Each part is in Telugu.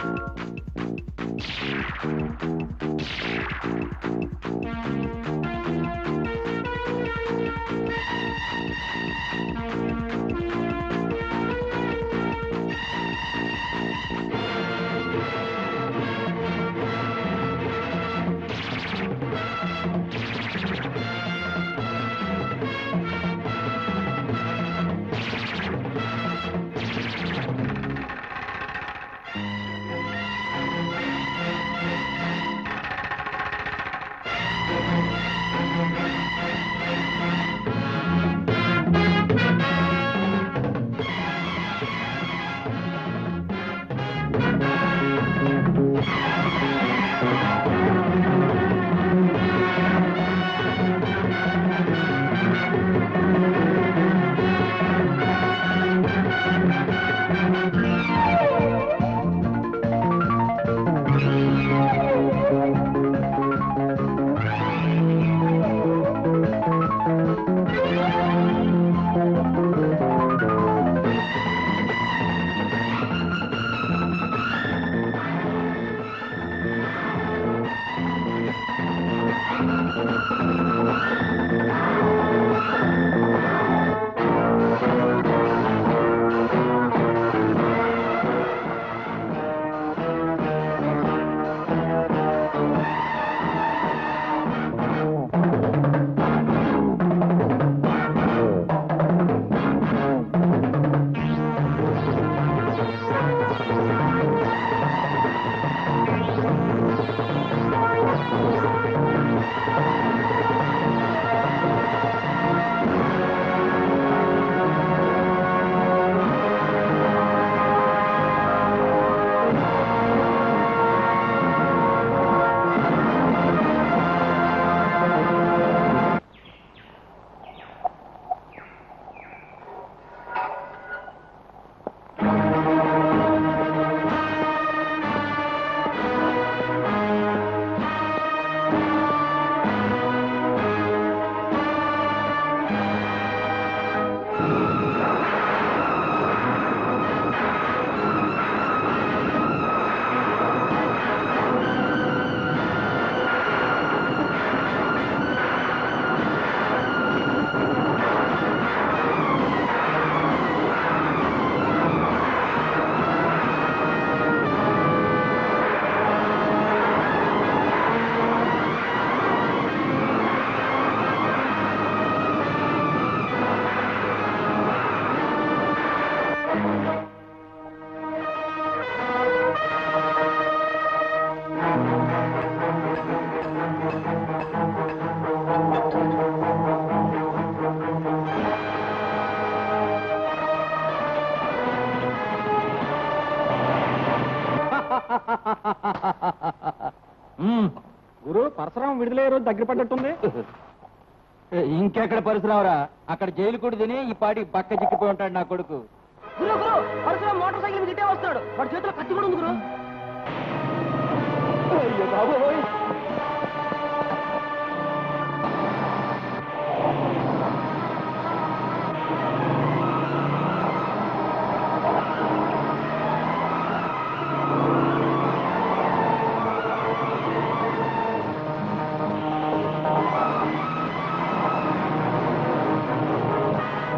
గురు పరశురాం విడుదలయ్యే రోజు దగ్గర పడ్డట్టుంది ఇంకెక్కడ పరిశ్రమరా అక్కడ జైలు కూడా తిని ఈ పాటి బక్క చిక్కిపోయి ఉంటాడు నా కొడుకు గురు గురు పరశురాం మోటార్ సైకిల్ మీద ఇటే వస్తాడు వాడి చేతిలో కత్తి కూడా ఉంది గురు అయ్యో బాబోయ్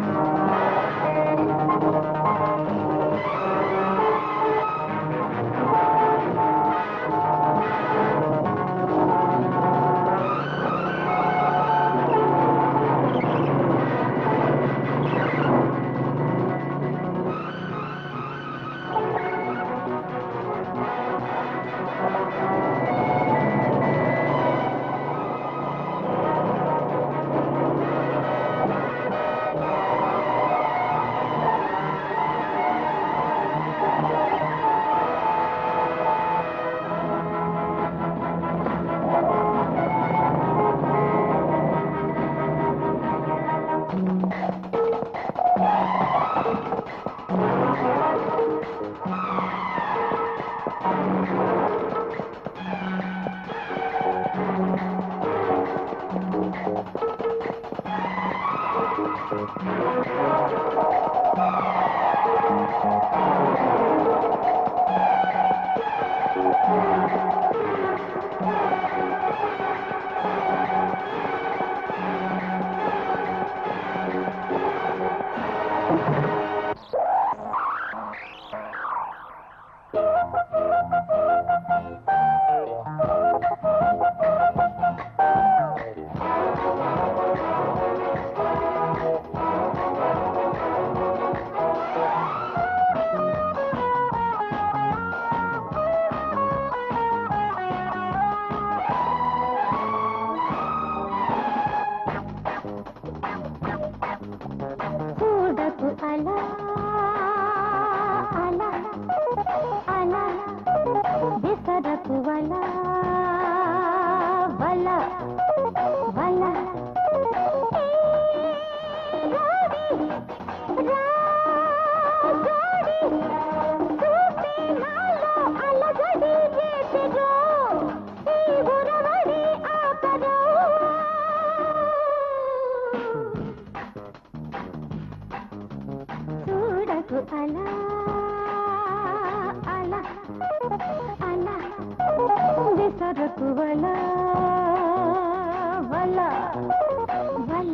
ఆ చూడకు అలా అలా అలా విసరకు వల వల వల చూడకు అలా అలా అలా విసరకు వల వల వల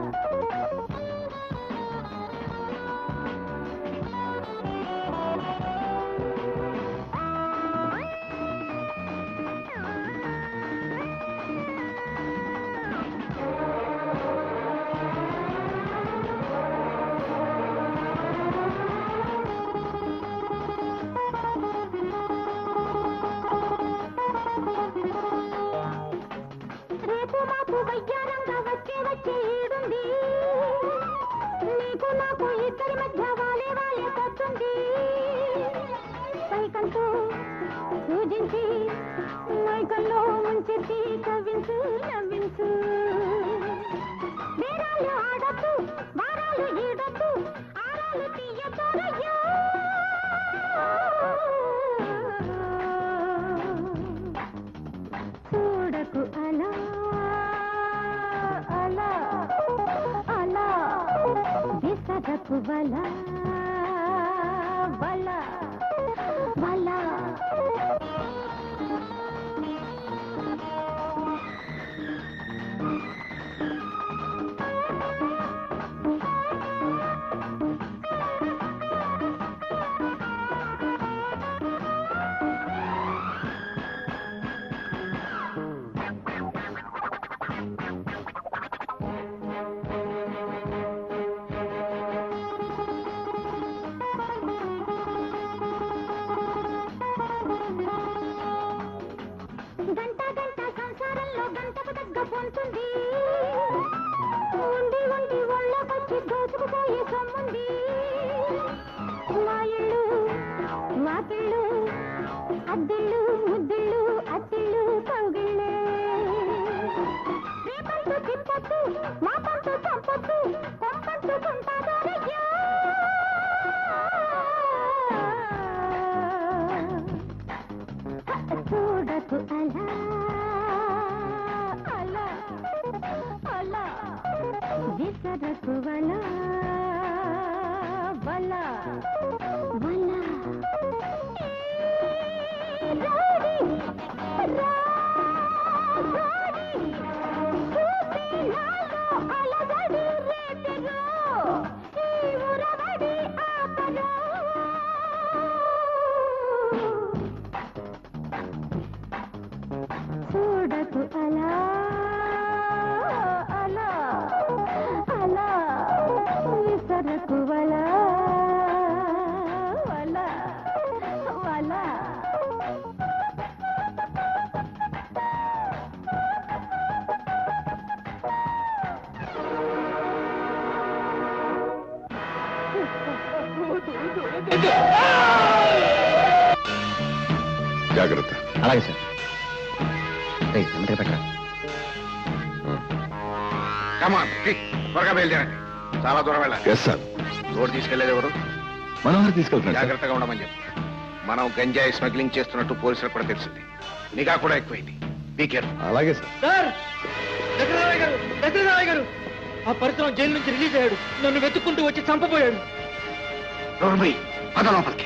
రేపు మాకు వయ్యారంగా వచ్చే వచ్చే ఈడుంది నీకు నాకు ఇద్దరి మధ్య వాలే వాలే కొత్తుంది పైకంటూ సూచించి మైకల్లో ముంచెత్తి కవ్వించు నవ్వించు బేరాలు ఆడద్దు వారాలు ఈడద్దు ఆరాలు తీయతోరయ్యో చూడకు అలా అలా అలా విసరకు వల వల వల గంట గంట సంసారంలో గంటకు తగ్గ పొంతుంది ఉండి ఉండి ఒళ్ళకొచ్చి దోచుకుపోయే సొమ్ముంది మా ఇళ్ళు వాకిళ్ళు అద్దిళ్ళు ముద్దిళ్ళు అత్తిళ్ళు కౌగిళ్ళే రేపంటూ తిప్పొద్దు మా పంటూ చంపొద్దు కొంపంటుకుంటాదోరయ్యా చూడకు అలా అలా అలా విసరకు వల వల వల రాడి, రా, రాడి, చూపి నాలో అలజడి రేపెరో, ఈ ఉరవడి ఆపరో. చూడకు అలా అలా అలా విసరకు వల వల వల జాగ్రత్త అలాగే సార్ రేయ్, నెమ్మదిగా పెట్టరా కమాన్ త్వరగా బయలుదేరండి చాలా దూరం వెళ్ళాలి ఎస్ సార్ రోడ్డు తీసుకెళ్లేది ఎవరు మనోహర్ తీసుకెళ్తున్నాడు సార్. జాగ్రత్తగా ఉండమని చెప్పు మనం గంజాయి స్మగ్లింగ్ చేస్తున్నట్టు పోలీసులకు కూడా తెలిసింది నిఘా కూడా ఎక్కువైంది బీ కేర్ఫుల్ అలాగే సార్ సార్ దశరథరావు గారు దశరథరావు గారు ఆ పరిశ్రమ జైలు నుంచి రిలీజ్ అయ్యాడు నన్ను వెతుక్కుంటూ వచ్చి చంపబోయాడు నోర్మై పద లోపలికి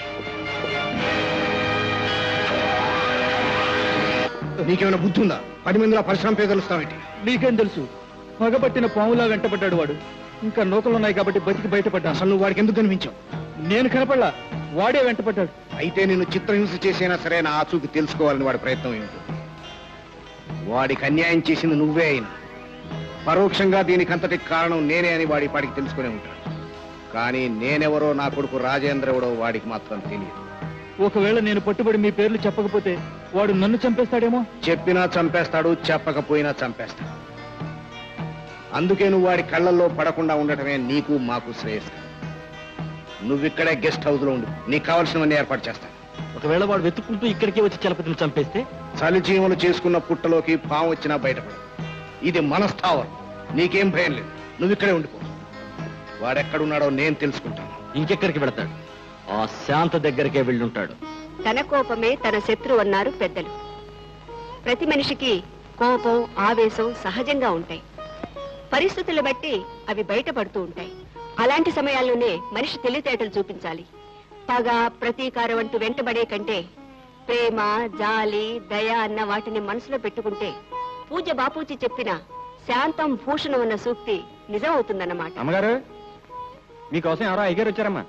నీకేమైనా బుద్ధి ఉందా పది మందిలో పరిశ్రమ పేదలుస్తావేంటి నీకేం తెలుసు పగబట్టిన పాములా వెంటబడ్డాడు వాడు ఇంకా నూకలు ఉన్నాయి కాబట్టి బతికి బయటపడ్డా అసలు నువ్వు వాడికి ఎందుకు కనిపించావు నేను కనపడలా వాడే వెంటపడ్డాడు అయితే నిన్ను చిత్రహింస చేసైనా సరే నా ఆచూకి తెలుసుకోవాలని వాడి ప్రయత్నం ఏమిటి వాడికి అన్యాయం చేసింది నువ్వే అయినా పరోక్షంగా దీనికంతటికి కారణం నేనే అని వాడి పాడికి తెలుసుకునే ఉంటాడు కానీ నేనెవరో నా కొడుకు రాజేంద్ర ఎవడో వాడికి మాత్రం తెలియదు ఒకవేళ నేను పట్టుబడి మీ పేర్లు చెప్పకపోతే వాడు నన్ను చంపేస్తాడేమో చెప్పినా చంపేస్తాడు చెప్పకపోయినా చంపేస్తాడు అందుకే నువ్వు వాడి కళ్ళల్లో పడకుండా ఉండటమే నీకు మాకు శ్రేయస్కరం నువ్విక్కడే గెస్ట్ హౌస్ లో ఉండు నీకు కావలసినవన్నీ ఏర్పాటు చేస్తాను ఒకవేళ వాడు వెతుక్కుంటూ ఇక్కడికే వచ్చి చలపతిని చంపేస్తే చలిచీమలు చేసుకున్న పుట్టలోకి పాము వచ్చినా బయటపడదు ఇది మన స్థావరం నీకేం భయం లేదు నువ్వు ఇక్కడే ఉండిపో వాడెక్కడున్నాడో నేను తెలుసుకుంటాను ఇంకెక్కడికి వెళతాడు ఆ శాంత దగ్గరికే వెళ్ళుంటాడు తన కోపమే తన శత్రువు అన్నారు పెద్దలు ప్రతి మనిషికి కోపం ఆవేశం సహజంగా ఉంటాయి పరిస్థితులు బట్టి అవి బయటపడుతూ ఉంటాయి అలాంటి సమయాల్లోనే మనిషి తెలివితేటలు చూపించాలి పగ ప్రతీకారం అంటూ వెంటబడే కంటే ప్రేమ జాలి దయ అన్న వాటిని మనసులో పెట్టుకుంటే పూజ బాపూజీ చెప్పిన శాంతం భూషణం అన్న సూక్తి నిజం అవుతుందన్నమాట అమ్మగారు మీకోసం ఎవరో అయ్యగారు వచ్చారమ్మా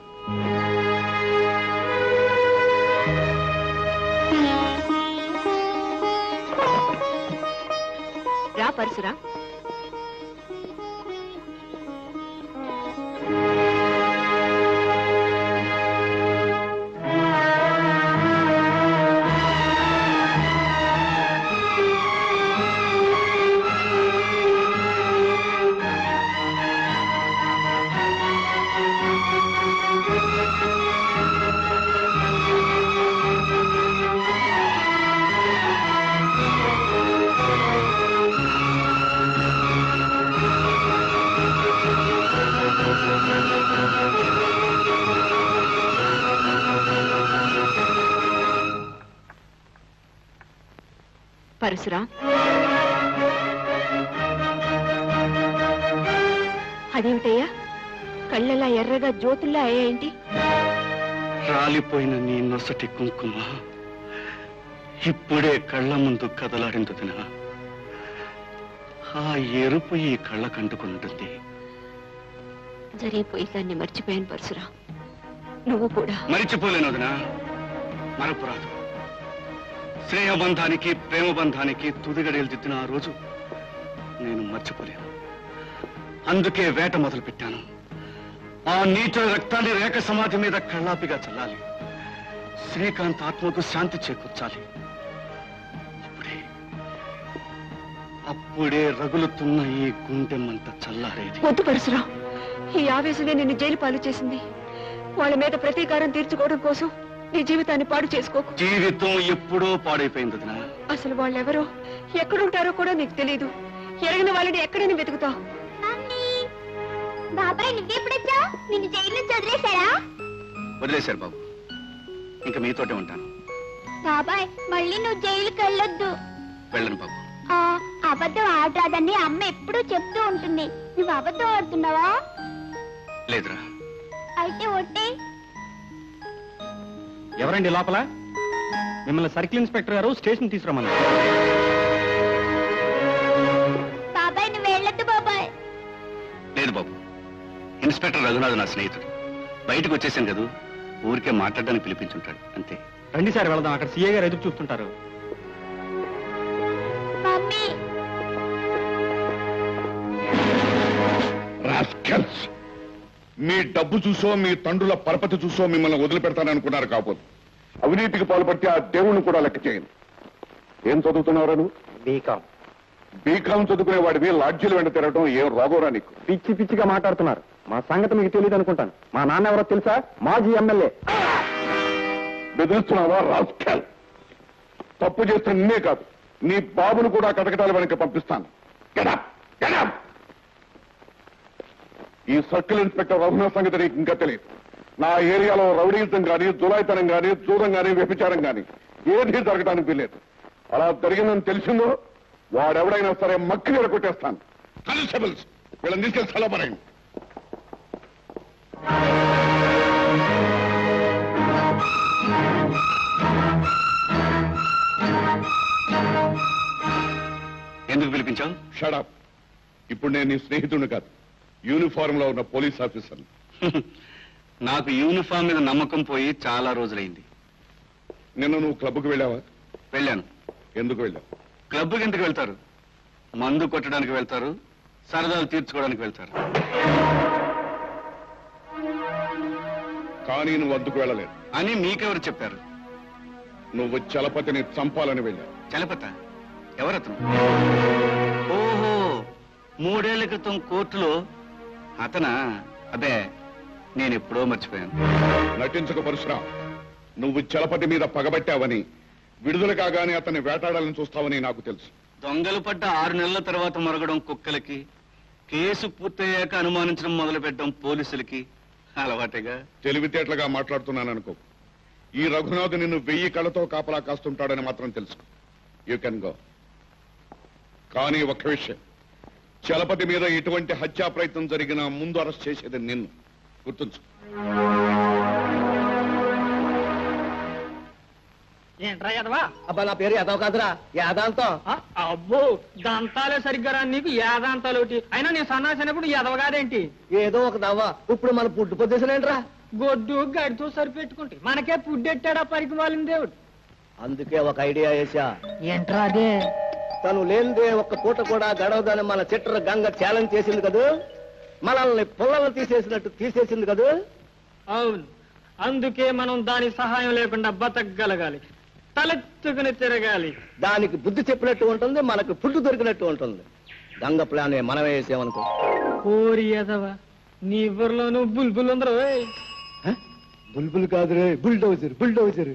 రా పరశురా పరశురా అదేమిటయ్యా కళ్ళలా ఎర్రగా జ్యోతుల్లా అయ్యాయేంటి రాలిపోయిన నీ నొసటి కుంకుమ ఇప్పుడే కళ్ళ ముందు కదలాడిందుదిన ఆ ఎరుపు ఈ కళ్ళ కంటుకుంటుంది జరిగిపోయి దాన్ని మర్చిపోయాను పరశురా నువ్వు కూడా మరిచిపోలేను వదినా మరపురాదు స్నేహబంధానికి ప్రేమ బంధానికి తుదిగడేలు దిద్దిన ఆ రోజు నేను మర్చిపోలేను అందుకే వేట మొదలు పెట్టాను ఆ నీచుల రక్తాన్ని రేఖ సమాధి మీద కళ్ళాపిగా చల్లాలి శ్రీకాంత్ ఆత్మకు శాంతి చేకూర్చాలి అప్పుడే అప్పుడే రగులుతున్న ఈ గుండెమ్మంత చల్లారేది వద్దు పరశురా ఈ ఆవేశమే నిన్ను జైలు పాలు చేసింది వాళ్ళ మీద ప్రతీకారం తీర్చుకోవడం కోసం నీ జీవితాన్ని పాడు చేసుకోకు జీవితం ఎప్పుడో పాడైపోయింది వదినా అసలు వాళ్ళెవరో ఎక్కడుంటారో కూడా నీకు తెలియదు ఎరగిన వాళ్ళని ఎక్కడని వెతుకుతావు బాబాయ్ నువ్వెప్పుడొచ్చావు నిన్ను జైలు నుంచి వదిలేశారా వదిలేశారు బాబు ఇంకా మీతోటే ఉంటాను బాబాయ్ మళ్ళీ నువ్వు జైలుకి వెళ్ళొద్దు వెళ్ళను బాబు ఆ, అబద్ధం ఆడరాదని అమ్మ ఎప్పుడూ చెప్తూ ఉంటుంది నువ్వు అబద్ధం ఆడుతున్నావా లేదురా అయితే ఒట్టే ఎవరండి లోపల మిమ్మల్ని సర్కిల్ ఇన్స్పెక్టర్ గారు స్టేషన్ తీసుకురమ్మన్నారు బాబాయ్ నువ్వు వెళ్ళొద్దు బాబాయ్ లేదు బాబు ఇన్స్పెక్టర్ రఘునాథ్ నా స్నేహితుడు బయటకు వచ్చేసాను కదా ఊరికే మాట్లాడడానికి పిలిపించుంటాడు అంతే రండి సార్ వెళదాం అక్కడ సీఏ గారు ఎదురు చూస్తుంటారు మమ్మీ రాస్కల్స్ మీ డబ్బు చూసో మీ తండ్రుల పరపతి చూసో మిమ్మల్ని వదిలిపెడతాననుకున్నారు కాబోలు అవినీతికి పాల్పట్టి ఆ దేవుణ్ణి కూడా లెక్క చేయను ఏం చదువుతున్నావురా నువ్వు బీకాం బీకాం చదువుకునే వాడివి లాడ్జీలు వెంట తిరగడం ఏం రోగోరా నీకు పిచ్చి పిచ్చిగా మాట్లాడుతున్నారు మా సంగతి మీకు తెలియదు అనుకుంటాను మా నాన్న ఎవరో తెలుసా మాజీ ఎమ్మెల్యే బెదిరిస్తున్నావా రాస్కల్ తప్పు చేస్తే నిన్నే కాదు నీ బాబును కూడా కటకటాల వెనక పంపిస్తాను Get up! Get up! ఈ సర్కిల్ ఇన్స్పెక్టర్ రఘునాథ్ సంగతి నీకు ఇంకా తెలియదు నా ఏరియాలో రౌడీజం గాని జులాయితనం గాని జూదం గాని వ్యభిచారం గాని ఏది జరగడానికి వీల్లేదు అలా జరిగిందని తెలిసిందో వాడెవడైనా సరే మక్కి కొట్టేస్తాను కానిస్టేబుల్స్ వీళ్ళని తీసుకెళ్ళి చల్లబరండి ఎందుకు పిలిపించావు షడప్ ఇప్పుడు నేను నీ స్నేహితుడిని కాదు యూనిఫారం లో ఉన్న పోలీస్ ఆఫీసర్ నాకు యూనిఫామ్ మీద నమ్మకం పోయి చాలా రోజులైంది నిన్న నువ్వు క్లబ్కు వెళ్ళావా వెళ్ళాను ఎందుకు వెళ్ళావు క్లబ్కి ఎందుకు వెళ్తారు మందు కొట్టడానికి వెళ్తారు సరదాలు తీర్చుకోవడానికి వెళ్తారు కానీ నువ్వు అందుకు వెళ్ళలేదు అని మీకెవరు చెప్పారు నువ్వు చలపతిని చంపాలని వెళ్ళావు చలపత ఎవరతను ఓహో మూడేళ్ల క్రితం కోర్టులో అతనా అబే నేను ఎప్పుడో మర్చిపోయాను నటించక పరశురాం నువ్వు చలపతి మీద పగబట్టావని విడుదల కాగానే అతన్ని వేటాడాలని చూస్తావని నాకు తెలుసు దొంగలు పడ్డ ఆరు నెలల తర్వాత మరగడం కుక్కలకి కేసు పూర్తయ్యాక అనుమానించడం మొదలు పెట్టడం పోలీసులకి అలవాటేగా తెలివితేటలుగా మాట్లాడుతున్నాను అనుకో ఈ రఘునాథ్ నిన్ను వెయ్యి కళ్ళతో కాపలా కాస్తుంటాడని మాత్రం తెలుసు యూ కెన్ గో కానీ ఒక్క విషయం చలపతి మీద ఎటువంటి హత్యా ప్రయత్నం జరిగినా ముందు అరెస్ట్ చేసేది నిన్ను గుర్తుంచు ఏంట్రా యదవా అబ్బా నా పేరు యాదవ్ కాదురా యాదాంతం ఆ, అబ్బో దంతాలే సరిగ్గా రాని నీకు యాదాంతాలు ఒకటి అయినా నేను సన్నాసినప్పుడు యదవగాదేంటి ఏదో ఒక దవ్వ ఇప్పుడు మన పుట్టు పొద్దేసలేంట్రా గొడ్డు గడితో సరిపెట్టుకుంటే మనకే పుడ్డెట్టాడా పరికి మాలిన దేవుడు అందుకే ఒక ఐడియా వేసా ఏంట్రా అదే తను లేనిదే ఒక్క పూట కూడా గడవదని మన చిట్ర గంగ ఛాలెంజ్ చేసింది కదూ మనల్ని పుల్లలు తీసేసినట్టు తీసేసింది కదూ అవును అందుకే మనం దాని సహాయం లేకుండా బతకగలగాలి తలెత్తుకుని తిరగాలి దానికి బుద్ధి చెప్పినట్టు ఉంటుంది మనకు ఫుడ్ దొరికినట్టు ఉంటుంది గంగ ప్లాన్ మనమే వేసామనుకో ఓరి యదవ నీ ఊర్లోనూ బుల్బుల్ ఉందరు బుల్బుల్ కాదురే బుల్డోజర్ బుల్డోజర్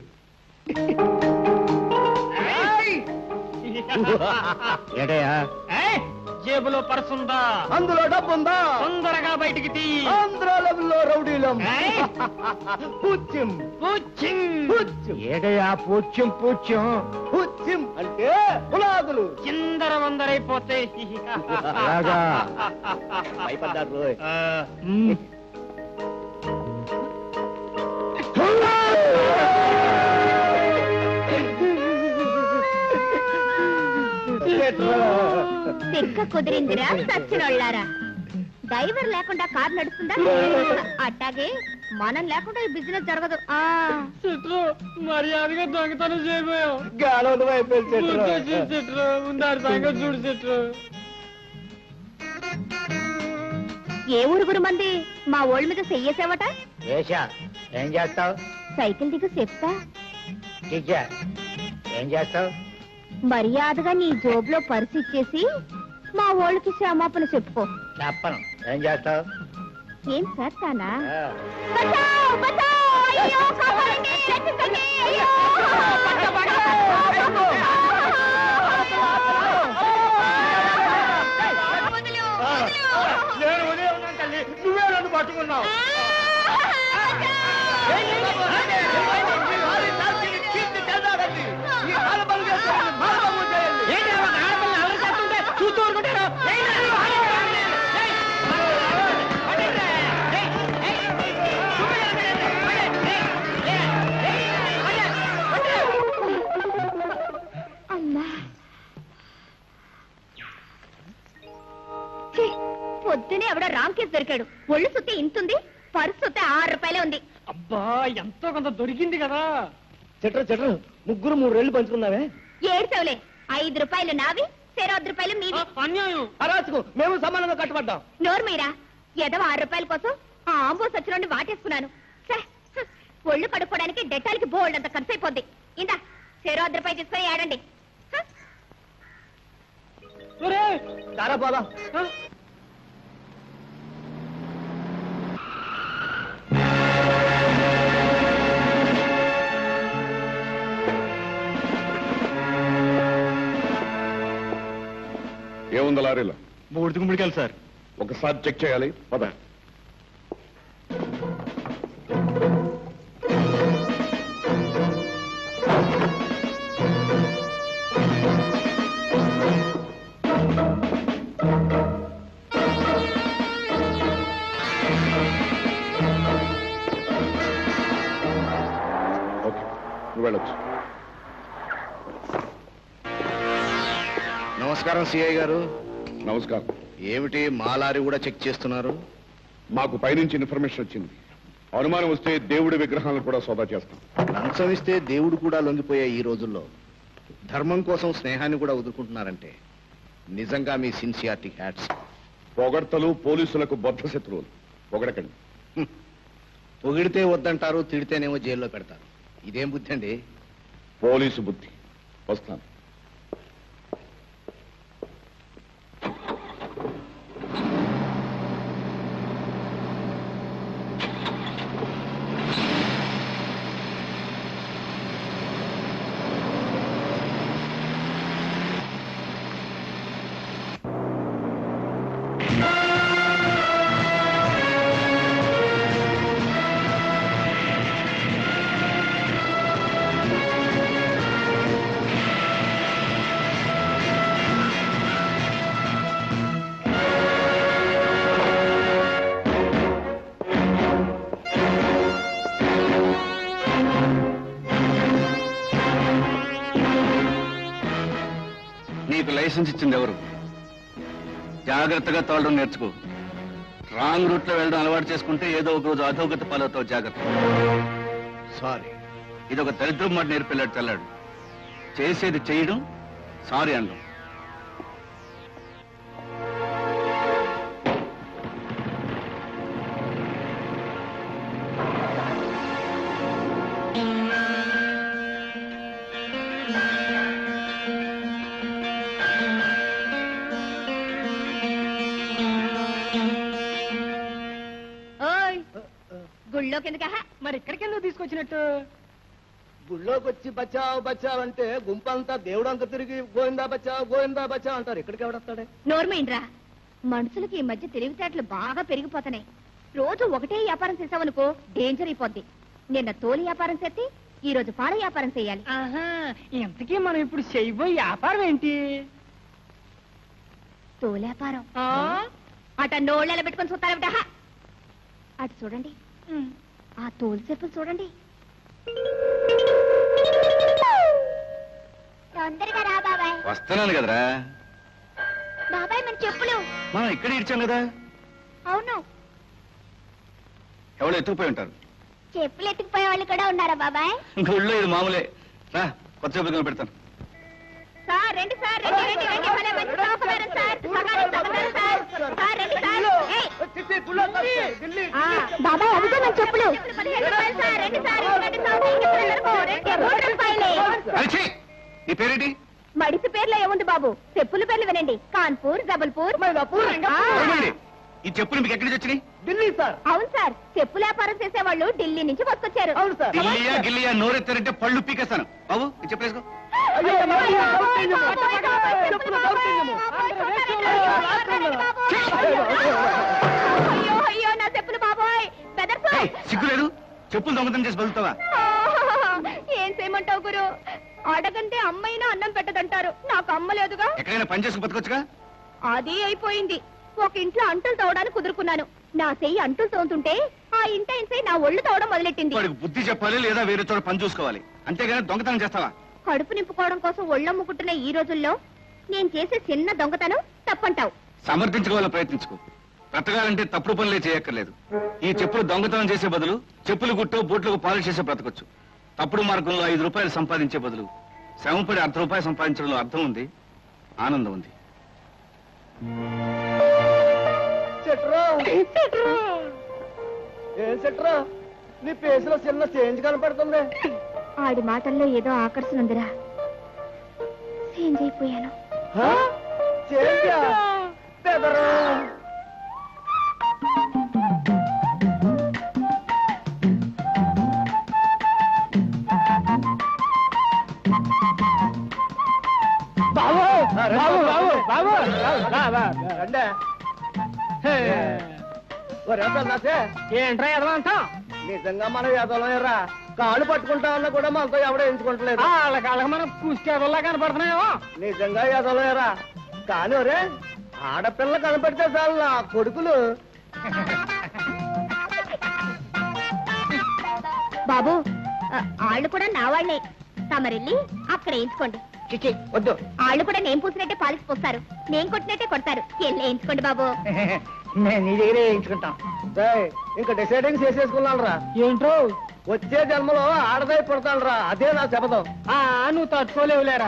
ఏటయా జేబులో పర్సుందా అందులో డబ్బుందా తొందరగా బయటికి తీ ఆంధ్ర లెవెల్లో రౌడీలం ఏయ్! పుచ్చిం పుచ్చింగ్. పుచ్చిం ఏటయా పుచ్చిం పుచ్చిం పుచ్చిం అంటే పునాదులు చిందర వందరైపోతే అలాగా? భయపడ్డారు రోయ్. మ్. తిక్క కుదిరిందిరా సచ్చినోళ్ళారా డ్రైవర్ లేకుండా కార్ నడుస్తుందా అట్టాగే మనం లేకుండా ఈ బిజినెస్ జరగదు ఆ చిట్రు మర్యాదగా దొంగతనం చేయబోయావు గాలోడు వైపు గుర్తొచ్చింది చిట్రు ముందారి సంగతి చూడు చిట్రు ఏ ఊరుగురు మంది మా ఓళ్ళ మీద చెయ్యేసావట ఏషా ఏం చేస్తావు సైకిల్ దిగు చెప్తా టీచర్ ఏం చేస్తావు మర్యాదగా నీ జోబులో పర్సు ఇచ్చేసి మా ఓళ్ళకి క్షమాపణ చెప్పుకో చెప్పను ఏం చేస్తావు ఏం చేస్తానా బచావ్! బచావ్! అయ్యో, కాపాడండి! రక్షించండి! అయ్యో! వదిలు! వదిలు! నేను ఉదయం ఉన్నాను తల్లి నువ్వే నన్ను పట్టుకున్నావు చూస్తూ ఊరుకుంటారు అమ్మా ఛీ, పొద్దునే ఎవడో రామ్ కేసు దొరికాడు ఒళ్ళు సుత్తే ఇంతుంది పర్సు సుత్తే ఆరు రూపాయలే ఉంది అబ్బా ఎంతో కొంత దొరికింది కదా చెట్ర చెట్ర ముగ్గురు మూడు రెళ్ళు పంచుకున్నావే ఏడ్చవులే ఐదు రూపాయలు నావి సెరవద్దు రూపాయలు మీవి అన్యాయం అరాచుకు మేము సమానంగా కట్టుబడ్డాం నోరు మీరా ఏదో ఆరు రూపాయల కోసం ఆ ఆంబో సచ్చిలోని వాటేసుకున్నాను ఛే, హ్, ఒళ్ళు కడుక్కోవడానికి డెట్టాలకి బోల్డ్ అంత ఖర్చు అయిపోద్ది ఇందా సెరవద్దు రూపాయలు తీసుకొని ఆడండి హ, ఒరేయ్, దారా పోదాం ఆ, ఏముంది లారీలో మూడు గుమ్మడికాయలు సార్ ఒకసారి చెక్ చేయాలి పద ఓకే నువ్వు వెళ్ళొచ్చు నమస్కారం సిఐ గారు నమస్కారం ఏమిటి మా లారీ కూడా చెక్ చేస్తున్నారు మాకు పైనుంచి ఇన్ఫర్మేషన్ వచ్చింది అనుమానం వస్తే దేవుడి విగ్రహాలను కూడా సోదా చేస్తాం లంచం ఇస్తే దేవుడు కూడా లొంగిపోయే ఈ రోజుల్లో ధర్మం కోసం స్నేహాన్ని కూడా వదులుకుంటున్నారంటే నిజంగా మీ సిన్సియారిటీ హ్యాట్స్ పొగడ్తలు పోలీసులకు బద్ధ శత్రువులు పొగడకండి పొగిడితే వద్దంటారు తిడితేనేమో జైల్లో పెడతారు ఇదేం బుద్ధి అండి పోలీసు బుద్ధి వస్తాను నీకు లైసెన్స్ ఇచ్చింది ఎవరు జాగ్రత్తగా తోలడం నేర్చుకో రాంగ్ రూట్ లో వెళ్ళడం అలవాటు చేసుకుంటే ఏదో ఒక రోజు అధోగతి పాలవుతావు జాగ్రత్త సారీ ఇది ఒక దరిద్రం మాట నేర్పిల్లాడు తెల్లాడు చేసేది చేయడం సారీ అనడం ఓయ్ గుళ్ళో కిందకా మరి ఇక్కడికి ఎందుకు తీసుకొచ్చినట్టు గుళ్ళోకి వచ్చి బచావ్ బచావ్ అంటే గుంపంతా దేవుడంక తిరిగి గోవిందా బచావ్ గోవిందా బచావ్ అంటారు ఇక్కడికి ఎవడొస్తాడే నోర్మైండ్రా మనుషులకి ఈ మధ్య తెలివితేటలు బాగా పెరిగిపోతున్నాయి రోజు ఒకటే వ్యాపారం చేసావనుకో డేంజర్ అయిపోద్ది నిన్న తోలు వ్యాపారం చేసి ఈ రోజు పాల వ్యాపారం చేయాలి ఆహా ఇంతకీ మనం ఇప్పుడు చేయబోయే వ్యాపారం ఏంటి తోలు వ్యాపారం ఆ? అట నోళ్ళెల పెట్టుకొని చూస్తారట అటు చూడండి ఉమ్. ఆ తోలు చెప్పులు చూడండి తొందరగా రా బాబాయ్ వస్తున్నాను కదరా బాబాయ్ మన చెప్పులు మనం ఇక్కడ ఇచ్చాం కదా అవును ఎవరు ఎత్తుకుపోయి ఉంటారు చెప్పులు ఎత్తుకుపోయే వాళ్ళు కూడా ఉన్నారా బాబాయ్ గుళ్ళో ఇది మామూలే రా కొత్త చెప్పులు పెడతాను సార్ రండి సార్ రండి రండి రండి భలే మంచి సౌకర్యం సార్ సగానికి సగం సార్ సార్ రండి సార్ ఏయ్! ఆ, బాబాయ్ అవితే మన చెప్పులు పదిహేను రూపాయలు సార్ రండి సార్ రండి సౌకర్యం చెప్పులు రండి మూడు రూపాయలే అరిచి నీ పేరేంటి మడిసి పేర్లో ఏముంది బాబు చెప్పుల పేర్లు వినండి కాన్పూర్ జబల్పూర్ ఆ, ఏమండి? ఈ చెప్పులు మీకు ఎక్కడి నుంచి వచ్చినాయి ఢిల్లీ సార్ అవును సార్ చెప్పుల వ్యాపారం చేసేవాళ్ళు ఢిల్లీ నుంచి పట్టుకొచ్చారు అవును సార్ గిల్లియా గిల్లియా నోరెత్తారంటే పళ్ళు పీకేస్తాను బాబు ఈ చెప్పులు వేసుకో అయ్యో, అయ్యో, అయ్యో, దౌర్జన్యము. చెప్పులు దౌర్జన్యము. అయ్యో అయ్యో నా చెప్పులు బాబోయ్ బెదర్సు ఏయ్, సిగ్గు లేదు చెప్పులు దొంగతనం చేసి బతుకుతావా ఏం చేయమంటావు గురు అడగంటే అమ్మైనా అన్నం పెట్టదంటారు నాకు అమ్మ లేదుగా ఎక్కడైనా పని చేసుకు బతకొచ్చుగా అది అయిపోయింది ఒక ఇంట్లో అంటులు తోవడానికి కుదురుకున్నాను నా చెయ్యి అంటులు తోముతుంటే ఆ ఇంటి చెయ్యి నా ఒళ్ళు తోవడం మొదలెట్టింది వాడికి బుద్ధి చెప్పాలి లేదా వేరే చోట పని చూసుకోవాలి అంతేగాని దొంగతనం చేస్తావా కడుపు నింపుకోవడం కోసం ఒళ్ళమ్ముకుంటున్న ఈ రోజుల్లో నేను చేసే చిన్న దొంగతనం తప్పంటావు సమర్థించుకోవాలని ప్రయత్నించుకో బ్రతకాలంటే తప్పుడు పనులే చేయక్కర్లేదు ఈ చెప్పులు దొంగతనం చేసే బదులు చెప్పులు గుట్టో బూట్లకు పాలిష్ చేసే బ్రతకొచ్చు తప్పుడు మార్గంలో ఐదు రూపాయలు సంపాదించే బదులు శ్రమపడి అర్ధ రూపాయలు సంపాదించడంలో అర్థం ఉంది ఆనందం ఉంది చెట్రా ఏం చెట్రా నీ పేసులో చిన్న చేంజ్ కనపడుతుంది ఆడి మాటల్లో ఏదో ఆకర్షణ ఉందిరా చేంజ్ అయిపోయాను హా? చేంజా? బెదరు. బాబు ఆ, రండి, బాబు బాబు బాబు. బాబు రా, రా. రండే. ఓ రేపటి నాసే, ఏంట్రా ఎదవంతా నిజంగా మనం ఎదలరా కాళ్ళు పట్టుకుంటా ఉన్నా కూడా మనతో ఎవడో ఎంచుకుంటలేదు వాళ్ళకి వాళ్ళకి మనం కుస్కేదల్లా కనపడుతున్నాయో నిజంగా ఎదలరా కానీ ఒరే ఆడపిల్ల కనపడితే చాలు నా కొడుకులు బాబు ఆ, ఆళ్ళు కూడా నా వాళ్ళే తమరెళ్ళి అక్కడ వేయించుకోండి చిచి వద్దు ఆళ్ళు కూడా నేను పూసినట్టే పాలిసి పోస్తారు నేను కొట్టినట్టే కొడతారు వెళ్ళి వేయించుకోండి బాబు నేను నీ దగ్గరే వేయించుకుంటాం రేయ్, ఇంకా డిసైడింగ్ చేసేసుకున్నాను రా ఏంట్రో వచ్చే జన్మలో ఆడదై పుడతాను రా అదే నా శపథం ఆ నువ్వు తట్టుకోలేవులేరా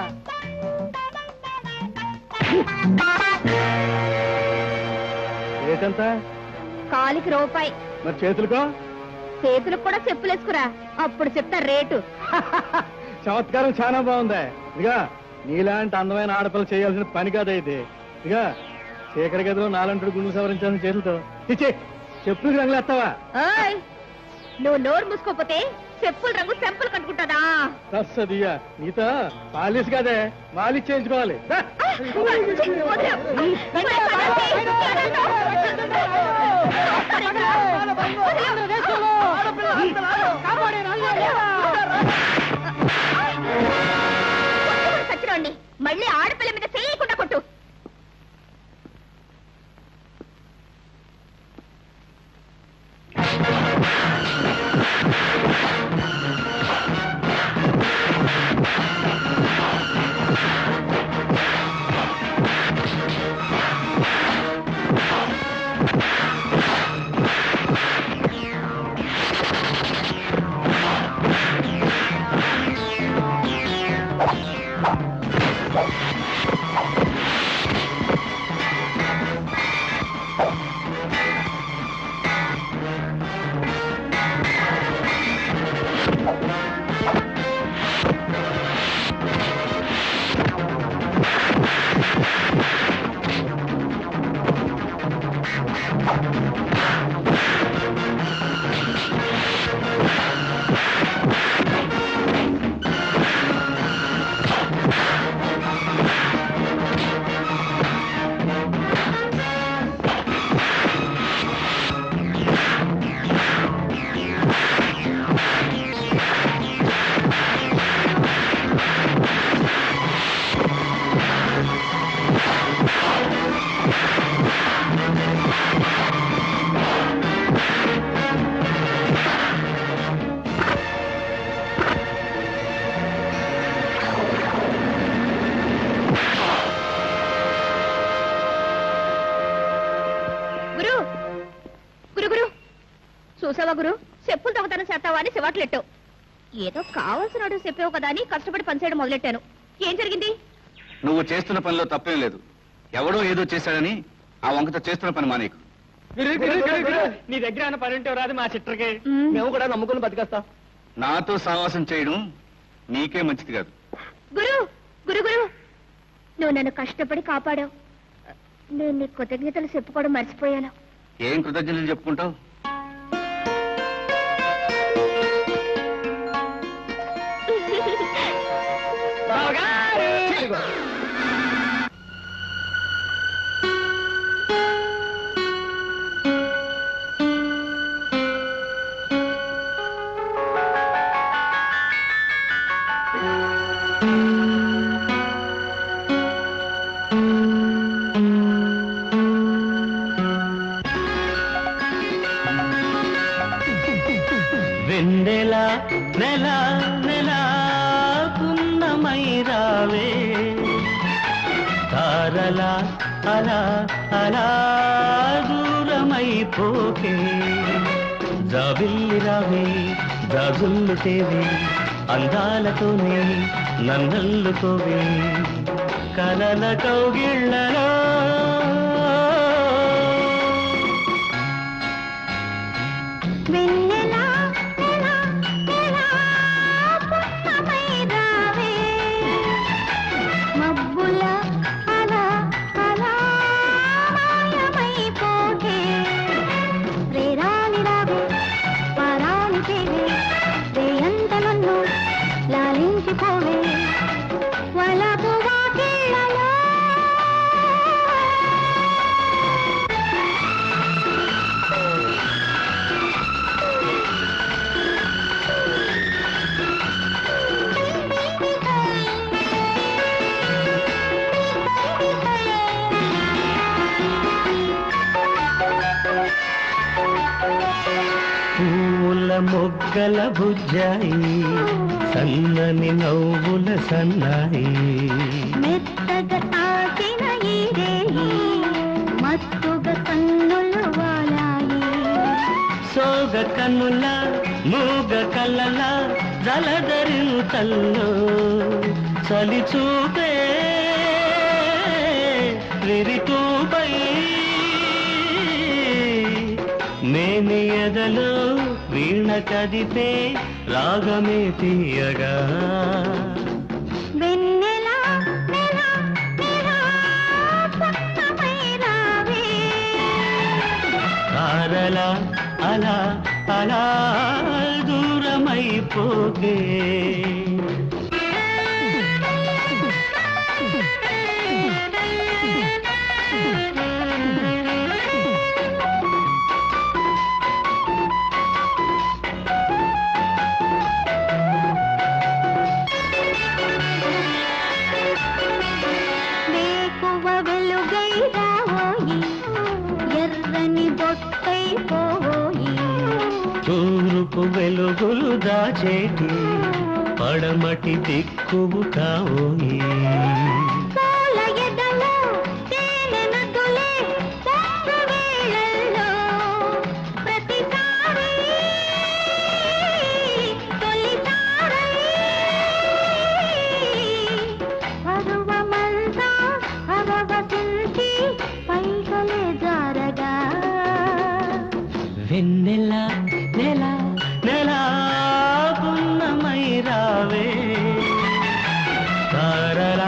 ఏంటంత కాలికి రూపాయి మరి చేతులకో చేతులకు కూడా చెప్పులేసుకురా అప్పుడు చెప్తా రేటు చమత్కారం చాలా బాగుంది ఇదిగా నీలాంటి అందమైన ఆడపిల్ల చేయాల్సిన పని కాదైతే ఇదిగా చీకటి గదిలో నాలంటుడు గుండు సవరించాల్సిన చేతులతో ఇచ్చే చెప్పులు రంగులేస్తావా ఓయ్ నువ్వు నోరు మూసుకోపోతే చెప్పుల రంగు చెంపలు కట్టుకుంటుందా సదియ్యా నీతో పాలిస్ కాదే మాలిష్ చేయించుకోవాలి దా. సచ్చినండి మళ్ళీ ఆడపిల్ల మీద చేయకుండా కొట్టు గురు గురు గురు చూసావా గురు చెప్పులు దొంగతనం చేస్తావా అని శివాట్లెట్టావు ఏదో కావాల్సిన చెప్పావు కదా అని కష్టపడి పనిచేయడం మొదలెట్టాను ఏం జరిగింది నువ్వు చేస్తున్న పనిలో తప్పేం లేదు ఎవడో ఏదో చేశాడని ఆ వంకతో చేస్తున్న పని మానేకు గురు, గురు, గురు, గురు. నీ దగ్గర ఏమైనా పని ఉంటే రాదు మా చిట్రకి మ్మ్. మేము కూడా నమ్ముకుని బతికేస్తాం నాతో సావాసం చేయడం నీకే మంచిది కాదు గురు గురు గురు నువ్వు నన్ను కష్టపడి కాపాడావు నేను నీ కృతజ్ఞతలు చెప్పుకోవడం మర్చిపోయాను ఏం కృతజ్ఞతలు చెప్పుకుంటావు వెన్నెల నెల నెల పున్నమై రావే తారల అలా అలా దూరమైపోకే జాబిల్లి రావే జాజుల్లు తేవే అందాలతోనే నన్నల్లుకోవే కలల కౌగిళ్ళలో వెన్నెలా నెలా నెలా పున్నమై రావే మబ్బుల అలా అలా మాయమైపోకే రేరాని రావే పారాని చేవే రేయంత నన్ను లాలించిపోవే వలపు వాకిళ్ళలో పూల మొగ్గల బుజ్జాయి సన్నని నవ్వుల సన్నాయి మెత్తగా తాకిన ఈ రేయి మత్తుగా కన్నులు కనుల మూగ కళ్ళల జలదరిను తల్లో చలి చూపే విరితూపై మేని ఎదలో వీణ కదిపే రాగమే తీయగా వెన్నెల నెల నెల పక్కపై రావే తారల అలా అలా దూరమైపోకే వేకువ వెలుగై రావోయి ఎర్రని బొట్టై పోవోయి తూర్పు వెలుగులు దాచేటి పడమటి దిక్కువు కావోయి పూల ఎదలో తేనె నదులే పొంగు వేళల్లో ప్రతిసారి తొలిసారై పరువమంతా అవవసించి పైకలే జారగా వెన్నెల నెల నెల పున్నమై రావే తారలా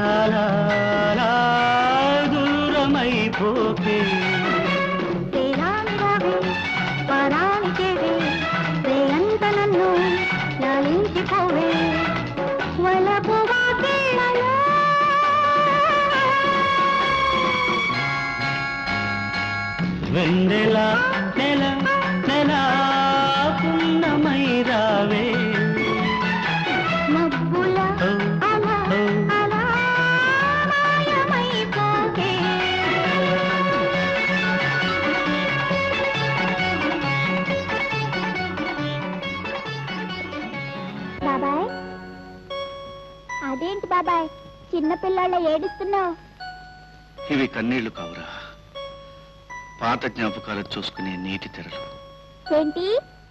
దూరమైపోకే తేరాని రావే పరాని చేవే రేయంత నన్ను లాలించిపోవే వలపు వాకిళ్ళలో వెన్నెల నెల నెల పున్నమై రావే మబ్బుల ఓ, అలా ఓ. అలా మాయమైపోకే బాబాయ్ అదేంటి బాబాయ్ చిన్న పిల్లాళ్ళ ఏడుస్తున్నావు ఇవి కన్నీళ్లు కావురా పాత జ్ఞాపకాలు చూసుకునే నీటి తెరలు ఏంటి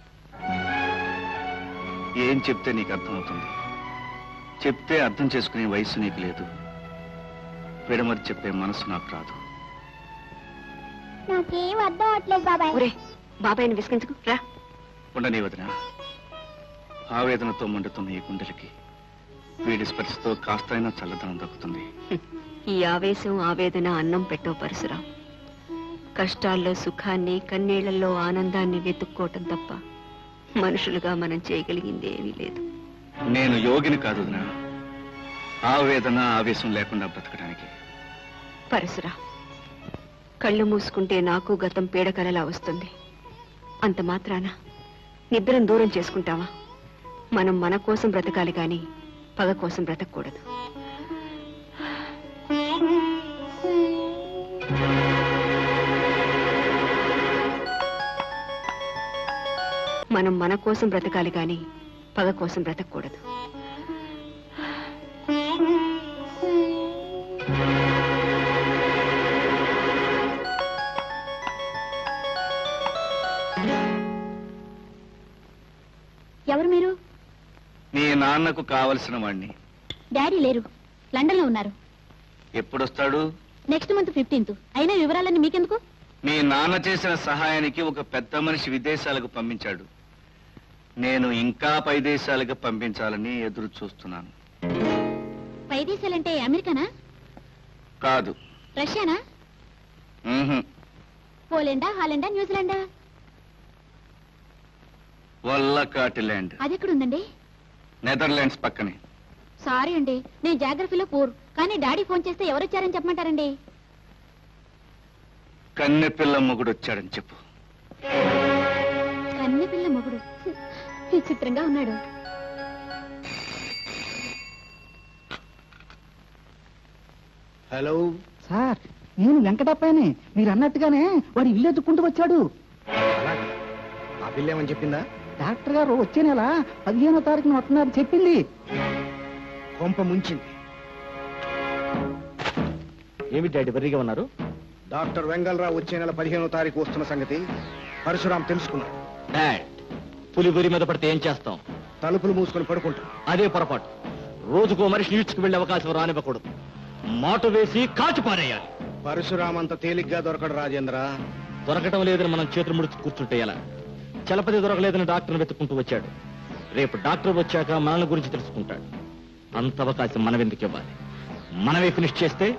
ఏం చెప్తే నీకు అర్థమవుతుంది చెప్తే అర్థం చేసుకునే వయసు నీకు లేదు విడమరి చెప్పే మనసు నాకు రాదు నాకేం అర్థం అవట్లేదు బాబాయ్ ఒరే బాబాయ్ని విసిగించుకు రా ఉండని వదిన ఆవేదనతో మండుతున్న ఈ గుండెలకి వీడి స్పర్శతో కాస్తైనా చల్లదనం దక్కుతుంది ఈ ఆవేశం ఆవేదన అన్నం పెట్టో పరశురాం కష్టాల్లో సుఖాన్ని కన్నీళ్లలో ఆనందాన్ని వెతుక్కోవటం తప్ప మనుషులుగా మనం చేయగలిగింది ఏమీ లేదు నేను యోగిని కాదు వదినా ఆవేదన ఆవేశం లేకుండా బ్రతకడానికి పరశురా కళ్ళు మూసుకుంటే నాకు గతం పీడకలలా వస్తుంది అంత మాత్రాన నిద్రం దూరం చేసుకుంటావా మనం మన కోసం బ్రతకాలి గాని పగ కోసం బ్రతకూడదు మనం మన కోసం బ్రతకాలి గాని పగ కోసం బ్రతకూడదు ఎవరు మీరు మీ నాన్నకు కావలసిన వాణ్ణి డాడీ లేరు లండన్ లో ఉన్నారు ఎప్పుడొస్తాడు నెక్స్ట్ మంత్ ఫిఫ్టీన్త్ అయినా వివరాలన్నీ మీకెందుకు మీ నాన్న చేసిన సహాయానికి ఒక పెద్ద మనిషి విదేశాలకు పంపించాడు నేను ఇంకా పై దేశాలకు పంపించాలని ఎదురు చూస్తున్నాను పై దేశాలంటే అమెరికానా కాదు రష్యానా మ్మ్హ్మ్. పోలెండా హాలెండా న్యూజిలాండా వల్లకాటి ల్యాండ్ అది ఎక్కడుందండి నెదర్లాండ్స్ పక్కనే సారీ అండి నేను జాగ్రఫీలో పూర్ కానీ డాడీ ఫోన్ చేస్తే ఎవరొచ్చారని చెప్పమంటారండి కన్నె పిల్ల మొగుడు వచ్చాడని చెప్పు కన్నె పిల్ల మొగుడు విచిత్రంగా ఉన్నాడు హలో సార్ నేను వెంకటప్పని మీరు అన్నట్టుగానే వాడు ఇల్లు ఎత్తుకుంటూ వచ్చాడు ఆ పిల్ల ఏమని చెప్పిందా డాక్టర్ గారు వచ్చే నెల పదిహేనో తారీఖున వస్తున్నారు చెప్పింది కొంప ముంచింది ఏమి డాడీ బర్రీగా ఉన్నారు డాక్టర్ వెంగళరావు వచ్చే నెల పదిహేనో తారీఖు వస్తున్న సంగతి పరశురాం తెలుసుకున్నాడు డాడ్ పులి బురి మీద పడితే ఏం చేస్తాం తలుపులు మూసుకొని పడుకుంటాం అదే పొరపాటు రోజుకో మనిషి ఈడ్చుకు వెళ్ళే అవకాశం రానివ్వకూడదు మాట వేసి కాచి పారేయాలి పరశురామంత తేలిగ్గా దొరకడు రాజేంద్ర దొరకటం లేదని మనం చేతులు ముడుచు కూర్చుంటే ఎలా చలపతి దొరకలేదని డాక్టర్ వెతుక్కుంటూ వచ్చాడు రేపు డాక్టర్ వచ్చాక మనల గురించి తెలుసుకుంటాడు అంత అవకాశం మనం ఎందుకు ఇవ్వాలి మనమే ఫినిష్ చేస్తే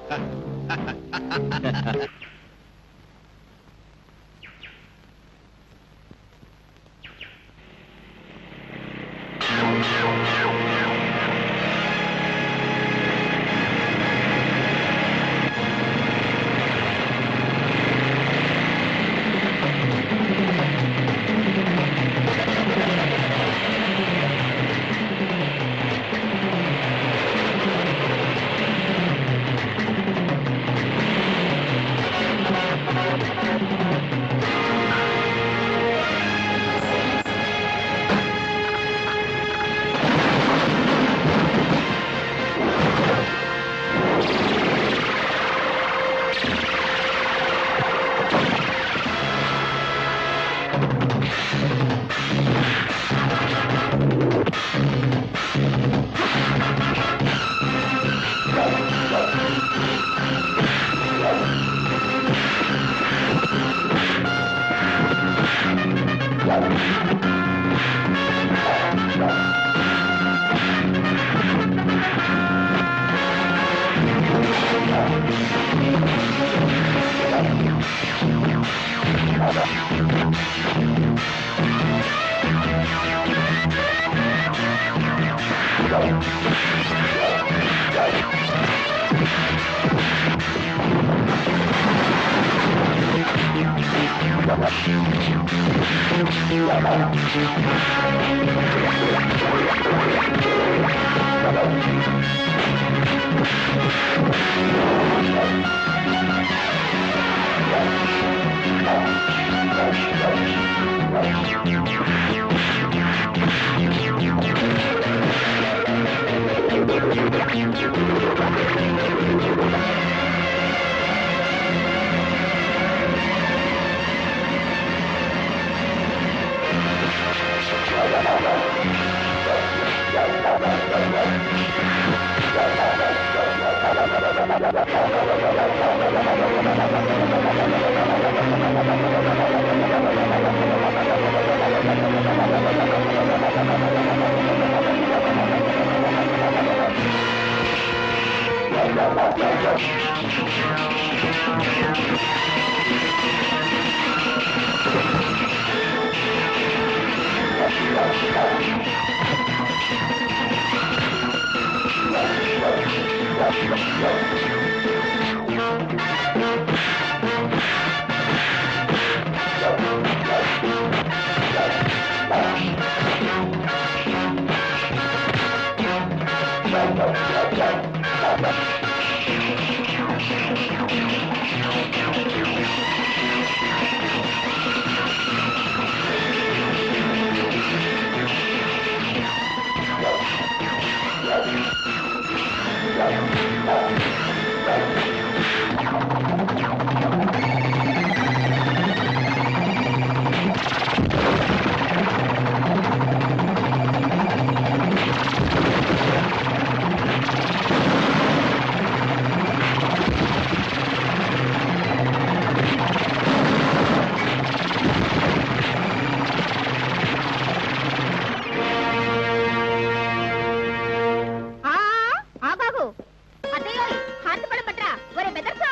ఆ ఆగాగు అత్తయ్యోయ్ హారతి పడం పట్రా ఒరే బెదర్సో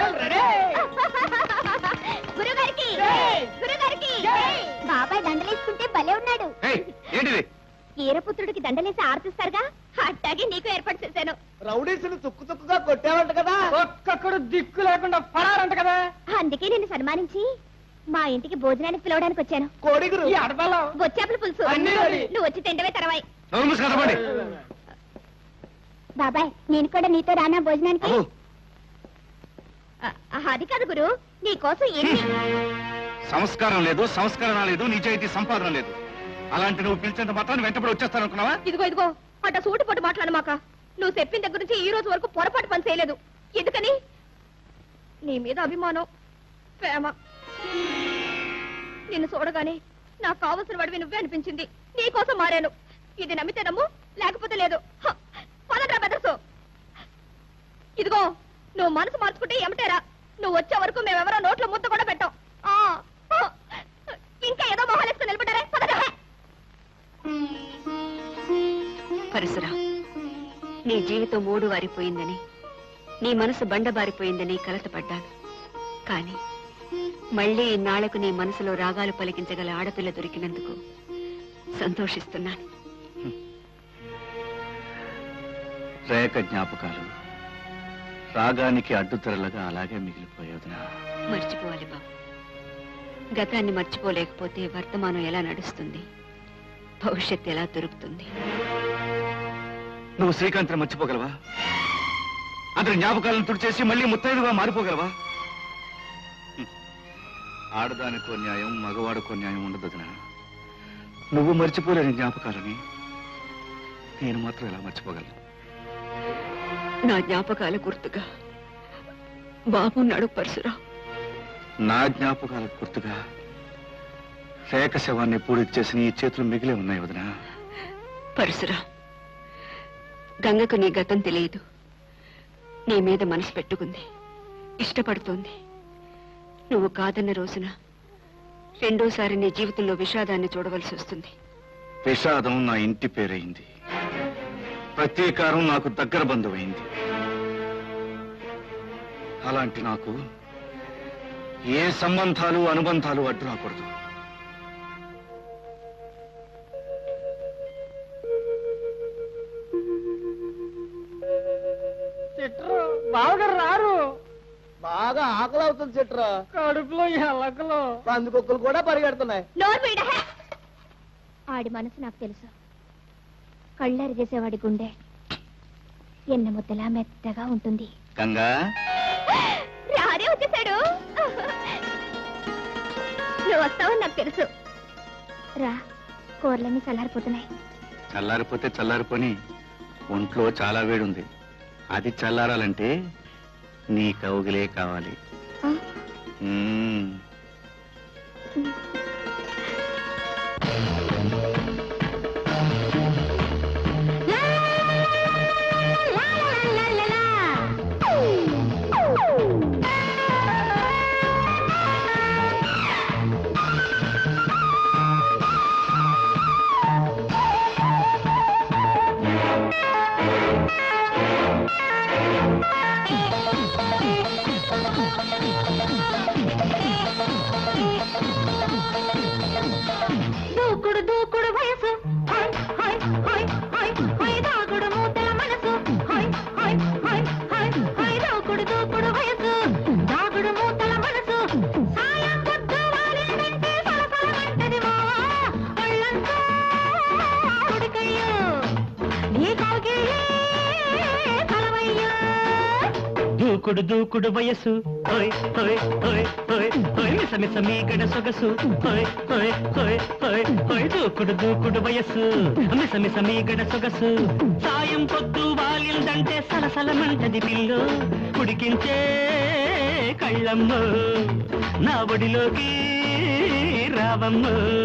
గురుగారికి గురుగారికి బాబాయ్ దండలేసుకుంటే భలే ఉన్నాడు ఏయ్, ఏంటిది ఈరపుత్రుడికి దండలేసి ఆర్తిస్తారుగా అట్టాగే నీకు ఏర్పాటు చేశాను రౌడీసులు తుక్కు తుక్కుగా కొట్టావంట కదా ఒక్కడు దిక్కు లేకుండా పడారంట కదా అందుకే నిన్ను సన్మానించి మా ఇంటికి భోజనానికి పిలవడానికి వచ్చాను కోడిగురు ఈ ఆడపిల్లం బొచ్చాపుల పులుసు అన్నీ రెడీ. నువ్వు వచ్చి తిండవే తర్వాయి నోరు మూసి కదపండి బాబాయ్ నేను కూడా నీతో రానా భోజనానికి అబ్బో. ఆ, అది కాదు గురు నీ కోసం ఎన్ని సంస్కారం లేదు సంస్కరణ లేదు నిజాయితీ సంపాదన లేదు అలాంటి నువ్వు పిలిచేంత మాత్రాన్ని వెంటబడి వచ్చేస్తాను అనుకున్నావా ఇదిగో ఇదిగో అట్ట సూటి పొట్టు మాట్లాడు మాక నువ్వు చెప్పిన దగ్గర నుంచి ఈ రోజు వరకు పొరపాటు పని చేయలేదు ఎందుకని నీ మీద అభిమానం ప్రేమ నిన్ను చూడగానే నాకు కావలసిన వాడివి నువ్వే అనిపించింది నీకోసం మారాను ఇది నమ్మితే నమ్ము లేకపోతే లేదు హ! పదట్రా బెదర్సు ఇదిగో నువ్వు మనసు మార్చుకుంటే ఏమిటేరా నువ్వు వచ్చే వరకు మేమెవరో నోట్లో ముద్ద కూడా పెట్టాం ఆ, హ! ఇంకా ఏదో మొహాలేసుకుని నిలబడ్డారే పదరా పరశురా నీ జీవితం మూడు వారిపోయిందని నీ మనసు బండబారిపోయిందని కలతపడ్డాను కాని మళ్ళీ ఇన్నాళ్లకు నీ మనసులో రాగాలు పలికించగల ఆడపిల్ల దొరికినందుకు సంతోషిస్తున్నాను రేఖ జ్ఞాపకాలు రాగానికి అడ్డుతెరలుగా అలాగే మిగిలిపోయేదినా మర్చిపోవాలి బాబు గతాన్ని మర్చిపోలేకపోతే వర్తమానం ఎలా నడుస్తుంది భవిష్యత్తు ఎలా దొరుకుతుంది నువ్వు శ్రీకాంత్ని మర్చిపోగలవా అతని జ్ఞాపకాలను తుడిచేసి మళ్ళీ ముత్తైదుగా మారిపోగలవా హ్మ్. ఆడదానికో న్యాయం మగవాడికో న్యాయం ఉండదు వదినా. నువ్వు మర్చిపోలేని జ్ఞాపకాలని నేను మాత్రం ఎలా మర్చిపోగలను నా జ్ఞాపకాల గుర్తుగా బాబున్నాడు పరశురా నా జ్ఞాపకాలకు గుర్తుగా రేఖ శవాన్ని పూడిచ్చేసి నీ చేతులు మిగిలే ఉన్నాయి వదినా పరశురా గంగకు నీ గతం తెలియదు నీ మీద మనసు పెట్టుకుంది ఇష్టపడుతోంది నువ్వు కాదన్న రోజున రెండోసారి నీ జీవితంలో విషాదాన్ని చూడవలసి వస్తుంది విషాదం నా ఇంటి పేరైంది ప్రతీకారం నాకు దగ్గర బంధువైంది అలాంటి నాకు ఏ సంబంధాలు అనుబంధాలు అడ్డు రాకూడదు చిట్రు బావగారు రారు బాగా ఆకలి అవుతుంది చిట్రా కడుపులో ఎలకలు పందుకొక్కులు కూడా పరిగెడుతున్నాయి నోరు వీడ ఆడి మనసు నాకు తెలుసు కళ్ళారి చేసేవాడి గుండె ఎన్న ముద్దలా మెత్తగా ఉంటుంది గంగా రానే వచ్చేసాడు నువ్వు వస్తావని నాకు తెలుసు రా కూరలన్నీ చల్లారిపోతున్నాయి చల్లారిపోతే చల్లారిపోని ఒంట్లో చాలా వేడుంది అది చల్లారాలంటే నీ కౌగిలే కావాలి ఆ? మ్మ్. దూకుడు దూకుడు వయసు హై హై హై హై హై దాగుడు మూతల మనసు హై హై హై హై హై దూకుడు దూకుడు వయసు దాగుడు మూతల మనసు సాయం పొద్దు వాలిందంటే సలసలమంటది మావా ఒళ్ళంతా ఉడికయ్యో నీ కౌగిలే కలవయ్యో దూకుడు దూకుడు వయసు ఓయ్ ఓయ్ ఓయ్ ఓయ్ ఓయ్ మిస మిస మీగడ సొగసు ఓయ్ ఓయ్ ఓయ్ ఓయ్ ఓయ్ దూకుడు దూకుడు వయసు మిస మిస మీగడ సొగసు సాయం పొద్దు వాలిందంటే సలసలమంటది పిల్లు ఉడికించే కళ్ళమ్మ నా ఒడిలోకి రావమ్మ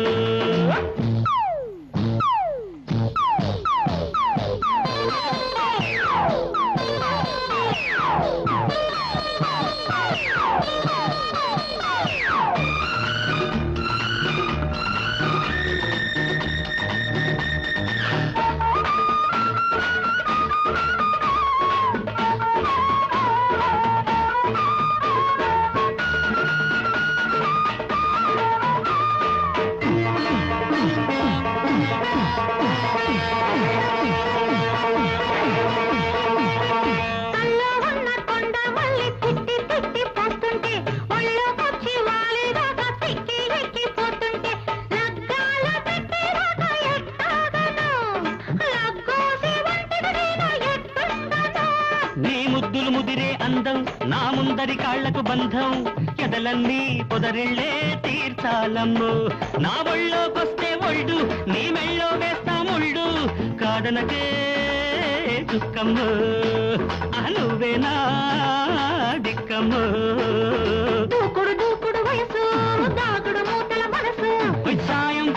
తల్లో ఉన్న కొండ మళ్ళీ తిట్టి తిట్టి పోస్తుంటే ఒళ్ళోకొచ్చి వాలిదాకా తిక్కి ఎక్కిపోతుంటే లగ్గాల పెట్టేదాకా ఎట్టాగను లగ్గోసి వంటిది నేను ఎట్టుండను నీ ముద్దులు ముదిరే అందం నా ముందరి కాళ్లకు బంధం ఎదలన్నీ పొదరిళ్ళే తీర్చాలమ్ము నా ఒళ్ళోకొస్తే ఒళ్ళు నీ మెళ్ళో వేస్తా ముళ్ళు కాదనకే చుక్కమ్ము ఆ నువ్వేనా దిక్కమ్ము దూకుడు దూకుడు వయసు దాగుడు మూతల మనసు సాయం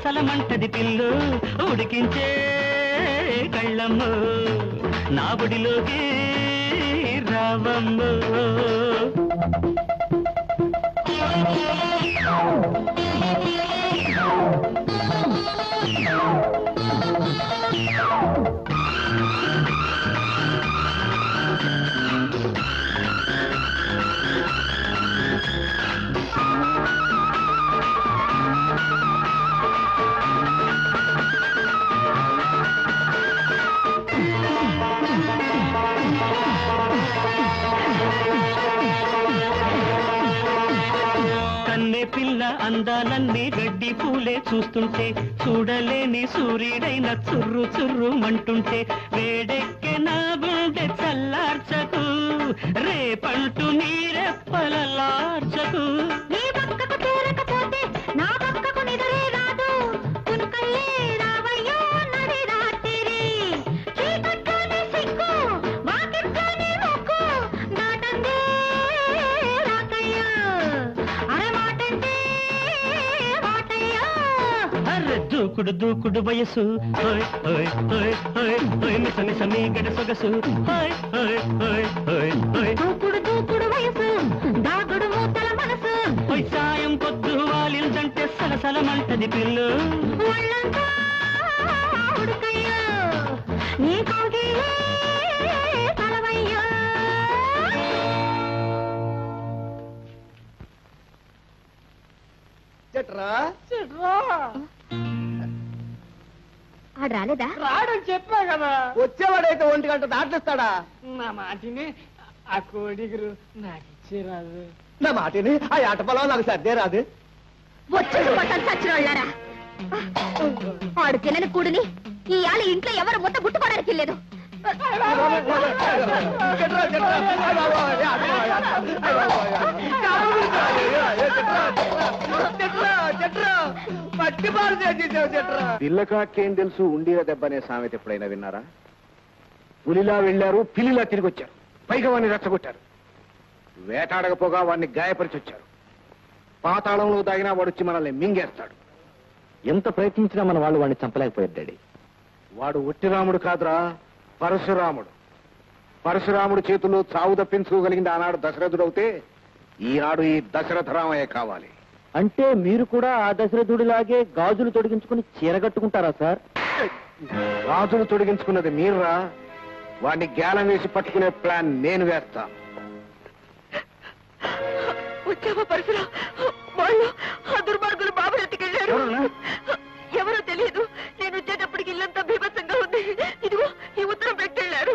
సలసలమంటది పిల్లు ఉడికించే కళ్ళమ్ము నా బుడిలోకి రావమ్ము కన్నె పిల్ల అందాలన్నీ గడ్డి పూలే చూస్తుంటే చూడలేని సూర్యుడైన చుర్రు చుర్రు మంటుంటే వేడెక్కె నా గుండె చల్లార్చకు రేపంటూ నీరెప్పలలార్చకు నీ పక్కకు చేరకపోతే నా పక్కకు నిదరే రాదు కునుకల్లే రావయ్యో నడి రాత్రి చీకట్లోనే సిగ్గు వాకిట్లోనే ముక్కు నాటందే రాకయ్యో అరే మాటంటే మాటయ్యో అర్రె దూకుడు దూకుడు వయసు ఓయ్ ఓయ్ ఓయ్ ఓయ్ ఓయ్ మిస మిస మీ గడ సొగసు ఓయ్ ఓయ్ ఓయ్ ఓయ్ ఓయ్ దూకుడు దూకుడు వయసు దాగుడు మూతల మనసు ఓయ్ సాయం పొద్దు వాలిందంటే సలసలమంటది పిల్లు ఒళ్ళంతా ఉడుకయ్యో నీ కోగిలే తలవయ్యో చెట్రా ఆడు రాలేదా రాడని చెప్పా కదా వచ్చేవాడైతే ఒంటి గంట దాటిస్తాడా నా మాటిని ఆ కోడిగురు నాకు ఇచ్చేరాదు నా మాటిని ఆ ఆట పొలం నాకు సర్దే రాదు వచ్చి పట్టాలి చచ్చిన వాళ్ళారా ఆడు తినని కూడిని ఈ ఆల ఇంట్లో ఎవరు ముద్ద ముట్టుకోవడానికి లేదు చెట్రా, చెట్రా. అయ్ బాబోయ్, ఏ ఆట బాబోయ్, ఆట బాబోయ్. అయ్ బాబోయ్, ఏ చెట్రా, చెట్రా. చెట్రా, చెట్రా. పట్టి పాలు చేసేసావు చెట్రా పిల్లకాకేం తెలుసు ఉండీల దెబ్బ అనే సామెత ఎప్పుడైనా విన్నారా పులిలా వెళ్ళారు పిల్లిలా తిరిగి వచ్చారు పైగా వాడిని రెచ్చగొట్టారు వేటాడకపోగా వాడిని గాయపరిచి వచ్చారు పాతాళంలో దాగినా వాడు వచ్చి మనల్ని మింగేస్తాడు ఎంత ప్రయత్నించినా మన వాళ్ళు వాడిని చంపలేకపోయారు డాడీ వాడు ఒట్టిరాముడు కాదురా పరశురాముడు పరశురాముడు చేతుల్లో చావు తప్పించుకోగలిగింది ఆనాడు దశరథుడవుతే ఈనాడు ఈ దశరథ రామయ్య కావాలి అంటే మీరు కూడా ఆ దశరథుడిలాగే గాజులు తొడిగించుకుని చీర కట్టుకుంటారా సార్ రాజును తొడిగించుకున్నది మీరురా వాడిని గ్యాలం వేసి పట్టుకునే ప్లాన్ నేను వేస్తా వచ్చావా పరశురా వాళ్ళు ఆ దుర్మార్గులు బాబుని ఎత్తుకెళ్ళారు ఎవరో తెలియదు నేను వచ్చేటప్పటికి ఇల్లంతా బీభత్సంగా ఉంది ఇదిగో ఈ ఉత్తరం పెట్టెళ్ళారు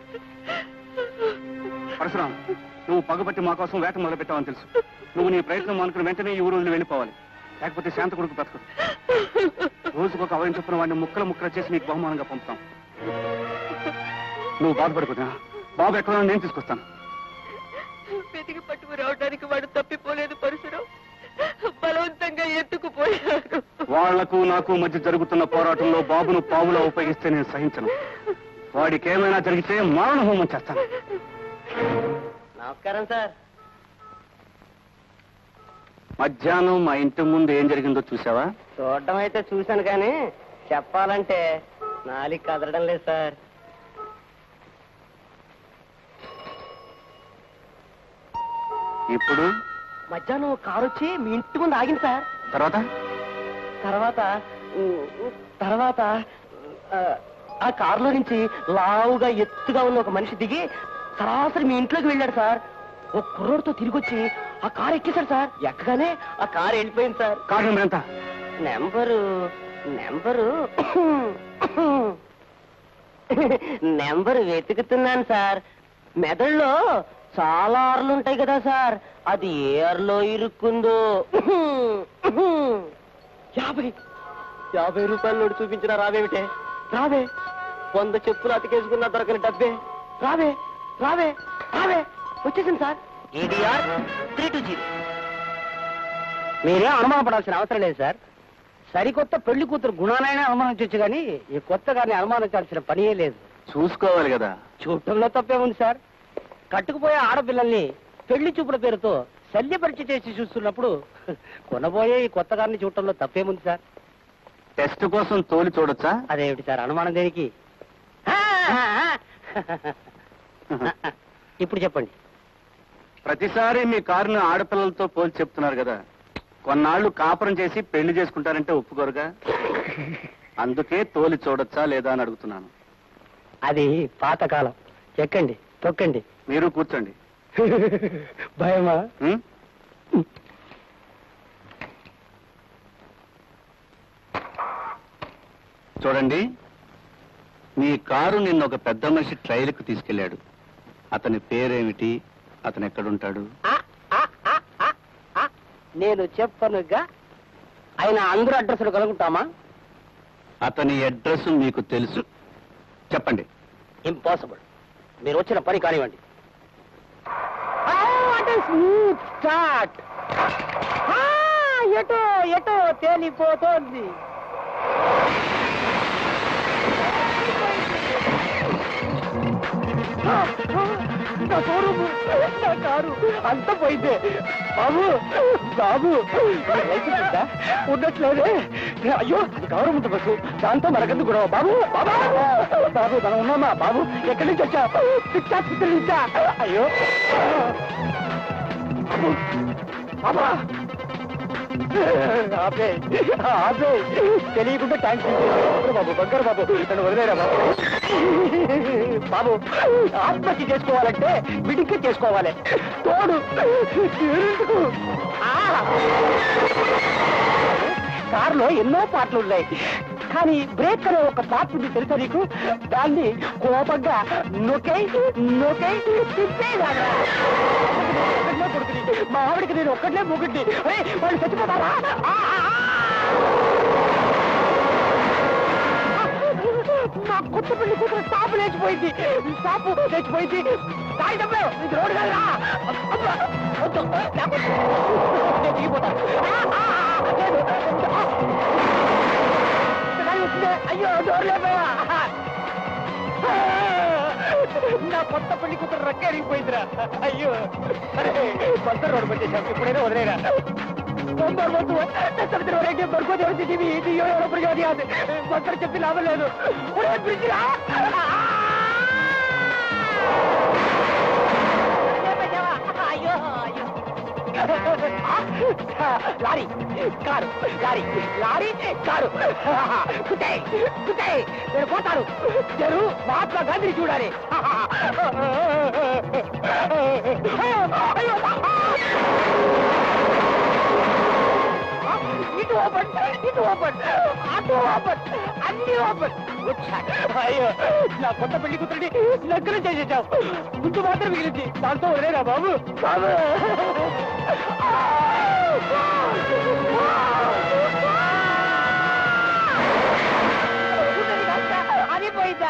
పరశురాం నువ్వు పగబట్టి మా కోసం వేట మొదలు పెట్టావని తెలుసు నువ్వు నీ ప్రయత్నం అనుకుని వెంటనే ఈ ఊరు వదిలి వెళ్ళిపోవాలి లేకపోతే శాంత కొడుకు బ్రతకడు రోజుకు ఒక అవయం చొప్పున వాడిని ముక్కలు ముక్కలు చేసి నీకు బహుమానంగా పంపుతాం నువ్వు బాధపడకుదా బాబు ఎక్కడ నేను తీసుకొస్తాను వెతికి పట్టుకు రావడానికి వాడు తప్పిపోలేదు పరశురాం బలవంతంగా ఎత్తుకుపోయారు వాళ్లకు నాకు మధ్య జరుగుతున్న పోరాటంలో బాబును పావులా ఉపయోగిస్తే నేను సహించను వాడికి ఏమైనా జరిగితే మారణ హోమం చేస్తాను నమస్కారం సార్ మధ్యాహ్నం మా ఇంటి ముందు ఏం జరిగిందో చూసావా చూడడం అయితే చూశాను కానీ చెప్పాలంటే నాలిక కదలడం లేదు సార్ ఇప్పుడు మధ్యాహ్నం కారు వచ్చి మీ ఇంటి ముందు ఆగింది సార్ తర్వాత తర్వాత ఉమ్, తర్వాత ఆ, ఆ కారులో నుంచి లావుగా ఎత్తుగా ఉన్న ఒక మనిషి దిగి సరాసరి మీ ఇంట్లోకి వెళ్ళాడు సార్ ఒక కుర్రోడితో తిరిగి వచ్చి ఆ కారు ఎక్కేశాడు సార్ ఎక్కగానే ఆ కారు వెళ్ళిపోయింది సార్ కారణం నెంబర్ ఎంత నెంబరు నెంబరు నెంబరు వెతుకుతున్నాను సార్ మెదడులో చాలా ఆర్లు ఉంటాయి కదా సార్ అది ఏ ఆర్లో ఇరుక్కుందో యాభై యాభై రూపాయలు నోటు చూపించిన రావేమిటే రావే వంద చెప్పులు అతికేసుకున్నా దొరకని డబ్బే రావే రావే రావే వచ్చేసింది sir ADR three two zero మీరేం అనుమానపడాల్సిన అవసరం లేదు సార్ సరికొత్త పెళ్లి కూతురు గుణాలైనా అనుమానించవచ్చు కానీ ఈ కొత్త గారిని అనుమానించాల్సిన పనియే లేదు చూసుకోవాలి కదా చూడటంలో తప్పే ఉంది సార్ కట్టుకుపోయే ఆడపిల్లల్ని పెళ్లి చూపుల పేరుతో శల్యపరిచి చేసి చూస్తున్నప్పుడు కొనబోయే ఈ కొత్త గారిని చూడటంలో తప్పేముంది సార్ టెస్ట్ కోసం తోలి చూడొచ్చా అదేమిటి సార్ అనుమానం దేనికి ఇప్పుడు చెప్పండి ప్రతిసారి మీ కారును ఆడపిల్లలతో పోల్చి చెప్తున్నారు కదా కొన్నాళ్ళు కాపురం చేసి పెళ్లి చేసుకుంటారంటే ఒప్పుకోరుగా అందుకే తోలి చూడొచ్చా లేదా అని అడుగుతున్నాను అది పాతకాలం ఎక్కండి తొక్కండి మీరు కూర్చోండి భయమా ఉం? చూడండి మీ కారు నిన్న ఒక పెద్ద మనిషి ట్రైల్కి తీసుకెళ్లాడు అతని పేరేమిటి అతను ఎక్కడుంటాడు నేను చెప్పనుగా ఆయన అందరూ అడ్రస్లు కలుగుతామా అతని అడ్రస్ మీకు తెలుసు చెప్పండి ఇంపాసిబుల్ మీరు వచ్చిన పని కానివ్వండి స్మూత్ స్టార్ట్ ఎటో ఎటో తేలిపోతోంది నా షోరూమ్ నా కారు అంత పోయిందే బాబు బాబు లైసెన్స్ ఉందా ఉండట్లేదే అయ్యో అది గవర్నమెంట్ బస్సు దాంతో మనకెందుకు గొడవ బాబు బాబా బాబు మనం ఉన్నామా బాబు ఎక్కడి నుంచి వచ్చా పిచ్చాస్పత్రి నుంచా అయ్యో బాబు బాబా ఆపే ఆపే తెలియకుండా ట్యాంక్ బాబు బంగారు బాబు నన్ను వదిలేరా బాబు బాబు ఆత్మహత్య చేసుకోవాలంటే విడికి చేసుకోవాలి తోడు ఎందుకు? ఆ! కారులో ఎన్నో పాటలు ఉన్నాయి కానీ బ్రేక్ అనే ఒక పార్ట్ ఉంది తెలుసా నీకు దాన్ని కోపంగా నొకై నొకై తిప్పేదాగా ఒక్కడే కొడుకుని మా ఆవిడకి నేను ఒక్కడే మొగుడిని అరే వాళ్ళు చచ్చిపోతారా ఆ, ఆ, ఆ! నా కొత్త పెళ్లి కూతురు స్టాప్ లేచిపోయింది స్టాప్ లేచిపోయింది దారి తప్పే ఇది రోడ్డు కదరా అబ్బా, వద్దు, లేకపోతే నేను దిగిపోతాను ఆ, ఆ, ఆ, లేదు. ఆ. పిల్లాడి వచ్చిందే. అయ్యో డోర్ లేపా నా కొత్త పెళ్లి కూతురు రక్కేరిగిపోయిందిరా అయ్యో అరే కొత్త రోడ్డు పట్టేశాం ఇప్పుడైనా వదిలేరా నంబర్ వద్దు సముద్ర వరకు పడుకోది ఎవరు ఇది ఇది ఎవరు ప్రజాది అది మొత్తం చెప్పి లాభం లేదు ఒరే బ్రిడ్జిరా అయ్యో అయ్యో lorry car lorry lorry car కుటే కుటే నేను పోతాను నేను మహాత్మా గాంధీ చూడాలి అయ్యో ఇటు ఓపెన్ ఇటు ఓపెన్ అటు ఓపెన్ అన్ని ఓపెన్ వచ్చాడు అయ్యో నా కొత్త పెళ్లి కూతురిని నగ్గరం చేసేసావు ముందు మాత్రం మిగిలింది దాంతో వదిలేరా బాబు బాబు అది పోయిందా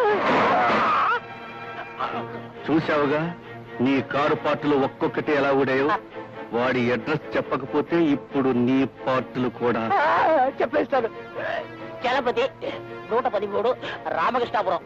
చూశావుగా నీ కారు పార్టులు ఒక్కొక్కటి ఎలా ఊడాయో వాడి అడ్రస్ చెప్పకపోతే ఇప్పుడు నీ పార్టులు కూడా చెప్పేస్తాను చలపతి నూట పదిమూడు రామకృష్ణాపురం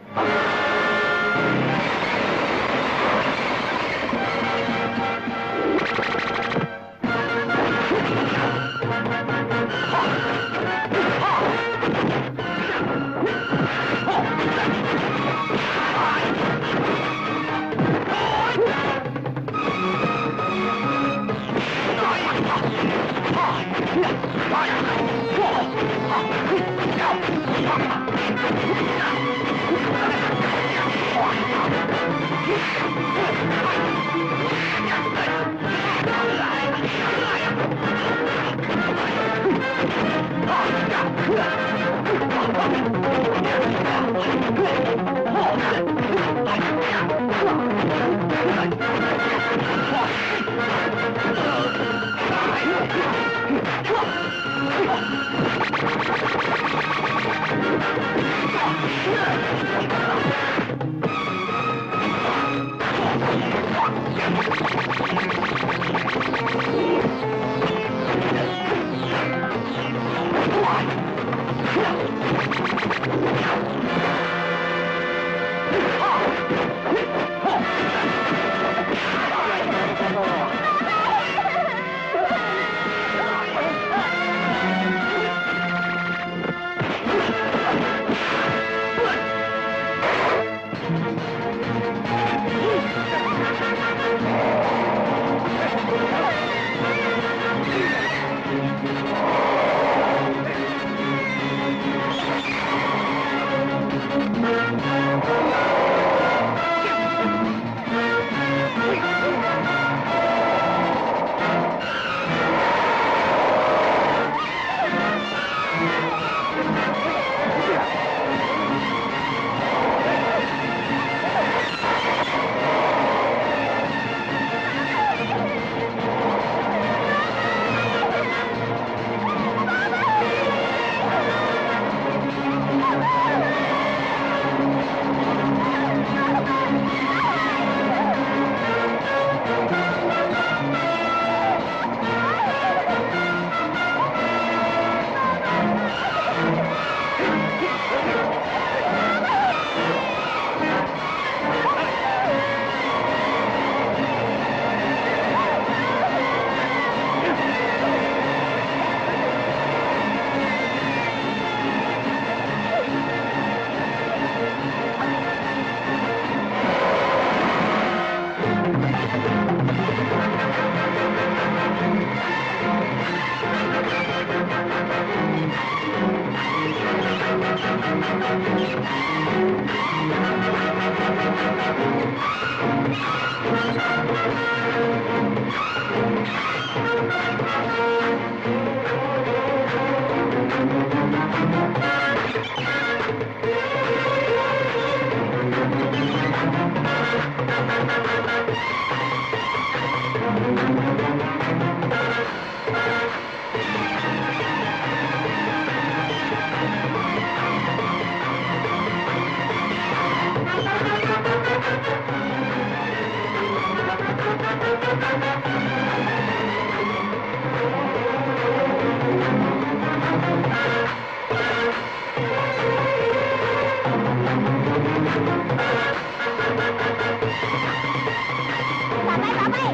బాబాయ్ బాబాయ్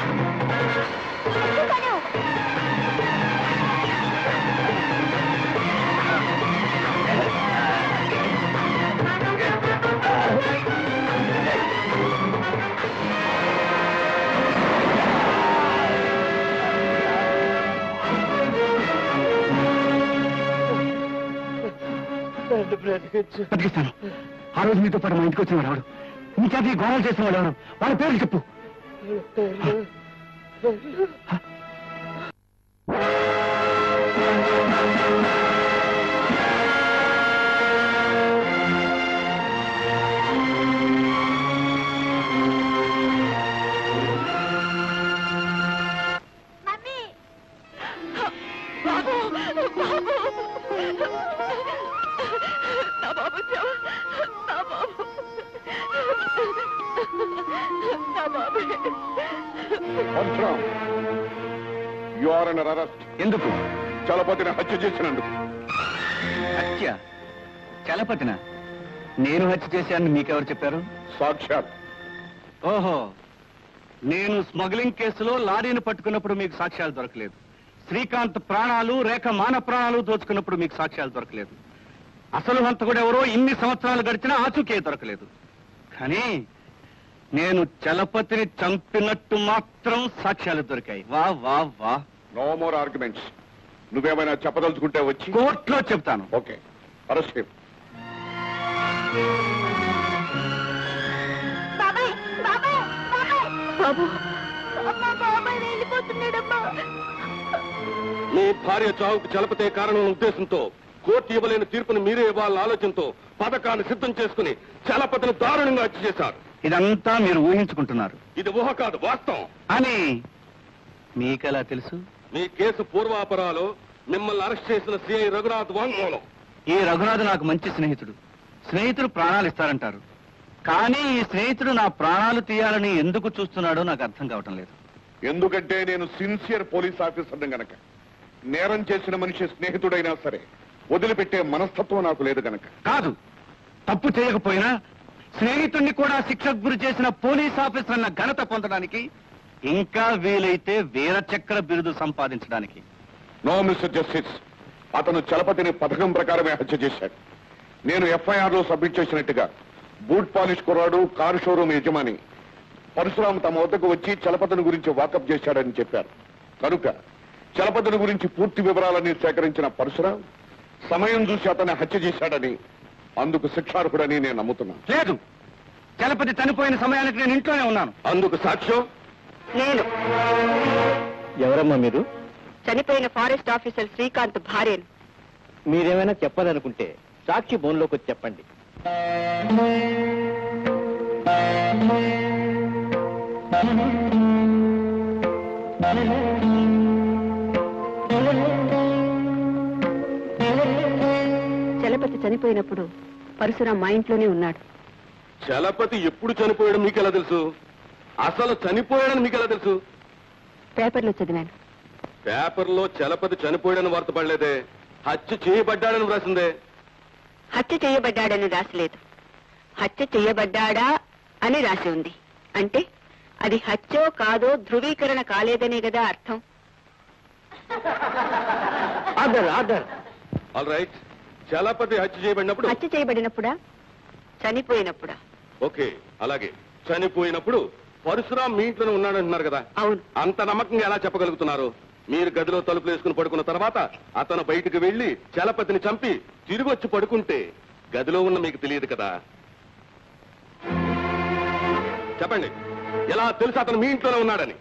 చూశాను. నన్ను బ్రతికించు బతికిస్తాను ఆ రోజు మీతో పాటు మా ఇంటికి వచ్చిన వాడు ఎవడు మీ చేత ఈ గొడవలు చేసిన వాడు ఎవరు వాళ్ళ పేర్లు చెప్పు మమ్మీ బాబు బాబు నా బాబు చావు. నా బాబు నా బాబే Parasuram you are under arrest ఎందుకు చలపతిని హత్య చేసినందుకు హత్య చలపతిన నేను హత్య చేశానని మీకెవరు చెప్పారు సాక్షాత్ ఓహో నేను స్మగ్లింగ్ కేసులో లారీని పట్టుకున్నప్పుడు మీకు సాక్ష్యాలు దొరకలేదు శ్రీకాంత్ ప్రాణాలు రేఖ మాన ప్రాణాలు దోచుకున్నప్పుడు మీకు సాక్ష్యాలు దొరకలేదు అసలు హంతకుడు ఎవరో ఇన్ని సంవత్సరాలు గడిచినా ఆచూకే దొరకలేదు కానీ నేను చలపతిని చంపినట్టు మాత్రం సాక్ష్యాలు దొరికాయి వా వా వా నో మోర్ ఆర్గ్యుమెంట్స్ నువ్వేమైనా చెప్పదలుచుకుంటే వచ్చి కోర్టులో చెప్తాను ఓకే అరెస్ట్ హిమ్ బాబాయ్ బాబాయ్ బాబాయ్ బాబు అమ్మా బాబాయ్ వెళ్ళిపోతున్నాడమ్మా మీ భార్య చావుకు చలపతే కారణం ఉద్దేశంతో కోర్టు ఇవ్వలేని తీర్పును మీరే ఇవ్వాలన్న ఆలోచనతో పథకాన్ని సిద్ధం చేసుకుని చలపతిని దారుణంగా హత్య చేశారు ఇదంతా మీరు ఊహించుకుంటున్నారు ఇది ఊహ కాదు వాస్తవం అని మీకెలా తెలుసు మీ కేసు పూర్వాపరాలు మిమ్మల్ని అరెస్ట్ చేసిన సిఐ రఘునాథ్ వాంగ్మూలం ఈ రఘునాథ్ నాకు మంచి స్నేహితుడు స్నేహితుడు ప్రాణాలు ఇస్తారంటారు కానీ ఈ స్నేహితుడు నా ప్రాణాలు తీయాలని ఎందుకు చూస్తున్నాడో నాకు అర్థం కావటం లేదు ఎందుకంటే నేను సిన్సియర్ పోలీస్ ఆఫీసర్ని గనక నేరం చేసిన మనిషి స్నేహితుడైనా సరే వదిలిపెట్టే మనస్తత్వం నాకు లేదు గనక కాదు తప్పు చేయకపోయినా స్నేహితుణ్ణి కూడా శిక్షకు గురి చేసిన పోలీస్ ఆఫీసర్ అన్న ఘనత పొందడానికి ఇంకా వీలైతే వీర చక్ర బిరుదు సంపాదించడానికి నో మిస్టర్ జస్టిస్ అతను చలపతిని పథకం ప్రకారమే హత్య చేశాడు నేను ఎఫ్ఐఆర్ లో సబ్మిట్ చేసినట్టుగా బూట్ పాలిష్ కుర్రాడు కారు షోరూమ్ యజమాని పరశురాం తమ వద్దకు వచ్చి చలపతిని గురించి వాకప్ చేశాడని చెప్పారు కనుక చలపతిని గురించి పూర్తి వివరాలన్నీ సేకరించిన పరశురాం సమయం చూసి అతన్ని హత్య చేశాడని అందుకు శిక్షార్హుడని నేను నమ్ముతున్నాను లేదు చలపతి చనిపోయిన సమయానికి నేను ఇంట్లోనే ఉన్నాను అందుకు సాక్ష్యం నేను ఎవరమ్మా మీరు చనిపోయిన ఫారెస్ట్ ఆఫీసర్ శ్రీకాంత్ భార్యను మీరేమైనా చెప్పాలనుకుంటే సాక్షి బోన్లోకి వచ్చి చెప్పండి చలపతి చనిపోయినప్పుడు పరశురాం మా ఇంట్లోనే ఉన్నాడు చలపతి ఎప్పుడు చనిపోయాడు మీకెలా తెలుసు అసలు చనిపోయాడని మీకెలా తెలుసు పేపర్లో చదివాను పేపర్లో చలపతి చనిపోయాడని వార్త పడలేదే హత్య చేయబడ్డాడని వ్రాసిందే హత్య చేయబడ్డాడని రాసలేదు హత్య చేయబడ్డాడా అని రాసి ఉంది అంటే అది హత్యో కాదో ధృవీకరణ కాలేదనే కదా అర్థం order order all right Chalapathi హత్య చేయబడినప్పుడు హత్య చేయబడినప్పుడా చనిపోయినప్పుడా ఓకే అలాగే చనిపోయినప్పుడు పరశురాం మీ ఇంట్లోనే ఉన్నాడంటున్నారు కదా అవును అంత నమ్మకంగా ఎలా చెప్పగలుగుతున్నారు మీరు గదిలో తలుపులు వేసుకుని పడుకున్న తర్వాత అతను బయటకు వెళ్లి చలపతిని చంపి తిరిగి వచ్చి పడుకుంటే గదిలో ఉన్న మీకు తెలియదు కదా చెప్పండి ఎలా తెలుసు అతను మీ ఇంట్లోనే ఉన్నాడని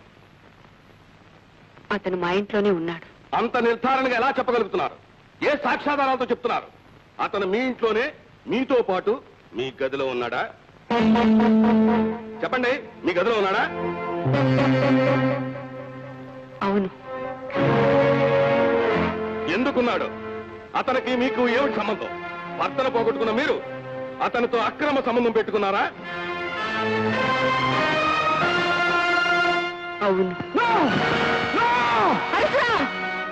అతను మా ఇంట్లోనే ఉన్నాడు అంత నిర్ధారణగా ఎలా చెప్పగలుగుతున్నారు ఏ సాక్ష్యాధారాలతో చెప్తున్నారు అతను మీ ఇంట్లోనే మీతో పాటు మీ గదిలో ఉన్నాడా చెప్పండి మీ గదిలో ఉన్నాడా అవును ఎందుకున్నాడు అతనికి మీకు ఏమిటి సంబంధం భర్తను పోగొట్టుకున్న మీరు అతనితో అక్రమ సంబంధం పెట్టుకున్నారా అవును పరశురామ్!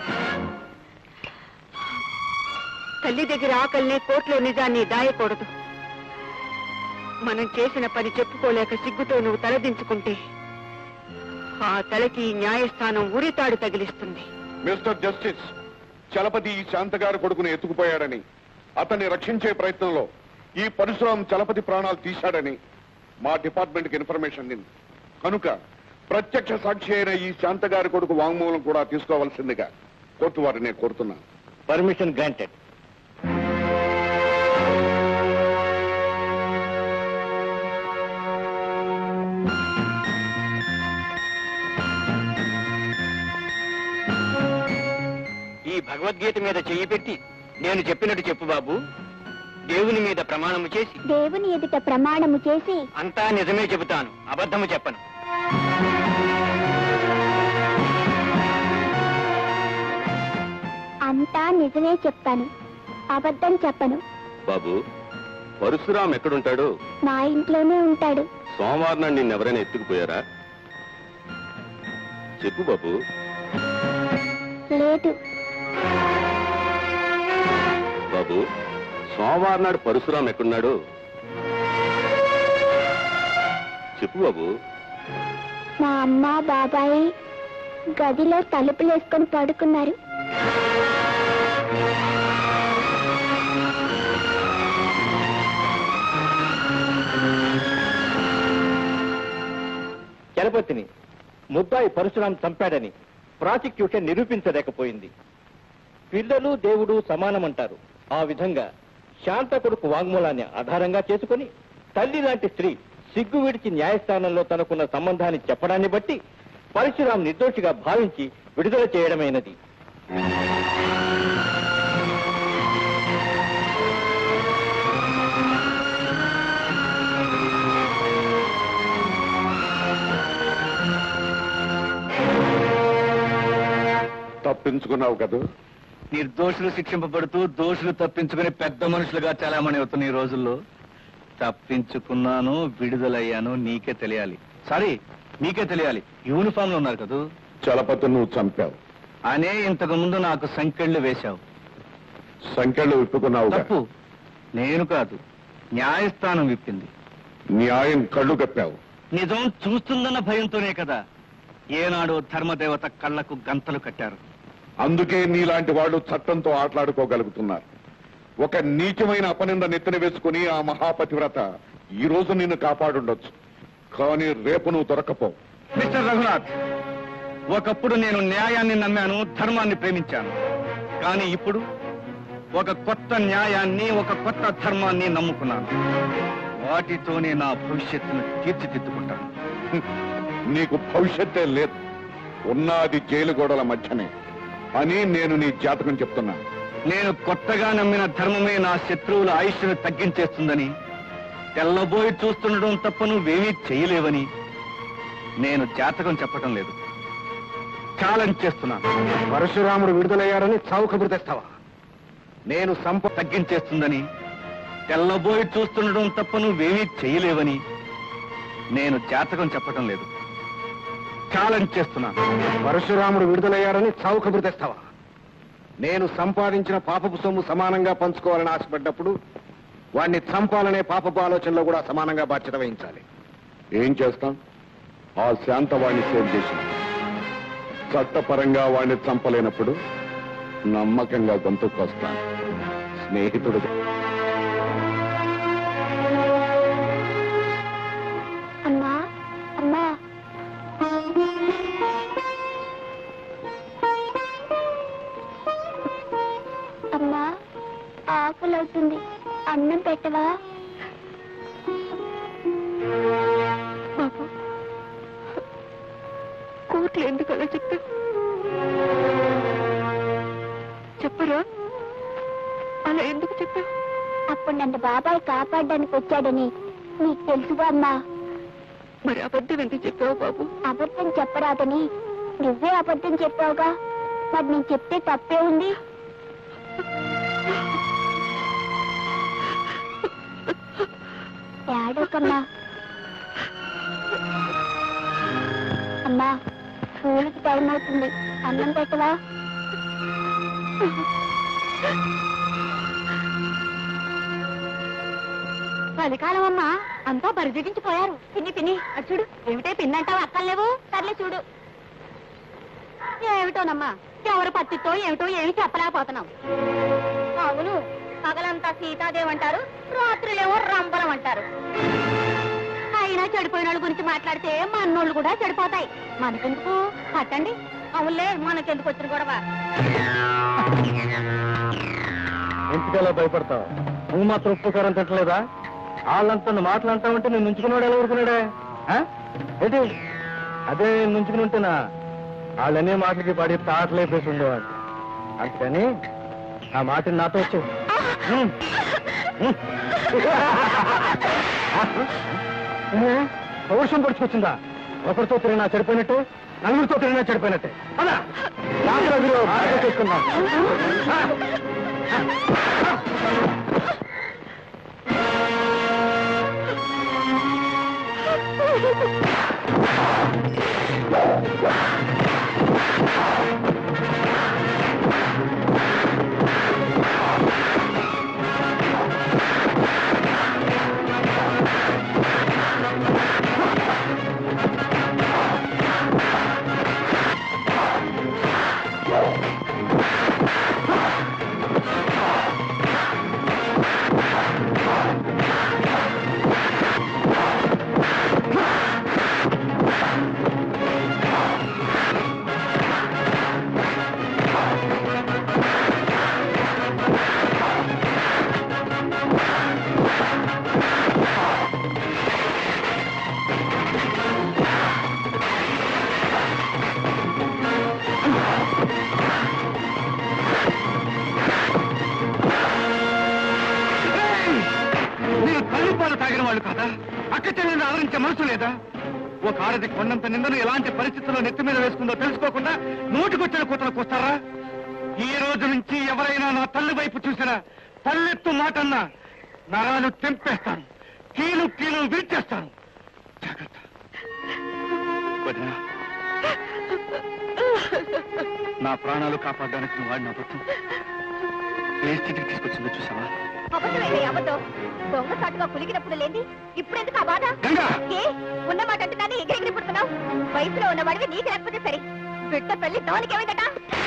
తల్లి దగ్గర ఆకలిని కోర్టులో నిజాన్ని దాయకూడదు మనం చేసిన పని చెప్పుకోలేక సిగ్గుతో నువ్వు తలదించుకుంటే ఆ తలకి ఈ న్యాయస్థానం ఉరితాడు తగిలిస్తుంది మిస్టర్ జస్టిస్ చలపతి ఈ శాంతగారి కొడుకును ఎత్తుకుపోయాడని అతన్ని రక్షించే ప్రయత్నంలో ఈ పరశురాం చలపతి ప్రాణాలు తీశాడని మా డిపార్ట్మెంట్ కి ఇన్ఫర్మేషన్ అందింది కనుక ప్రత్యక్ష సాక్షి అయిన ఈ శాంతగారి కొడుకు వాంగ్మూలం కూడా తీసుకోవాల్సిందిగా కోర్టు వారిని కోరుతున్నాను పర్మిషన్ గ్రాంటెడ్ ఈ భగవద్గీత మీద చెయ్యి పెట్టి నేను చెప్పినట్టు చెప్పు బాబు దేవుని మీద ప్రమాణము చేసి దేవుని ఎదుట ప్రమాణము చేసి అంతా నిజమే చెబుతాను అబద్ధము చెప్పను అంతా నిజమే చెప్తాను అబద్ధం చెప్పను బాబు పరశురాం ఎక్కడుంటాడు మా ఇంట్లోనే ఉంటాడు సోమవారం నాడు నిన్ను ఎవరైనా ఎత్తుకుపోయారా చెప్పు బాబు లేదు బాబు సోమవారం నాడు పరశురాం ఎక్కడున్నాడు చెప్పు బాబు మా అమ్మ బాబాయి గదిలో తలుపులేసుకొని పడుకున్నారు చలపతిని ముద్దాయి పరశురాం చంపాడని ప్రాసిక్యూషన్ నిరూపించలేకపోయింది పిల్లలు దేవుడు సమానమంటారు ఆ విధంగా శాంత కొడుకు వాంగ్మూలాన్ని ఆధారంగా చేసుకుని తల్లి లాంటి స్త్రీ సిగ్గు విడిచి న్యాయస్థానంలో తనకున్న సంబంధాన్ని చెప్పడాన్ని బట్టి పరశురాం నిర్దోషిగా భావించి విడుదల చేయడమైనది తప్పించుకున్నావు కదూ నిర్దోషులు శిక్షింపబడుతూ దోషులు తప్పించుకుని పెద్ద మనుషులుగా చాలామణి అవుతున్న ఈ రోజుల్లో తప్పించుకున్నాను విడుదలయ్యాను నీకే తెలియాలి సారీ నీకే తెలియాలి యూనిఫామ్ లో ఉన్నారు కదూ చలపతి నువ్వు చంపావు అనే ఇంతకు ముందు నాకు సంకెళ్ళు వేశావు సంఖ్యలు విప్పుకున్నావు తప్పు నేను కాదు న్యాయస్థానం విప్పింది న్యాయం కళ్ళు కప్పావు నిజం చూస్తుందన్న భయంతోనే కదా ఏనాడు ధర్మదేవత కళ్ళకు గంతలు కట్టారు అందుకే నీలాంటి వాళ్ళు చట్టంతో ఆటలాడుకోగలుగుతున్నారు ఒక నీచమైన అపనింద నెత్తిన వేసుకుని ఆ మహాపతివ్రత ఈ రోజు నిన్ను కాపాడుండొచ్చు కానీ రేపు నువ్వు దొరకపోవు మిస్టర్ రఘునాథ్ ఒకప్పుడు నేను న్యాయాన్ని నమ్మాను ధర్మాన్ని ప్రేమించాను కానీ ఇప్పుడు ఒక కొత్త న్యాయాన్ని ఒక కొత్త ధర్మాన్ని నమ్ముకున్నాను వాటితోనే నా భవిష్యత్తును తీర్చిదిద్దుకుంటాను నీకు భవిష్యత్తే లేదు ఉన్నది జైలు గోడల మధ్యనే అని నేను నీ జాతకం చెప్తున్నాను నేను కొత్తగా నమ్మిన ధర్మమే నా శత్రువుల ఆయుష్ను తగ్గించేస్తుందని తెల్లబోయి చూస్తుండడం తప్ప నువ్వేమీ చేయలేవని నేను జాతకం చెప్పటం లేదు ఛాలెంజ్ చేస్తున్నాను పరశురాముడు విడుదలయ్యాడని చావు కబురు తెస్తావా నేను సంప తగ్గించేస్తుందని తెల్లబోయి చూస్తుండడం తప్ప నువ్వేమీ చేయలేవని నేను జాతకం చెప్పటం లేదు ఛాలెంజ్ చేస్తున్నాను పరశురాముడు విడుదలయ్యాడని చావు కబురు తెస్తావా నేను సంపాదించిన పాపపు సొమ్ము సమానంగా పంచుకోవాలని ఆశపడ్డప్పుడు వాణ్ణి చంపాలనే పాపపు ఆలోచనలో కూడా సమానంగా బాధ్యత వహించాలి ఏం చేస్తాం ఆ శాంత వాణ్ణి సేవ్ చేసిన చట్టపరంగా వాణ్ణి చంపలేనప్పుడు నమ్మకంగా గొంతుకొస్తాను స్నేహితుడు అమ్మా అమ్మా అమ్మా ఆకలి అవుతుంది అన్నం పెట్టవా బాబు కోర్టులు ఎందుకు అలా చెప్పా చెప్పరా అలా ఎందుకు చెప్పా అప్పుడు నన్ను బాబాయ్ కాపాడడానికి వచ్చాడని నీకు తెలుసుగా అమ్మా మరి అబద్ధం ఎందుకు చెప్పావు బాబు అబద్ధం చెప్పరాదని నువ్వే అబద్ధం చెప్పావుగా మరి నేను చెప్తే తప్పే ఉంది ఏడోకమ్మా అమ్మా స్కూల్కి టైం అవుతుంది అన్నం పెట్టవా చలికాలం అమ్మా అంతా బరిదిగించిపోయారు పిన్ని పిన్ని అది చూడు ఏమిటే పిన్ని అంటావు అక్కర్లేవు సర్లే చూడు ఏమిటోనమ్మా ఎవరు పత్తితో ఏమిటో ఏమి చెప్పలేకపోతున్నాం అవును పగలంతా సీతాదేవి అంటారు రాత్రులేమో రంబలం అంటారు అయినా చెడిపోయిన వాళ్ళ గురించి మాట్లాడితే మన్నోళ్ళు కూడా చెడిపోతాయి మనకెందుకు పట్టండి అవునులే మనకెందుకు వచ్చిన గొడవ ఎందుకలా భయపడతావు నువ్వు మాత్రం ఉప్పు కారం తింటలేదా వాళ్ళంతా నువ్వు మాటలు అంటావంటే నేను నుంచుకున్నాడు ఎలా ఊరుకున్నాడే ఆ? ఏంటి అదే నేను నుంచుకుని ఉంటేనా వాళ్ళనే మాటలకి పడి తాటలేపేసి ఉండేవాడు అందుకని ఆ మాటని నాతో వచ్చావు పౌరుషం పొడుచుకొచ్చిందా ఒకరితో తిరిగినా చెడిపోయినట్టే నలుగురితో తిరిగినా చెడిపోయినట్టే అలా చేసుకున్నాం మీరు తల్లిపాలు తాగిన వాళ్ళు కాదా అక్క చెల్లెలను ఆదరించే మనసు లేదా ఒక ఆడది కొండంత నిందను ఎలాంటి పరిస్థితుల్లో నెత్తి మీద వేసుకుందో తెలుసుకోకుండా నోటికొచ్చిన కూతలకు వస్తారా ఈ రోజు నుంచి ఎవరైనా నా తల్లి వైపు చూసినా తల్లెత్తు మాటన్నా నరాలు తెంపేస్తాను కీలు కీలు విరిచేస్తాను జాగ్రత్త వదినా, నా ప్రాణాలు కాపాడడానికి నువ్వు వాడిన అబద్ధం ఏ స్థితికి తీసుకొచ్చిందో చూసావా అబద్ధమేలే అబద్ధం దొంగ సాటుగా కులిగినప్పుడు లేంది ఇప్పుడెందుకు ఆ బాధ గంగా! ఏ ఉన్న మాట అంటున్నానే ఎగిరెగిరి పుడుతున్నావు వయసులో ఉన్నవాడివి నీకు లేకపోతే సరే బిడ్డ తల్లి దానికేమైందట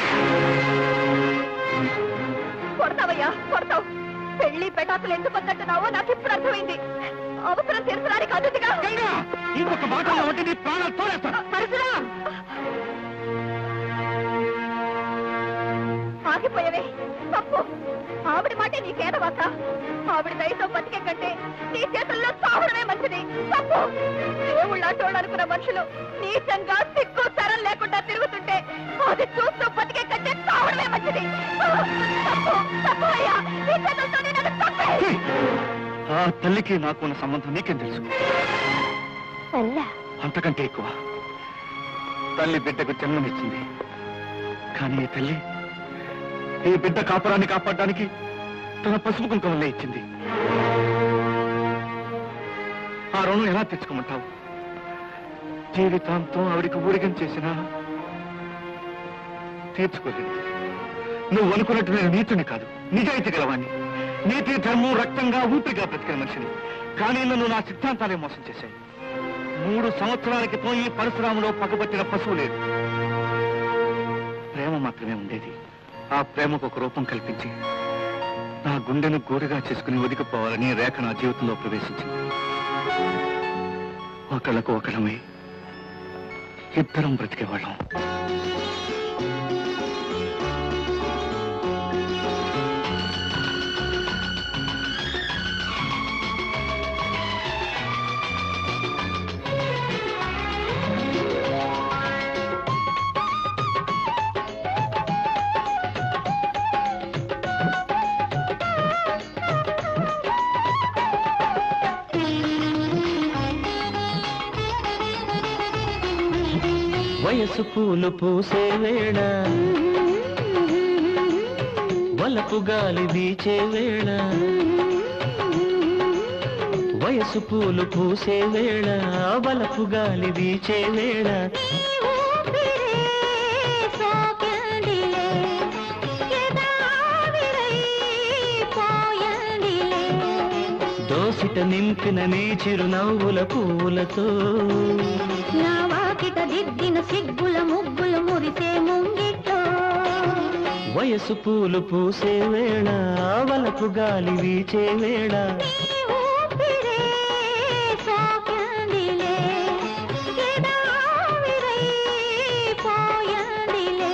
కొడతావయ్యా కొడతావు పెళ్లి పెటాకులు ఎందుకు వద్దంటున్నావో నాకు ఇప్పుడు అర్థమైంది అవసరం తీర్చడానికి అదుగా ఇంకొక మాట ఒకటి నీ ప్రాణాలు తోలేస్తాను పరశురాం ఆగిపోయావే తప్పు ఆవిడ మాటే నీ కేదవాత ఆవిడ దయతో బతికే కంటే నీ చేతుల్లో సావడమే మంచిది తప్పు దేవుళ్ళు అంటోళ్ళు అనుకున్న మనుషులు నీచంగా సిగ్గు తరం లేకుండా తిరుగుతుంటే అది చూస్తూ బతికే కంటే సావడమే మంచిది తప్పు తప్పు అయ్యా నీ చేతులతోనే నన్ను చంపేయ్. ఆ తల్లికి నాకు ఉన్న సంబంధం నీకేం తెలుసు తల్లా అంతకంటే ఎక్కువ తల్లి బిడ్డకు జన్మనిచ్చింది కానీ ఈ తల్లి ఈ బిడ్డ కాపురాన్ని కాపాడడానికి తన పసుపు కుంకుమలే ఇచ్చింది ఆ రుణం ఎలా తెచ్చుకోమంటావు జీవితాంతం ఆవిడికి ఊరిగం చేసినా తీర్చుకోలేదు నువ్వు అనుకున్నట్టు నేను నీతుని కాదు నిజాయితీ గలవాణ్ణి నీతి ధర్మం రక్తంగా ఊపిరిగా బ్రతికిన మనిషిని కానీ నన్ను నా సిద్ధాంతాలే మోసం చేశాయి మూడు సంవత్సరాల క్రితం ఈ పరశురాములో పగబట్టిన పశువు లేదు ప్రేమ మాత్రమే ఉండేది ఆ ప్రేమకు ఒక రూపం కల్పించి నా గుండెను గోరుగా చేసుకుని ఒదిగిపోవాలని రేఖ నా జీవితంలో ప్రవేశించింది ఒకళ్ళకు ఒకళ్ళమై ఇద్దరం బ్రతికేవాళ్ళం వయసు పూలు పూసే వేళ వలపు గాలి వీచే వేళ వయసు పూలు పూసే వేళ వలపు గాలి వీచే వేళ నీ ఊపిరే నింపిన నీ చిరునవ్వుల పువ్వులతో నా వాకిట దిద్దిన సిగ్గుల ముగ్గులు మురిసే ముంగిట్లో వయసు పూలు పూసే వేళ వలపు గాలి వీచే వేళ నీ ఊపిరే సోకిందిలే, ఎడావిరై పోయిందిలే.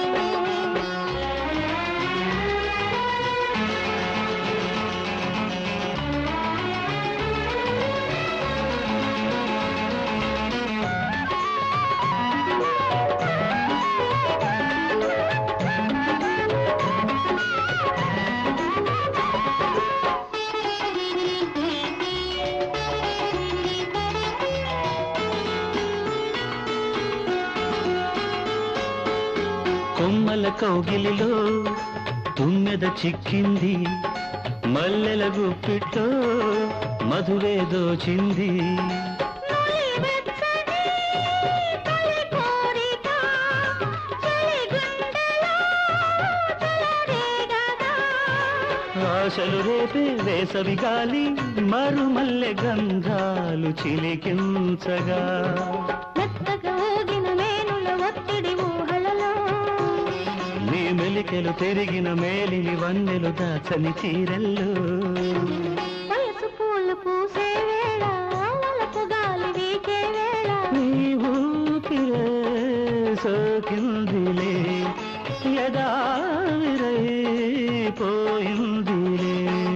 కొమ్మల కౌగిలిలో తుమ్మెద చిక్కింది మల్లెల గుప్పిట్లో మధువే దోచింది నులివెచ్చని తొలి కోరిక, చలిగుండెలో చెలరేగగా. ఆశలు రేపే వేసవి గాలి మరుమల్లె గంధాలు చిలికించగా మెత్తగా ఊగిన మేనుల ఒత్తిడి ఊహలలో నీ మెలికెలు పెరిగిన మేలిని వన్నెలు దాచని చీరల్లో వయసు పూలు పూసే వేళ వలపు గాలి వీచే వేళ నీ ఊపిరే సోకిందిలే యదావిరై పోయిందిలే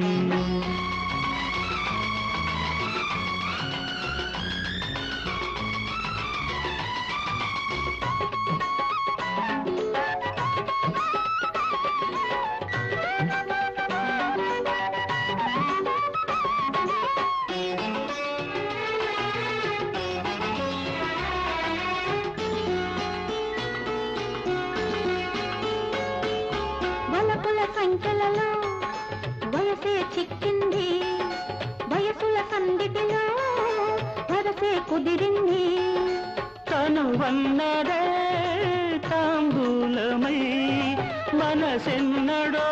వలపుల సంఖ్యలలో వయసే చిక్కింది వయసుల సందిటిలో వరసే కుదిరింది తను వన్నదే తాంబూలమై మనసెన్నడో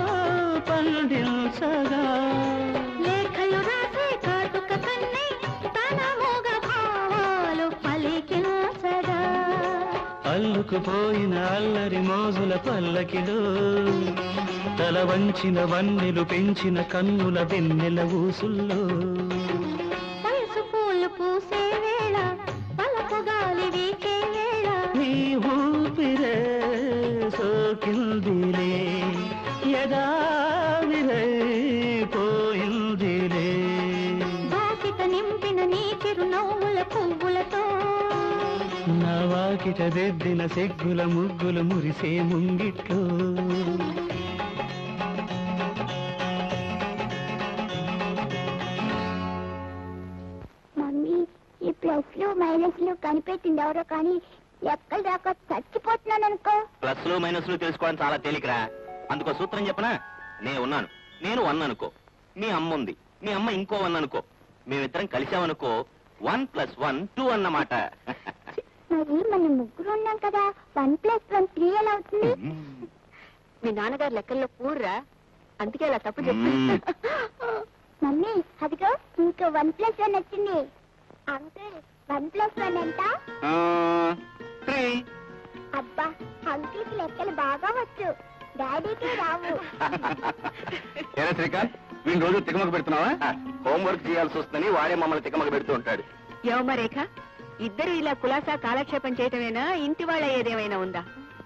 పండించగా లేఖలు రాసే కాటుక కన్నే తన మోగ భావాలు పలికించగా అల్లుకుపోయిన అల్లరి మోజుల పల్లకిలో తల వంచిన వన్నెలు పెంచిన కన్నుల వెన్నెల ఊసుల్లో వయసు పూలు పూసే వేళ పలపు గాలి వీచే వేళ నీ ఊపిరే సోకిందిలే యదావిరై పోయిందిలే బాకిట నింపిన నీ చిరునవ్వుల పువ్వులతో నా వాకిట దిద్దిన సిగ్గుల ముగ్గులు మురిసే ముంగిట్లో మమ్మీ ఈ ప్లస్లు మైనస్లు కనిపెట్టింది ఎవరో కానీ ఎక్కడ దాకా చచ్చిపోతున్నాను అనుకో ప్లస్లు మైనస్లు తెలుసుకోవడం చాలా తేలికరా అందుకో సూత్రం చెప్పనా నేను ఉన్నాను నేను వన్ అనుకో మీ అమ్మ ఉంది మీ అమ్మ ఇంకో వన్ అనుకో మేమిద్దరం కలిసామనుకో వన్ ప్లస్ వన్ టూ అన్నమాట మరి మన ముగ్గురు ఉన్నాం కదా వన్ ప్లస్ వన్ త్రీ ఎలా అవుతుంది మీ నాన్నగారు లెక్కల్లో పూర్రా అందుకే అలా తప్పు చెప్పు మ్మ్. మమ్మీ అదిగో ఇంకో వన్ ప్లస్ వన్ వచ్చింది అంకుల్ వన్ ప్లస్ వన్ ఎంత త్రీ అబ్బా అంకుల్ కి లెక్కలు బాగా వచ్చు డాడీకి రావు ఏరా శ్రీకాంత్ వీళ్ళు రోజు తికమక పెడుతున్నావా హోంవర్క్ చేయాల్సి వస్తుందని వాడే మమ్మల్ని తిక్కమక పెడుతూ ఉంటాడు యవమరేఖ ఇద్దరు ఇలా కులాసా కాలక్షేపం చేయటమేనా ఇంటి వాళ్ళ ఏదేమైనా ఉందా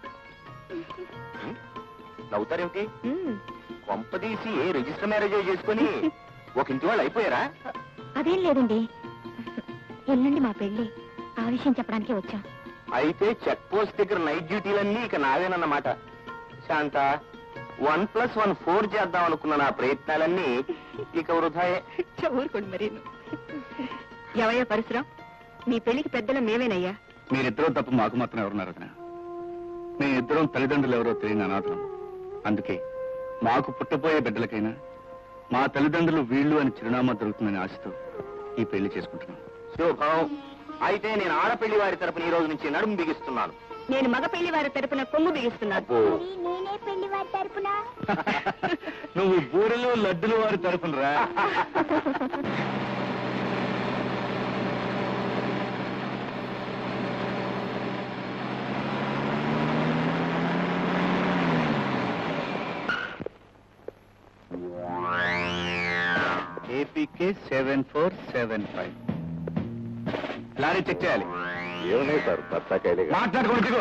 నవ్వుతారేమిటి మ్మ్. కొంపదీసి ఏ రిజిస్టర్ మ్యారేజ్ చేసుకుని ఒక ఇంటి వాళ్ళు అయిపోయారా అదేం లేదండి ఎల్లుండి మా పెళ్లి ఆ విషయం చెప్పడానికి వచ్చాం అయితే చెక్ పోస్ట్ దగ్గర నైట్ డ్యూటీలన్నీ ఇక నావేనన్నమాట Shantha one plus one four చేద్దాం అనుకున్న నా ప్రయత్నాలన్నీ ఇక వృధాయే ఊరుకోండి మరి ఎవయ్యా పరశురాం మీ పెళ్లికి పెద్దలు మేమేనయ్యా మీరిద్దరూ తప్ప మాకు మాత్రం ఎవరున్నారు వదినా? మేమిద్దరం తల్లిదండ్రులు ఎవరో తెలియని అనాథలం అందుకే మాకు పుట్టబోయే బిడ్డలకైనా మా తల్లిదండ్రులు వీళ్ళు అని చిరునామా దొరుకుతుందని ఆశతో ఈ పెళ్లి చేసుకుంటున్నాం శుభం అయితే నేను ఆడపెళ్లి వారి తరపున ఈ రోజు నుంచి నడుము బిగిస్తున్నాను నేను మగ పెళ్లి వారి తరపున కొమ్ము బిగిస్తున్నాను అబ్బో నేనే పెళ్లి వారి తరపున నువ్వు బూరెలు లడ్డులు వారి తరపున రా seven four seven five lorry check చేయాలి ఏమున్నాయి సార్ బత్తాకాయలే మాట్లాడుకోండి దిగు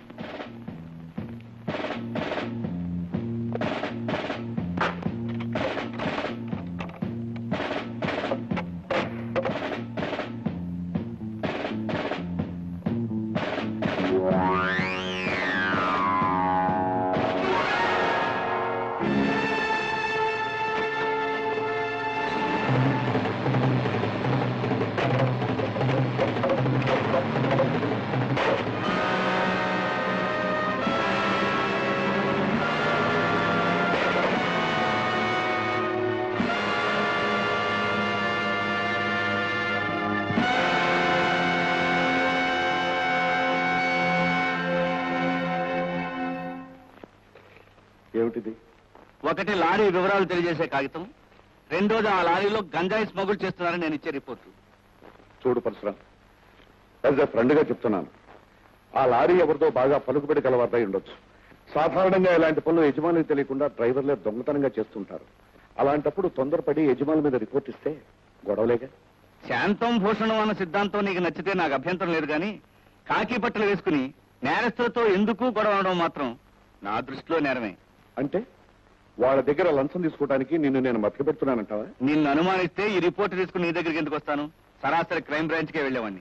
ఏమిటిది ఒకటి లారీ వివరాలు తెలియజేసే కాగితం రెండోది ఆ లారీలో గంజాయి స్మగుల్ చేస్తున్నారని నేను ఇచ్చే రిపోర్టు చూడు పరశురాం యాజ్ ఎ ఫ్రెండ్ గా చెప్తున్నాను ఆ లారీ ఎవరితో బాగా పలుకుబడి కలవారై ఉండొచ్చు సాధారణంగా ఇలాంటి పనులు యజమానికి తెలియకుండా డ్రైవర్లే దొంగతనంగా చేస్తుంటారు అలాంటప్పుడు తొందరపడి యజమాని మీద రిపోర్ట్ ఇస్తే గొడవలేగా శాంతం భూషణం అన్న సిద్ధాంతం నీకు నచ్చితే నాకు అభ్యంతరం లేదు కానీ కాకి బట్టలు వేసుకుని నేరస్తులతో ఎందుకు గొడవ అవడం మాత్రం నా దృష్టిలో నేరమే అంటే వాళ్ళ దగ్గర లంచం తీసుకోవడానికి నిన్ను నేను మభ్యపెడుతున్నానంటావా నిన్ను అనుమానిస్తే ఈ రిపోర్ట్ తీసుకుని నీ దగ్గరికి ఎందుకు వస్తాను సరాసరి క్రైమ్ బ్రాంచ్కే వెళ్ళేవాడిని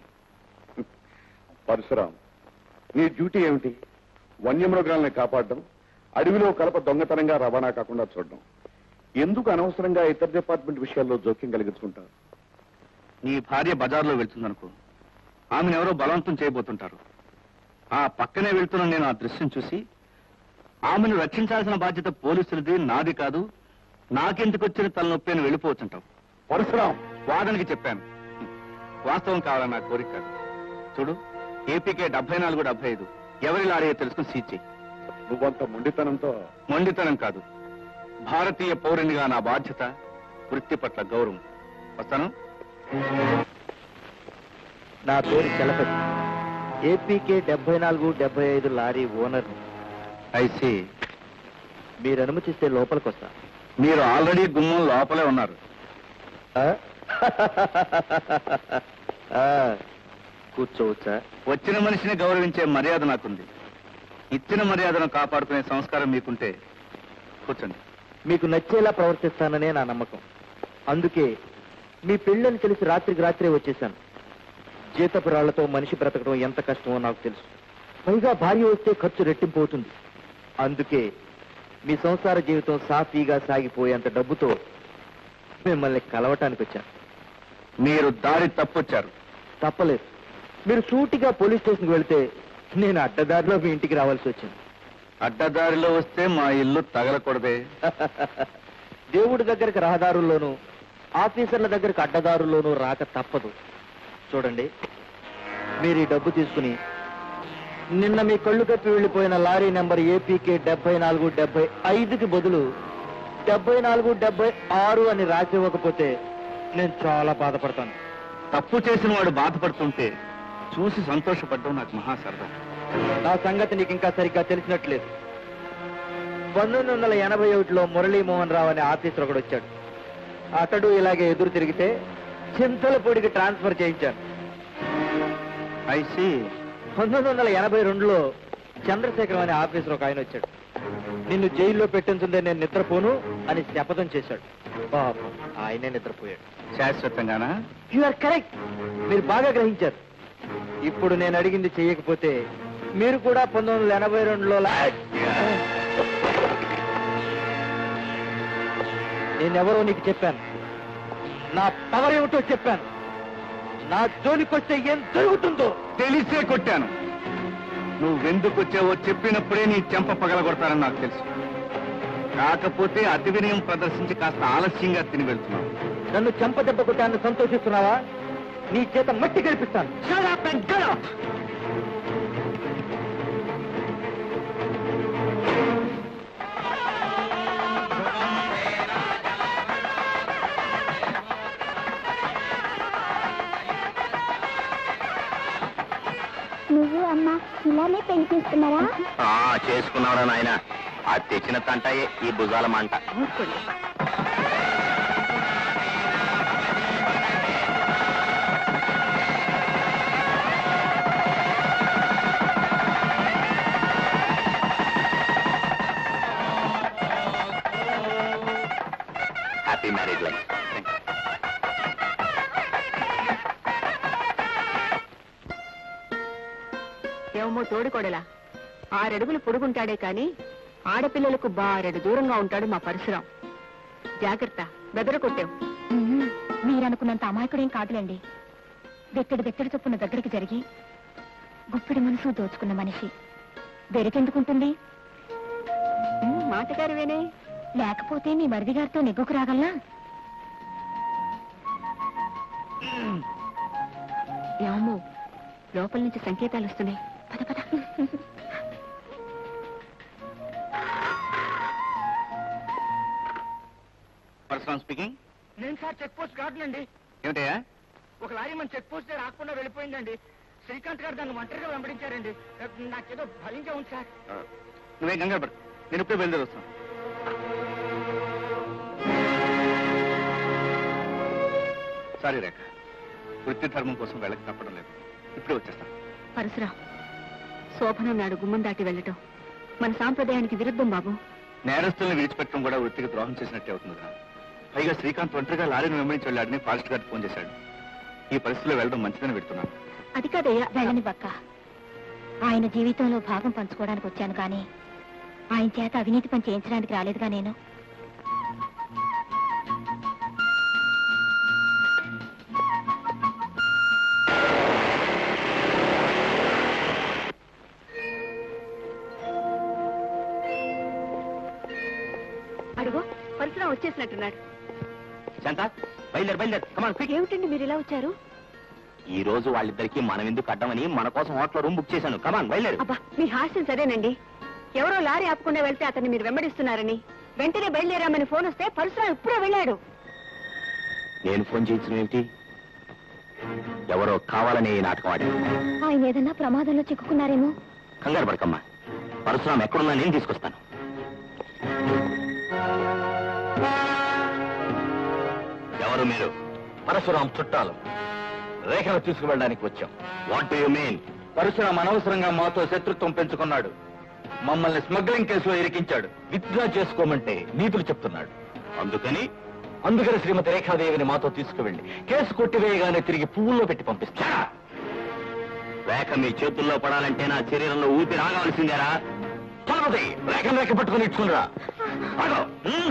పరశురాం నీ డ్యూటీ ఏమిటి వన్యమృగాల్ని కాపాడడం అడవిలో కలప దొంగతనంగా రవాణా కాకుండా చూడడం ఎందుకు అనవసరంగా ఇతర డిపార్ట్మెంట్ విషయాల్లో జోక్యం కలిగించుకుంటారు నీ భార్య బజార్లో వెళ్తుందనుకో ఆమెను ఎవరో బలవంతం చేయబోతుంటారు ఆ పక్కనే వెళ్తున్న నేను ఆ దృశ్యం చూసి ఆమెను రక్షించాల్సిన బాధ్యత పోలీసులది నాది కాదు నాకెందుకు వచ్చిన తలనొప్పి అని వెళ్ళిపోవచ్చుంటావు పరశురాం వాదనకి చెప్పాను హ్మ్. వాస్తవం కావాలని నా కోరిక కాదు చూడు ఏపీకే డెబ్బై నాలుగు డెబ్బై ఐదు ఎవరి లారీ తెలుసుకుని సీజ్ చెయ్యి నువ్వంత మొండితనంతో మొండితనం కాదు భారతీయ పౌరునిగా నా బాధ్యత వృత్తి పట్ల గౌరవం వస్తాను నా పేరు చలపతి ఏపీకే డెబ్బై నాలుగు డెబ్బై ఐదు లారీ ఓనర్ ఐసి మీరు అనుమతిస్తే లోపలికి వస్తా మీరు ఆల్రెడీ గుమ్మం లోపలే ఉన్నారు ఆ? ఆ, కూర్చోవచ్చా వచ్చిన మనిషిని గౌరవించే మర్యాద నాకుంది ఇచ్చిన మర్యాదను కాపాడుకునే సంస్కారం మీకుంటే కూర్చోండి మీకు నచ్చేలా ప్రవర్తిస్తాననే నా నమ్మకం అందుకే మీ పెళ్ళని తెలిసి రాత్రికి రాత్రే వచ్చేసాను జీతపు రాళ్లతో మనిషి బ్రతకడం ఎంత కష్టమో నాకు తెలుసు పైగా భార్య వస్తే ఖర్చు రెట్టింపు అవుతుంది అందుకే మీ సంసార జీవితం సాఫీగా సాగిపోయేంత డబ్బుతో మిమ్మల్ని కలవటానికి వచ్చాను మీరు దారి తప్పొచ్చారు తప్పలేదు మీరు సూటిగా పోలీస్ స్టేషన్కి వెళ్తే నేను అడ్డదారిలో మీ ఇంటికి రావాల్సి వచ్చింది అడ్డదారిలో వస్తే మా ఇల్లు తగలకూడదే దేవుడి దగ్గరికి రహదారుల్లోనూ ఆఫీసర్ల దగ్గరికి అడ్డదారుల్లోనూ రాక తప్పదు చూడండి మీరు ఈ డబ్బు తీసుకుని నిన్న మీ కళ్ళు కప్పి వెళ్ళిపోయిన లారీ నెంబర్ ఏపీకే డెబ్బై నాలుగు డెబ్బై ఐదుకి బదులు డెబ్బై నాలుగు డెబ్బై ఆరు అని రాసి ఇవ్వకపోతే నేను చాలా బాధపడతాను తప్పు చేసిన వాడు బాధపడుతుంటే చూసి సంతోషపడడం నాకు మహా సరదా నా సంగతి నీకు ఇంకా సరిగ్గా తెలిసినట్లేదు పంతొమ్మిది వందల ఎనభై ఒకటిలో మురళీమోహన్ రావు అనే ఆఫీసర్ ఒకడు వచ్చాడు అతడు ఇలాగే ఎదురు తిరిగితే చింతలపూడికి ట్రాన్స్ఫర్ చేయించాను ఐసి పంతొమ్మిది వందల ఎనభై రెండులో చంద్రశేఖరం అనే ఆఫీసర్ ఒక ఆయన వచ్చాడు నిన్ను జైల్లో పెట్టించుందే నేను నిద్రపోను అని శపథం చేశాడు పాపం ఆయనే నిద్రపోయాడు శాశ్వతంగానా యు ఆర్ కరెక్ట్ మీరు బాగా గ్రహించారు ఇప్పుడు నేను అడిగింది చేయకపోతే మీరు కూడా పంతొమ్మిది వందల ఎనభై రెండులో లా- నేనెవరో నీకు చెప్పాను నా పవర్ ఏమిటో చెప్పాను నా జోలికొస్తే ఏం జరుగుతుందో తెలిసే కొట్టాను నువ్వెందుకు వచ్చావో చెప్పినప్పుడే నీ చెంప పగలగొడతానని నాకు తెలుసు కాకపోతే అతి వినయం ప్రదర్శించి కాస్త ఆలస్యంగా తిని వెళ్తున్నావు నన్ను చెంప దెబ్బ కొట్టాన్ని సంతోషిస్తున్నావా నీ చేత మట్టి గడిపిస్తాను నువ్వు అమ్మ ఇలానే పెళ్లి చేసుకున్నారా చేసుకున్నావురా నాయన అది తెచ్చిన తంటయే ఈ భుజాల మంట ఊరుకోండి మ్యారేజ్ లైఫ్ ఏమో తోడుకోడలా ఆరడుగులు పొడుగుంటాడే కాని ఆడపిల్లలకు బారెడు దూరంగా ఉంటాడు మా పరశురాం జాగ్రత్త బెదర కొట్టావు మీరనుకున్నంత అమాయకుడేం కాదులేండి వెక్కడి వెక్కడి చొప్పున దగ్గరికి జరిగి గుప్పిడి మనసు దోచుకున్న మనిషి వెరకెందుకుంటుంది మాటగారివేనే లేకపోతే మీ మరిది గారితో నెగ్గుకు రాగలనా ఏమో లోపల నుంచి సంకేతాలు వస్తున్నాయి పద పద పరశురామ్ స్పీకింగ్ నేను సార్ చెక్ పోస్ట్ కాదునండి ఏమిటయ్యా ఒక లారీ మన చెక్ పోస్ట్ రాకుండా వెళ్ళిపోయిందండి శ్రీకాంత్ గారు దాన్ని ఒంటరిగా వెంబడించారండి నాకేదో భయంగా ఉంది సార్ నువ్వేం కంగారు పడు నేను ఇప్పుడే బయలుదేరి వస్తాను సారీ రేఖ వృత్తి ధర్మం కోసం వెళ్ళక తప్పడం లేదు ఇప్పుడే వచ్చేస్తాను పరశురాం శోభనం నాడు గుమ్మం దాటి వెళ్ళటం మన సాంప్రదాయానికి విరుద్ధం బాబు నేరస్తుల్ని విడిచిపెట్టడం కూడా వృత్తికి ద్రోహం చేసినట్టే అవుతుంది కదా పైగా శ్రీకాంత్ ఒంటరిగా లారీని వెంబడించి వెళ్ళాడని ఫారెస్ట్ గార్డ్ ఫోన్ చేశాడు ఈ పరిస్థితిలో వెళ్ళడం మంచిదని పెడుతున్నాను అది కాదయ్యా వెళ్ళని బక్క ఆయన జీవితంలో భాగం పంచుకోవడానికి వచ్చాను కానీ ఆయన చేత అవినీతి పని చేయించడానికి రాలేదుగా నేను అడుగు పరశురాం వచ్చేసినట్టున్నాడు శాంత బయలుదేరు బయలుదేరు కమాన్ క్విక్ ఏమిటండి మీరు ఇలా వచ్చారు ఈ రోజు వాళ్ళిద్దరికి మనం ఎందుకు అడ్డమని మన కోసం హోటల్ రూమ్ బుక్ చేశాను కమాన్ బయలుదేరు అబ్బా మీ హాస్యం సరేనండి ఎవరో లారీ ఆపకుండా వెళ్తే అతన్ని మీరు వెంబడిస్తున్నారని వెంటనే బయలుదేరామని ఫోన్ వస్తే పరశురాం ఇప్పుడే వెళ్ళాడు నేను ఫోన్ చేయించిన ఏమిటి ఎవరో కావాలని ఈ నాటకం ఆడారు ఆయన ఏదన్నా ప్రమాదంలో చిక్కుకున్నారేమో కంగారు పడకమ్మా పరశురాం ఎక్కడున్నా నేను తీసుకొస్తాను ఎవరు మీరు పరశురాం చుట్టాలు రేఖను తీసుకువెళ్ళడానికి వచ్చాం వాట్ యు మీన్ పరశురాం అనవసరంగా మాతో శత్రుత్వం పెంచుకున్నాడు మమ్మల్ని స్మగ్లింగ్ కేసులో ఇరికించాడు విత్డ్రా చేసుకోమంటే నీతులు చెప్తున్నాడు అందుకని అందుకని శ్రీమతి రేఖాదేవిని మాతో తీసుకువెళ్ళి కేసు కొట్టివేయగానే తిరిగి పువ్వుల్లో పెట్టి పంపిస్తా రేఖ మీ చేతుల్లో పడాలంటే నా శరీరంలో ఊపిరి ఆగవలసిందేరా చలపతి రేఖ రేఖ పట్టుకుని ఇచ్చుకునిరా ఆగో. ఉమ్.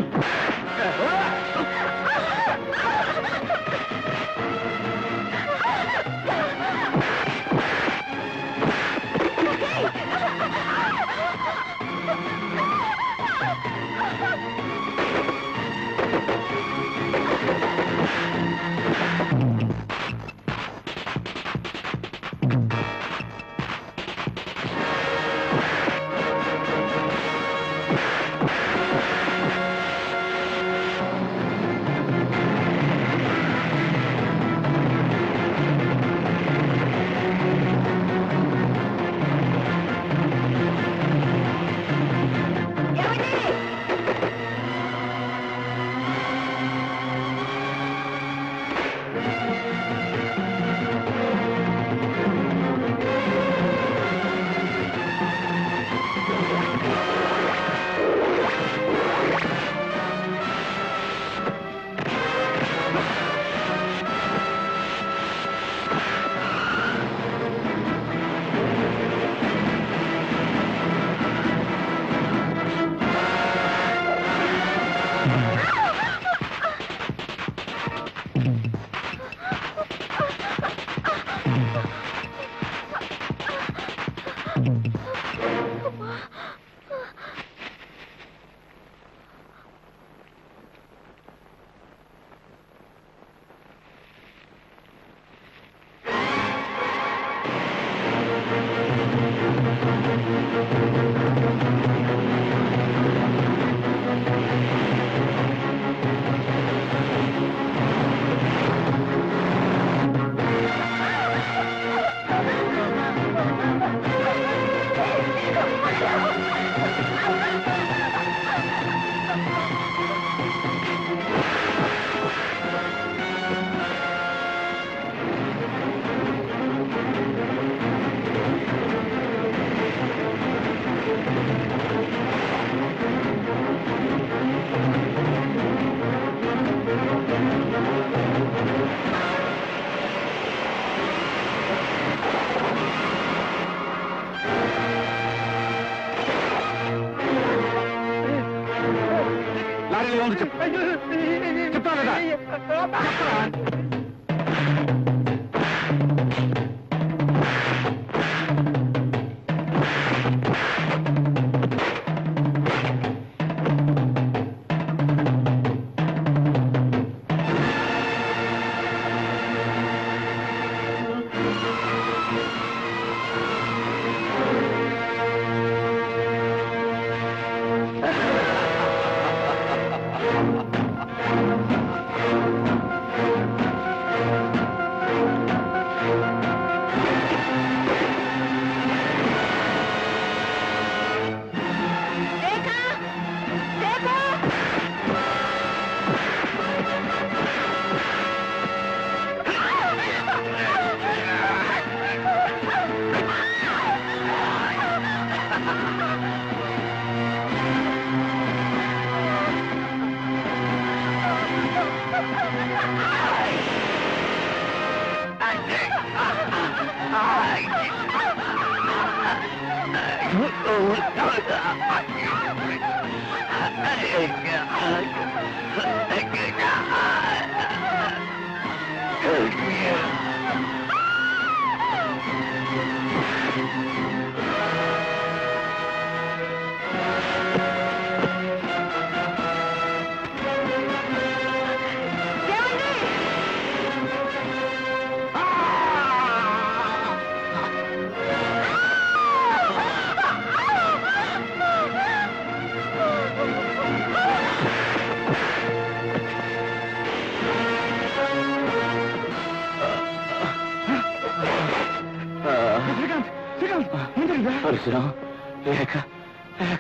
చెప్తా లేదా శ్రీకాంత్ శ్రీకాంత్ ఏం జరిగిందా పరశురాం లేక లేక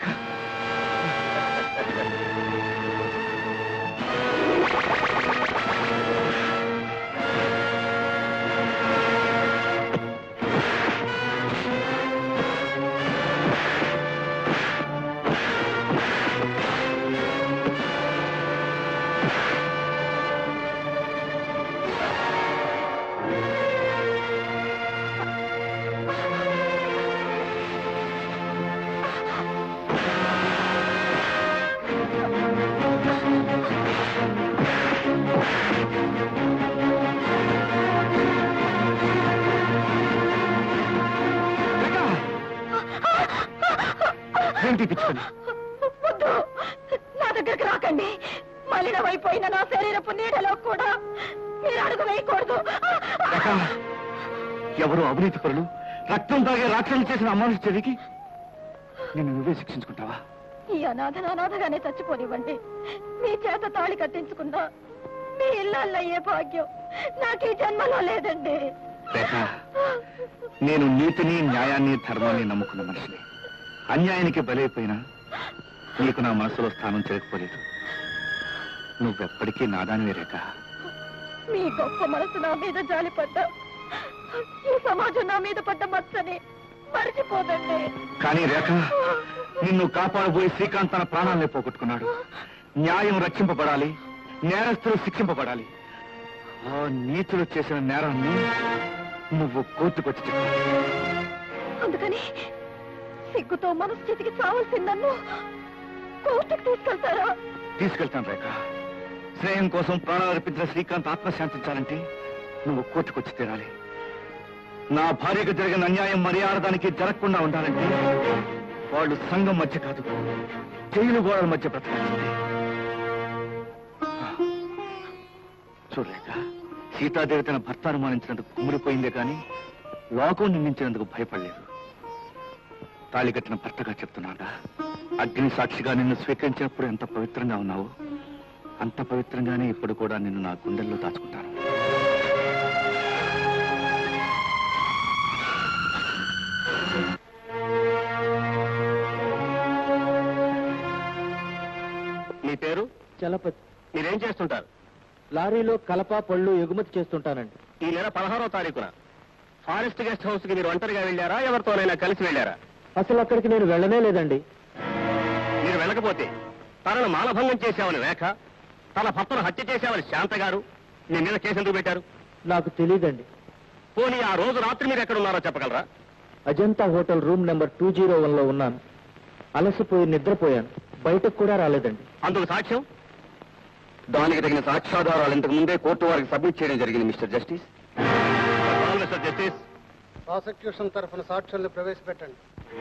ఏంటి పిచ్చుకొని వద్దు నా దగ్గరికి రాకండి మలినమైపోయిన నా శరీరపు నీడలో కూడా మీరు అడుగు వేయకూడదు లత, ఎవరు అవినీతి పరులు రక్తం తాగే రాక్షసులు చేసిన అమానుష చర్యకి నిన్ను నువ్వే శిక్షించుకుంటావా ఈ అనాథన అనాథగానే చచ్చిపోనివ్వండి మీ చేత తాళి కట్టించుకున్నా మీ ఇళ్ళయ్యే భాగ్యం నాకు ఈ జన్మలో లేదండి రేఖ నేను నీతిని న్యాయాన్ని ధర్మాన్ని నమ్ముకున్న మనిషిని అన్యాయానికి బలైపోయినా నీకు నా మనసులో స్థానం చేయకపోలేదు నువ్వెప్పటికీ నాదానివే రేఖ మీ గొప్ప మనసు నా మీద జాలిపడ్డా ఈ సమాజం నా మీద పడ్డ మచ్చని మర్చిపోదండి కానీ రేఖ నిన్ను కాపాడబోయి శ్రీకాంత్ తన ప్రాణాలనే పోగొట్టుకున్నాడు న్యాయం రక్షింపబడాలి నేరస్తులు శిక్షింపబడాలి ఆ నీతులు చేసిన నేరాన్ని నువ్వు కోర్టుకొచ్చి చెప్పాలి అందుకని సిగ్గుతో మనస్థితికి చావాల్సిన నన్ను కోర్టుకు తీసుకెళ్తారా తీసుకెళ్తాను రేఖ స్నేహం కోసం ప్రాణాలు అర్పించిన శ్రీకాంత్ ఆత్మశాంతించాలంటే నువ్వు కోర్టుకొచ్చి తీరాలి నా భార్యకు జరిగిన అన్యాయం మర్యాదానికి జరగకుండా ఉండాలంటే వాళ్ళు సంఘం మధ్య కాదు జైలు గోడల మధ్య బ్రతకాల్సిందే చూడలేక సీతాదేవి తన భర్త అనుమానించినందుకు కుమిలిపోయిందే కానీ లోకం నిందించినందుకు భయపడలేదు తాళి కట్టిన భర్తగా చెప్తున్నాగా అగ్ని సాక్షిగా నిన్ను స్వీకరించినప్పుడు ఎంత పవిత్రంగా ఉన్నావో అంత పవిత్రంగానే ఇప్పుడు కూడా నిన్ను నా గుండెల్లో దాచుకుంటాను మీ పేరు చలపతి మీరేం చేస్తుంటారు లారీలో కలప పళ్ళు ఎగుమతి చేస్తుంటానండి ఈ నెల పదహారో తారీఖున ఫారెస్ట్ గెస్ట్ హౌస్ కి మీరు ఒంటరిగా వెళ్ళారా ఎవరితోనైనా కలిసి వెళ్ళారా అసలు అక్కడికి నేను వెళ్ళనే లేదండి మీరు వెళ్ళకపోతే తనను మానభంగం చేశామని రేఖ తన భర్తను హత్య చేశామని శాంత గారు మీ మీద కేసు ఎందుకు పెట్టారు నాకు తెలియదండి పోనీ ఆ రోజు రాత్రి మీరు ఎక్కడ ఉన్నారో చెప్పగలరా Ajanta hotel room number two zero one లో ఉన్నాను అలసిపోయి నిద్రపోయాను బయటకు కూడా రాలేదండి అందుకు సాక్ష్యం దానికి తగిన సాక్ష్యాధారాలు ఇంతకు ముందే కోర్టు వారికి సబ్మిట్ చేయడం జరిగింది mister justice mister justice prosecution తరఫున సాక్ష్యాలను ప్రవేశపెట్టండి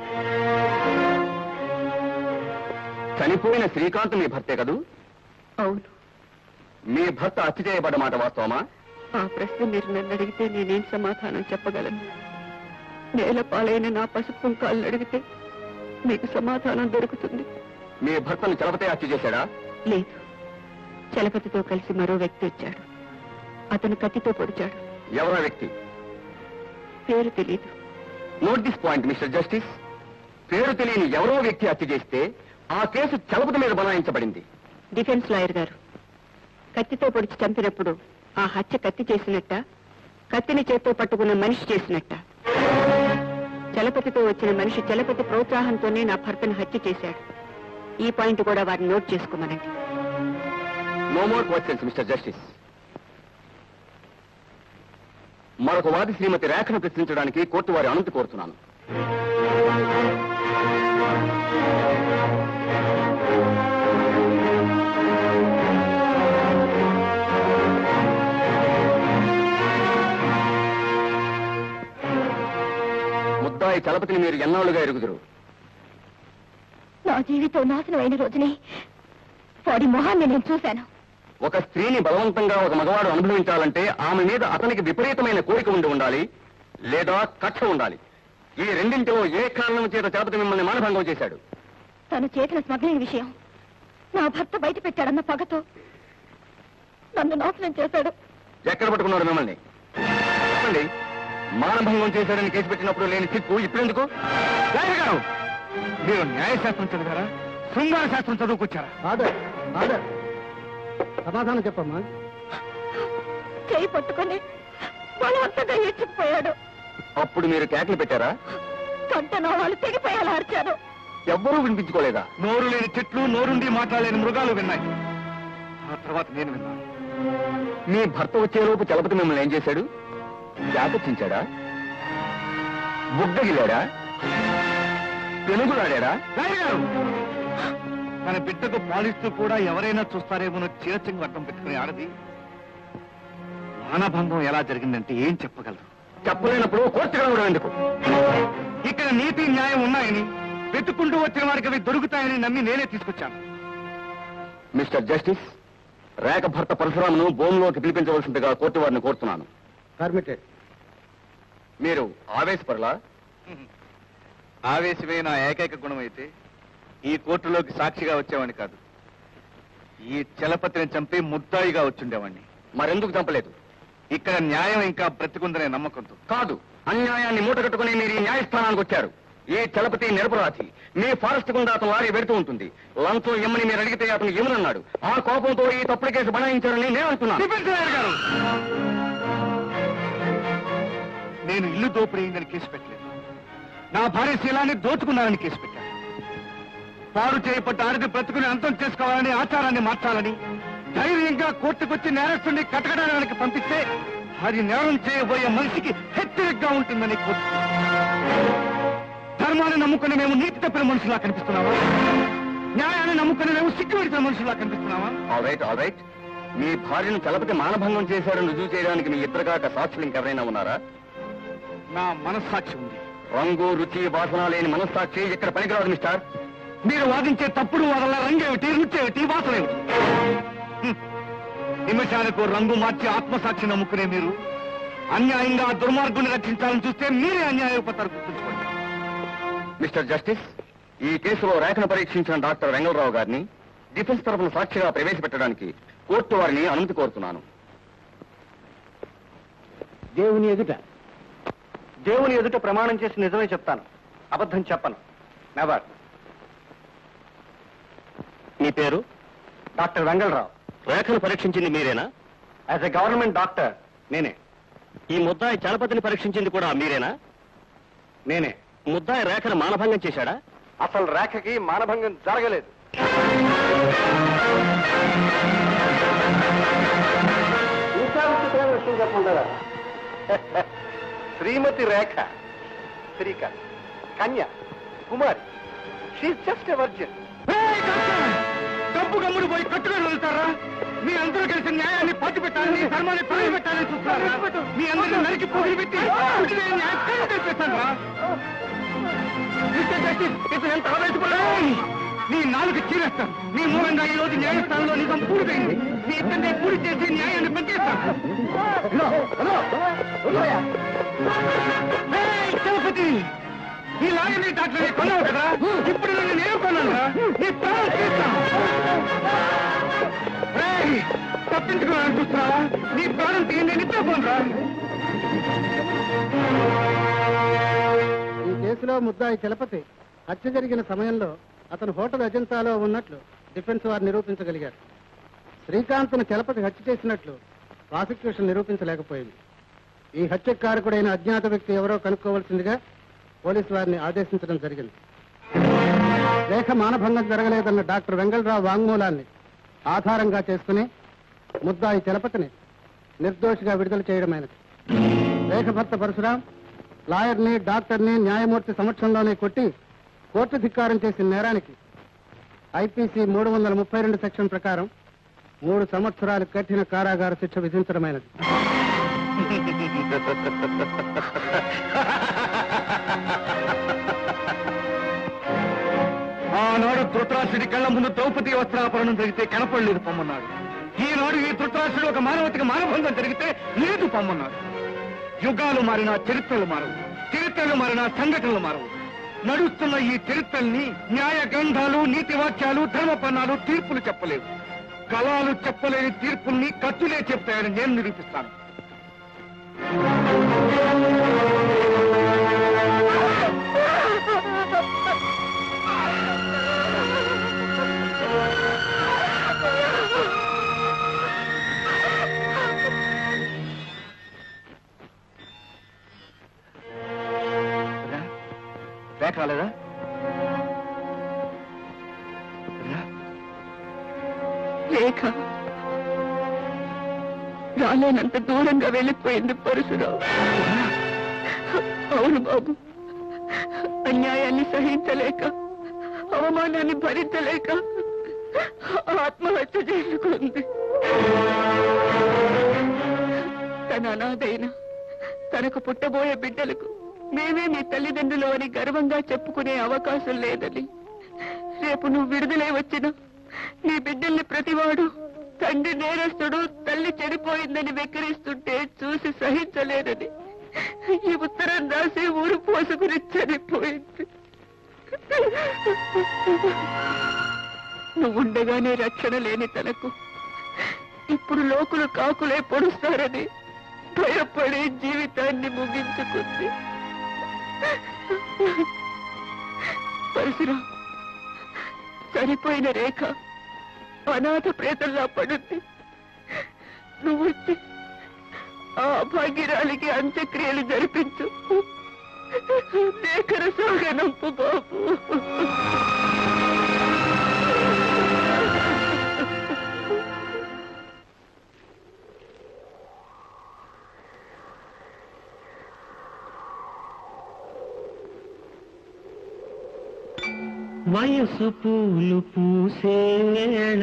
చనిపోయిన శ్రీకాంత్ మీ భర్తే కదూ అవును మీ భర్త హత్య చేయబడ్డ మాట వాస్తవమా ఆ ప్రశ్న మీరు నన్ను అడిగితే నేనేం సమాధానం చెప్పగలను నేల పాలైన నా పసుపు కుంకాలను అడిగితే మీకు సమాధానం దొరుకుతుంది మీ భర్తను చలపతే హత్య చేశాడా లేదు చలపతితో కలిసి మరో వ్యక్తి వచ్చాడు అతను కత్తితో పొడిచాడు ఎవరా వ్యక్తి పేరు తెలియదు note this point mister justice పేరు తెలియని ఎవరో వ్యక్తి హత్య చేస్తే ఆ కేసు చలపతి మీద బనాయించబడింది డిఫెన్స్ లాయర్ గారు కత్తితో పొడిచి చంపినప్పుడు ఆ హత్య కత్తి చేసినట్ట కత్తిని చేత్తో పట్టుకున్న మనిషి చేసినట్ట చలపతితో వచ్చిన మనిషి చలపతి ప్రోత్సాహంతోనే నా భర్తను హత్య చేశాడు ఈ పాయింట్ కూడా వారిని నోట్ చేసుకోమనండి no more questions mister justice మరొక వాది శ్రీమతి రేఖను ప్రశ్నించడానికి కోర్టు వారి అనుమతి కోరుతున్నాను ముద్దాయి చలపతిని మీరు ఎన్నాళ్ళుగా ఎరుగుదురు నా జీవితం నాశనం అయిన రోజునే వాడి మొహాన్ని నేను చూశాను ఒక స్త్రీని బలవంతంగా ఒక మగవాడు అనుభవించాలంటే ఆమె మీద అతనికి విపరీతమైన కోరిక ఉండి ఉండాలి లేదా కక్ష ఉండాలి ఈ రెండింటిలో ఏ కారణం చేత చలపతి మిమ్మల్ని మానభంగం చేశాడు తను చేసిన స్మగ్లింగ్ విషయం నా భర్త బయట పెట్టాడన్న పగతో నన్ను నాశనం చేశాడు ఎక్కడ పట్టుకున్నారు మిమ్మల్ని చెప్పండి మానభంగం చేశాడని కేసు పెట్టినప్పుడు లేని చిక్కు ఇప్పుడెందుకు లాయర్ గారు మీరు న్యాయశాస్త్రం చదివారా శృంగార శాస్త్రం చదువుకొచ్చారా ఆర్డర్ ఆర్డర్ సమాధానం చెప్పమ్మా చేయి పట్టుకొని బలవంతంగా ఎచ్చిపోయాడు అప్పుడు మీరు కేకలు పెట్టారా కంట నోవాలు తెగిపోయేలా అరిచాను ఎవ్వరూ వినిపించుకోలేదా నోరు లేని చెట్లు నోరుండి మాట్లాడలేని మృగాలు విన్నాయి ఆ తర్వాత నేను విన్నాను మీ భర్త వచ్చేలోపు చలపతి మిమ్మల్ని ఏం చేశాడు జాతచించాడా బుగ్గగిలాడా పెనుగులాడా లాయర్ గారు తన బిడ్డకు పాలిస్తూ కూడా ఎవరైనా చూస్తారేమో చీరచెంగు అడ్డం పెట్టుకుని ఆడది మానభంగం ఎలా జరిగిందంటే ఏం చెప్పగలరు చెప్పలేనప్పుడు కోర్టు రావడం ఎందుకు ఇక్కడ నీతి న్యాయం ఉన్నాయని వెతుక్కుంటూ వచ్చిన వారికి అవి దొరుకుతాయని నమ్మి నేనే తీసుకొచ్చాను మిస్టర్ జస్టిస్ రేఖ భర్త పరశురామును భూమిలోకి పిలిపించవలసిందిగా కోర్టు వారిని కోరుతున్నాను పర్మిటెడ్ మీరు ఆవేశపరలా ఆవేశమే నా ఏకైక గుణం అయితే ఈ కోర్టులోకి సాక్షిగా వచ్చేవాడిని కాదు ఈ చలపతిని చంపి ముద్దాయిగా వచ్చుండేవాడిని మరెందుకు చంపలేదు ఇక్కడ న్యాయం ఇంకా బ్రతికుందనే నమ్మకంతో కాదు అన్యాయాన్ని మూటగట్టుకుని మీరు ఈ న్యాయస్థానానికి వచ్చారు ఈ చలపతి నిరపరాధి మీ ఫారెస్ట్ గుండా అతను లారీ వెడుతూ ఉంటుంది లంచం ఇమ్మని మీరు అడిగితే అతను ఏమనన్నాడు ఆ కోపంతో ఈ తప్పుడు కేసు బనాయించారని నేను అంటున్నాను డిఫెన్స్ లాయర్ గారు నేను ఇల్లు దోపిడైందని కేసు పెట్టలేదు నా భార్య శీలాన్ని దోచుకున్నానని కేసు పెట్టాను పాడు చేయబడ్డ ఆడది బ్రతుకుని అంతం చేసుకోవాలని ఆచారాన్ని మార్చాలని ధైర్యంగా కోర్టుకొచ్చి నేరస్తుని కటకడానికి పంపిస్తే అది నేరం చేయబోయే మనిషికి హెచ్చరికగా ఉంటుందని కోర్టు ధర్మాన్ని నమ్ముకుని మేము నీతి తప్పిన మనుషులా కనిపిస్తున్నావా న్యాయాన్ని నమ్ముకుని మేము సిగ్గు విడిచిన మనుషులా కనిపిస్తున్నావా ఆల్ రైట్ ఆల్ రైట్ మీ భార్యను చలపతి మానభంగం చేశారని రుజువు చేయడానికి మీ ఇద్దరు కాక సాక్షులు ఇంకెవరైనా ఉన్నారా నా మనస్సాక్షి ఉంది రంగు రుచి వాసన లేని మనస్సాక్షి ఇక్కడ పనికిరాదు మిస్టర్ మీరు వాదించే తప్పుడు వాదన రంగేమిటి రుచి ఏమిటి వాసన ఏమిటి హ్మ్. నిమిషానికి ఓ రంగు మార్చి ఆత్మసాక్షి నమ్ముకునే మీరు అన్యాయంగా ఆ దుర్మార్గుని రక్షించాలని చూస్తే మీరే అన్యాయపడతారు గుర్తుంచుకోండి మిస్టర్ జస్టిస్ ఈ కేసులో రేఖను పరీక్షించిన డాక్టర్ వెంగళరావు గారిని డిఫెన్స్ తరఫున సాక్షిగా ప్రవేశపెట్టడానికి కోర్టు వారిని అనుమతి కోరుతున్నాను దేవుని ఎదుట దేవుని ఎదుట ప్రమాణం చేసి నిజమే చెప్తాను అబద్ధం చెప్పను నెవర్ మీ పేరు డాక్టర్ వెంగళరావు రేఖను పరీక్షించింది మీరేనా యాజ్ ఎ గవర్నమెంట్ డాక్టర్ నేనే ఈ ముద్దాయి చలపతిని పరీక్షించింది కూడా మీరేనా నేనే ముద్దాయి రేఖను మానభంగం చేశాడా అసలు రేఖకి మానభంగం జరగలేదు ఇంకా విచిత్రమైన విషయం చెప్పమంటారా శ్రీమతి రేఖ శ్రీక కన్య కుమారి షీఈ్ జస్ట్ ఎ వర్జిన్ డబ్బు గమ్ముడు పోయి కట్టుకొని వెళ్తారా మీ అందరూ కలిసి న్యాయాన్ని పట్టు పెట్టాలని ధర్మాన్ని పరుగు పెట్టాలని చూస్తున్నారు మీ అందరినీ నరికి పోగులు పెట్టి పుట్టిన న్యాయం తెప్పిస్తాను రా ఇతను ఎంత ఆవేశపడ్డావు నీ నాలుగు చీరేస్తాను నీ మూలంగా ఈ రోజు న్యాయస్థానంలో నిజం పూర్తయింది నీ ఇద్దరిని పూర్తి చేసి న్యాయాన్ని పెంచేస్తాను ఏయ్, చలపతి ఈ లాయర్ని డాక్టర్ కొన్నావు కదా ఇప్పుడు నన్ను నేను కొన్నాను రా నీ ప్రాణం తీస్తాను ఏయ్, తప్పించుకోవాలని చూస్తున్నావా నీ ప్రాణం తీయండి నిద్రపోను రా ఈ కేసులో ముద్దాయి చలపతి హత్య జరిగిన సమయంలో అతను హోటల్ అజంతాలో ఉన్నట్లు డిఫెన్స్ వారు నిరూపించగలిగారు శ్రీకాంత్ను చలపతి హత్య చేసినట్లు ప్రాసిక్యూషన్ నిరూపించలేకపోయింది ఈ హత్యకారకుడైన అజ్ఞాత వ్యక్తి ఎవరో కనుక్కోవలసిందిగా పోలీసు వారిని ఆదేశించడం జరిగింది లేఖ మానభంగం జరగలేదన్న డాక్టర్ వెంగళరావు వాంగ్మూలాన్ని ఆధారంగా చేసుకుని ముద్దాయి చలపతిని నిర్దోషిగా విడుదల చేయడమైనది లేఖ భర్త పరశురాం లాయర్ని డాక్టర్ని న్యాయమూర్తి సమక్షంలోనే కొట్టి కోర్టు ధిక్కారం చేసిన నేరానికి ఐపీసీ మూడు వందల ముప్పై రెండు సెక్షన్ ప్రకారం మూడు సంవత్సరాలు కఠిన కారాగార శిక్ష విధించడమైనది ఆనాడు ధృతరాష్ట్రుడి కళ్ళ ముందు ద్రౌపది వస్త్రాపరణం జరిగితే కనపడలేదు పొమ్మన్నాడు ఈనాడు ఈ ధృతరాష్ట్రుడు ఒక మానవతికి మానభంగం జరిగితే లేదు పొమ్మన్నాడు యుగాలు మారినా చరిత్రలు మారవు చరిత్రలు మారినా సంఘటనలు మారవు నడుస్తున్న ఈ చరిత్రల్ని న్యాయ గ్రంథాలు నీతి వాక్యాలు ధర్మపన్నాలు తీర్పులు చెప్పలేవు కళాలు చెప్పలేని తీర్పుల్ని కత్తులే చెప్తాయని నేను నిరూపిస్తాను రేఖ రాలేదా లేఖ రాలేనంత దూరంగా వెళ్ళిపోయింది పరశురావు అవును బాబు అన్యాయాన్ని సహించలేక అవమానాన్ని భరించలేక ఆత్మహత్య చేసుకుంది తన అనాథైన తనకు పుట్టబోయే బిడ్డలకు మేమే మీ తల్లిదండ్రులు అని గర్వంగా చెప్పుకునే అవకాశం లేదని రేపు నువ్వు విడుదలై వచ్చినా నీ బిడ్డల్ని ప్రతివాడు తండ్రి నేరస్తుడు తల్లి చెడిపోయిందని వెక్కిరిస్తుంటే చూసి సహించలేదని ఈ ఉత్తరం రాసి ఊరు పోసుకుని చనిపోయింది నువ్వుండగానే రక్షణ లేని తనకు ఇప్పుడు లోకులు కాకులే పొడుస్తారని భయపడి జీవితాన్ని ముగించుకుంది పరశురా చనిపోయిన రేఖ అనాథ ప్రేతల్లా పడుద్ది నువ్వు వచ్చి ఆ భాగ్యరాలికి అంత్యక్రియలు జరిపించు దేకర సాగనంపు బాబు వయసు పూలు పూసే వేళ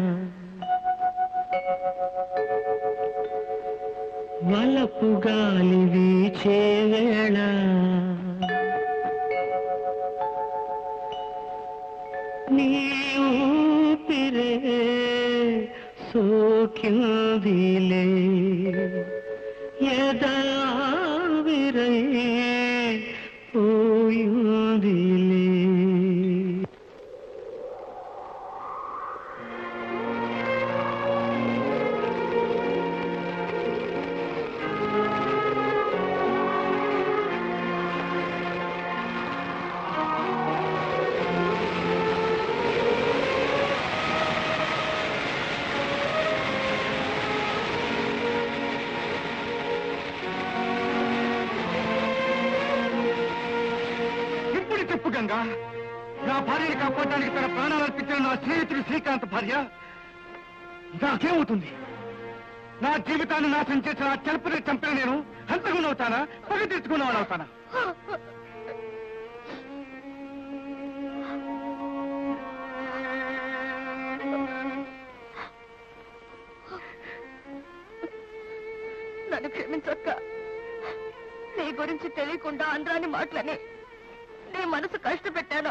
వలపు గాలి వీచే వేళ నీ ఊపిరే సోకిందిలే ఎదావిరై పోయిందిలే ఇప్పుడు చెప్పు గంగా నా భార్యని కాపాడడానికి తన ప్రాణాలు అర్పించిన నా స్నేహితుడు శ్రీకాంత్ భార్య నాకేమవుతుంది నా జీవితాన్ని నాశనం చేసిన ఆ చెలుపుని చంపిన నేను హంతకుండా అవుతానా పగ తీర్చుకున్నవాడు అవుతానా చక్క నీ గురించి తెలియకుండా అంద్రాని మాటలని నీ మనసు కష్టపెట్టాను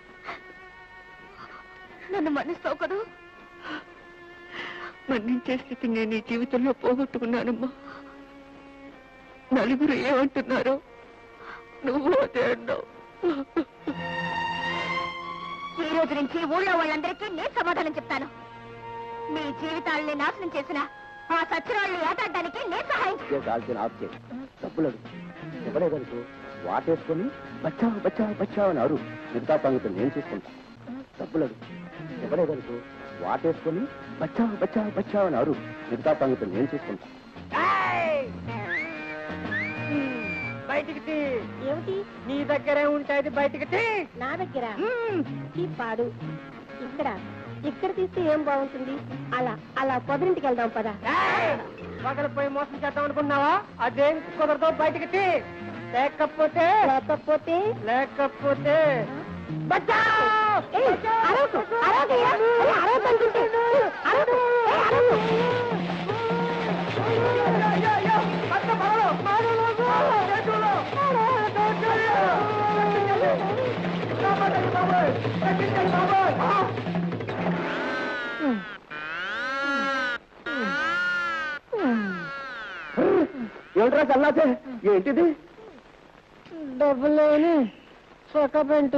నన్ను మన్నిస్తావు కదా మన్నించే స్థితి నేను ఈ జీవితంలో పోగొట్టుకున్నానమ్మా నలుగురు ఏమంటున్నారు నువ్వు అదే అన్నావు ఈ రోజు నుంచి ఊళ్ళో వాళ్ళందరికీ నేను సమాధానం చెప్తాను మీ జీవితాలని నాశనం చేసిన ఆ సచ్చిరాళ్ళు ఏటాడడానికి నేను సహాయం చేస్తాను. కాల్చిన ఆఫ్ చేయి డబ్బులు అడుగు ఇవ్వలేదనుకో వాటేసుకొని బచ్చావు బచ్చావు బచ్చావు అని అరు మిగతా సంగతులు నేను చూసుకుంటా డబ్బులు అడుగు ఇవ్వలేదనుకో వాటేసుకొని బచ్చావు బచ్చావు బచ్చావు అని అరు మిగతా సంగతులు నేను చూసుకుంటా బయటికి తీ ఏమిటి నీ దగ్గరే ఉంటాది బయటికి తీ నా దగ్గర ఈ పాడు ఇక్కడ ఇక్కడ తీస్తే ఏం బాగుంటుంది అలా అలా పొదరింటికి వెళ్దాం పదా పగలపోయి మోసం చేద్దాం అనుకున్నావా అదేం కుదరదో బయటికి తీ లేకపోతే లేకపోతే లేకపోతే ఏయ్, అరవకు, అరవకయ్యా. అరే, అరవకు అంటుంటే. అరవకు, ఏయ్, అరవకు. ఏమిట్రా చల్లాచే ఏంటిది డబ్బులేని చొక్క పెంట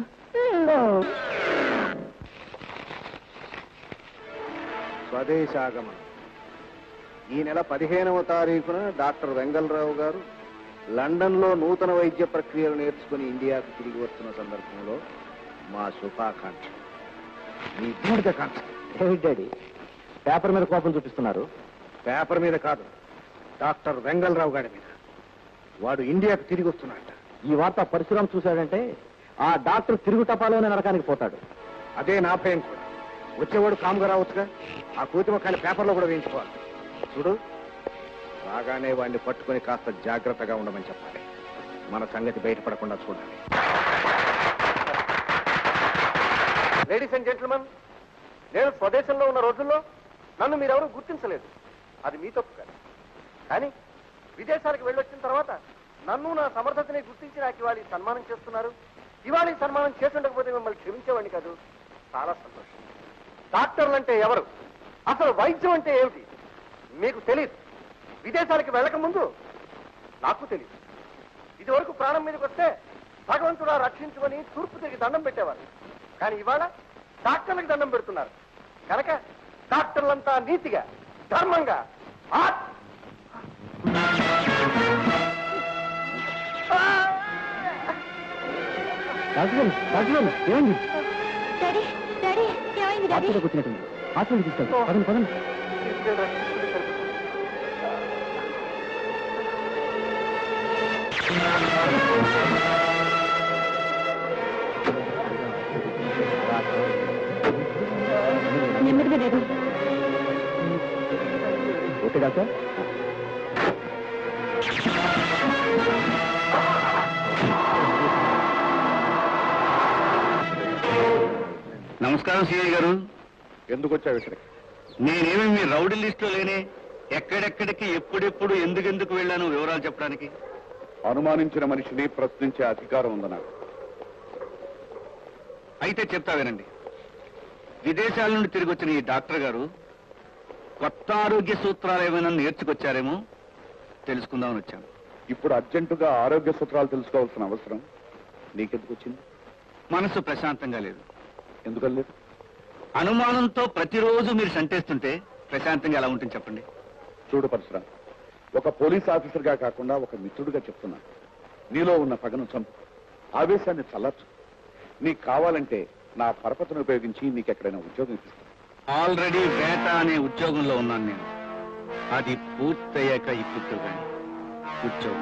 స్వదేశాగమనం ఈ నెల పదిహేనవ తారీఖున డాక్టర్ వెంగళరావు గారు లండన్లో నూతన వైద్య ప్రక్రియలు నేర్చుకుని ఇండియాకు తిరిగి వస్తున్న సందర్భంలో మా శుభాకాంక్ష మీ దీర్ఘకాంక్ష ఏమిటి డాడీ పేపర్ మీద కోపం చూపిస్తున్నారు పేపర్ మీద కాదు డాక్టర్ వెంగళరావు గారి మీద వాడు ఇండియాకు తిరిగి వస్తున్నాడు ఈ వార్త పరశురాం చూశాడంటే ఆ డాక్టర్ తిరుగు టపాలోనే నరకానికి పోతాడు అదే నా భయం కూడా వచ్చేవాడు కాముగా రావచ్చుగా ఆ కూతుమకాయలు పేపర్లో కూడా వేయించుకోవాలి చూడు రాగానే వాడిని పట్టుకొని కాస్త జాగ్రత్తగా ఉండమని చెప్పాలి మన సంగతి బయటపడకుండా చూడాలి లేడీస్ అండ్ జెంట్మెన్ నేను స్వదేశంలో ఉన్న రోజుల్లో నన్ను మీరెవరూ గుర్తించలేదు అది మీ తప్పు కాదు కానీ విదేశాలకు వెళ్ళొచ్చిన తర్వాత నన్ను నా సమర్థతని గుర్తించి నాకు ఇవాళ ఈ సన్మానం చేస్తున్నారు ఇవాళ ఈ సన్మానం చేస్తుండకపోతే మిమ్మల్ని క్షమించేవాడిని కాదు చాలా సంతోషం డాక్టర్లు అంటే ఎవరు అసలు వైద్యం అంటే ఏమిటి మీకు తెలియదు విదేశాలకు వెళ్ళక ముందు నాకు తెలియదు ఇదివరకు ప్రాణం మీదకి వస్తే భగవంతుడా రక్షించుకొని తూర్పు తిరిగి దండం పెట్టేవారు కానీ ఇవాళ డాక్టర్లకు దండం పెడుతున్నారు కనుక డాక్టర్లంతా నీతిగా ధర్మంగా ఆత్- డాక్టర్ డాక్టర్ ఏమైంది డాడీ డాడీ ఏమైంది డాడీ హాస్పిటల్కి వచ్చినట్టుంది హాస్పిటల్కి తీసుకెళ్తాం పదండి పదండి నెమ్మదిగా డాడీ ఓకే డాక్టర్ నమస్కారం సిఐ గారు ఎందుకు వచ్చావు ఇక్కడికి నేనేమి మీ రౌడీ లిస్టులో లేనే ఎక్కడెక్కడికి ఎప్పుడెప్పుడు ఎందుకెందుకు వెళ్ళాను వివరాలు చెప్పడానికి అనుమానించిన మనిషిని ప్రశ్నించే అధికారం ఉంది నాకు అయితే చెప్తా వినండి విదేశాల నుండి తిరిగి వచ్చిన ఈ డాక్టర్ గారు కొత్త ఆరోగ్య సూత్రాలు ఏమైనా నేర్చుకొచ్చారేమో తెలుసుకుందామని వచ్చాను ఇప్పుడు అర్జెంటుగా ఆరోగ్య సూత్రాలు తెలుసుకోవాల్సిన అవసరం నీకెందుకు వచ్చింది మనసు ప్రశాంతంగా లేదు ఎందుకలేదు అనుమానంతో ప్రతిరోజు మీరు సంటేస్తుంటే ప్రశాంతంగా ఎలా ఉంటుంది చెప్పండి చూడు పరశురాం ఒక పోలీస్ ఆఫీసర్గా కాకుండా ఒక మిత్రుడిగా చెప్తున్నా నీలో ఉన్న పగను చంపు ఆవేశాన్ని చల్లర్చు నీకు కావాలంటే నా పరపతిని ఉపయోగించి నీకు ఎక్కడైనా ఉద్యోగం ఇప్పిస్తాను ఆల్రెడీ వేట అనే ఉద్యోగంలో ఉన్నాను నేను అది పూర్తయ్యాక ఇప్పుడు కానీ ఉద్యోగం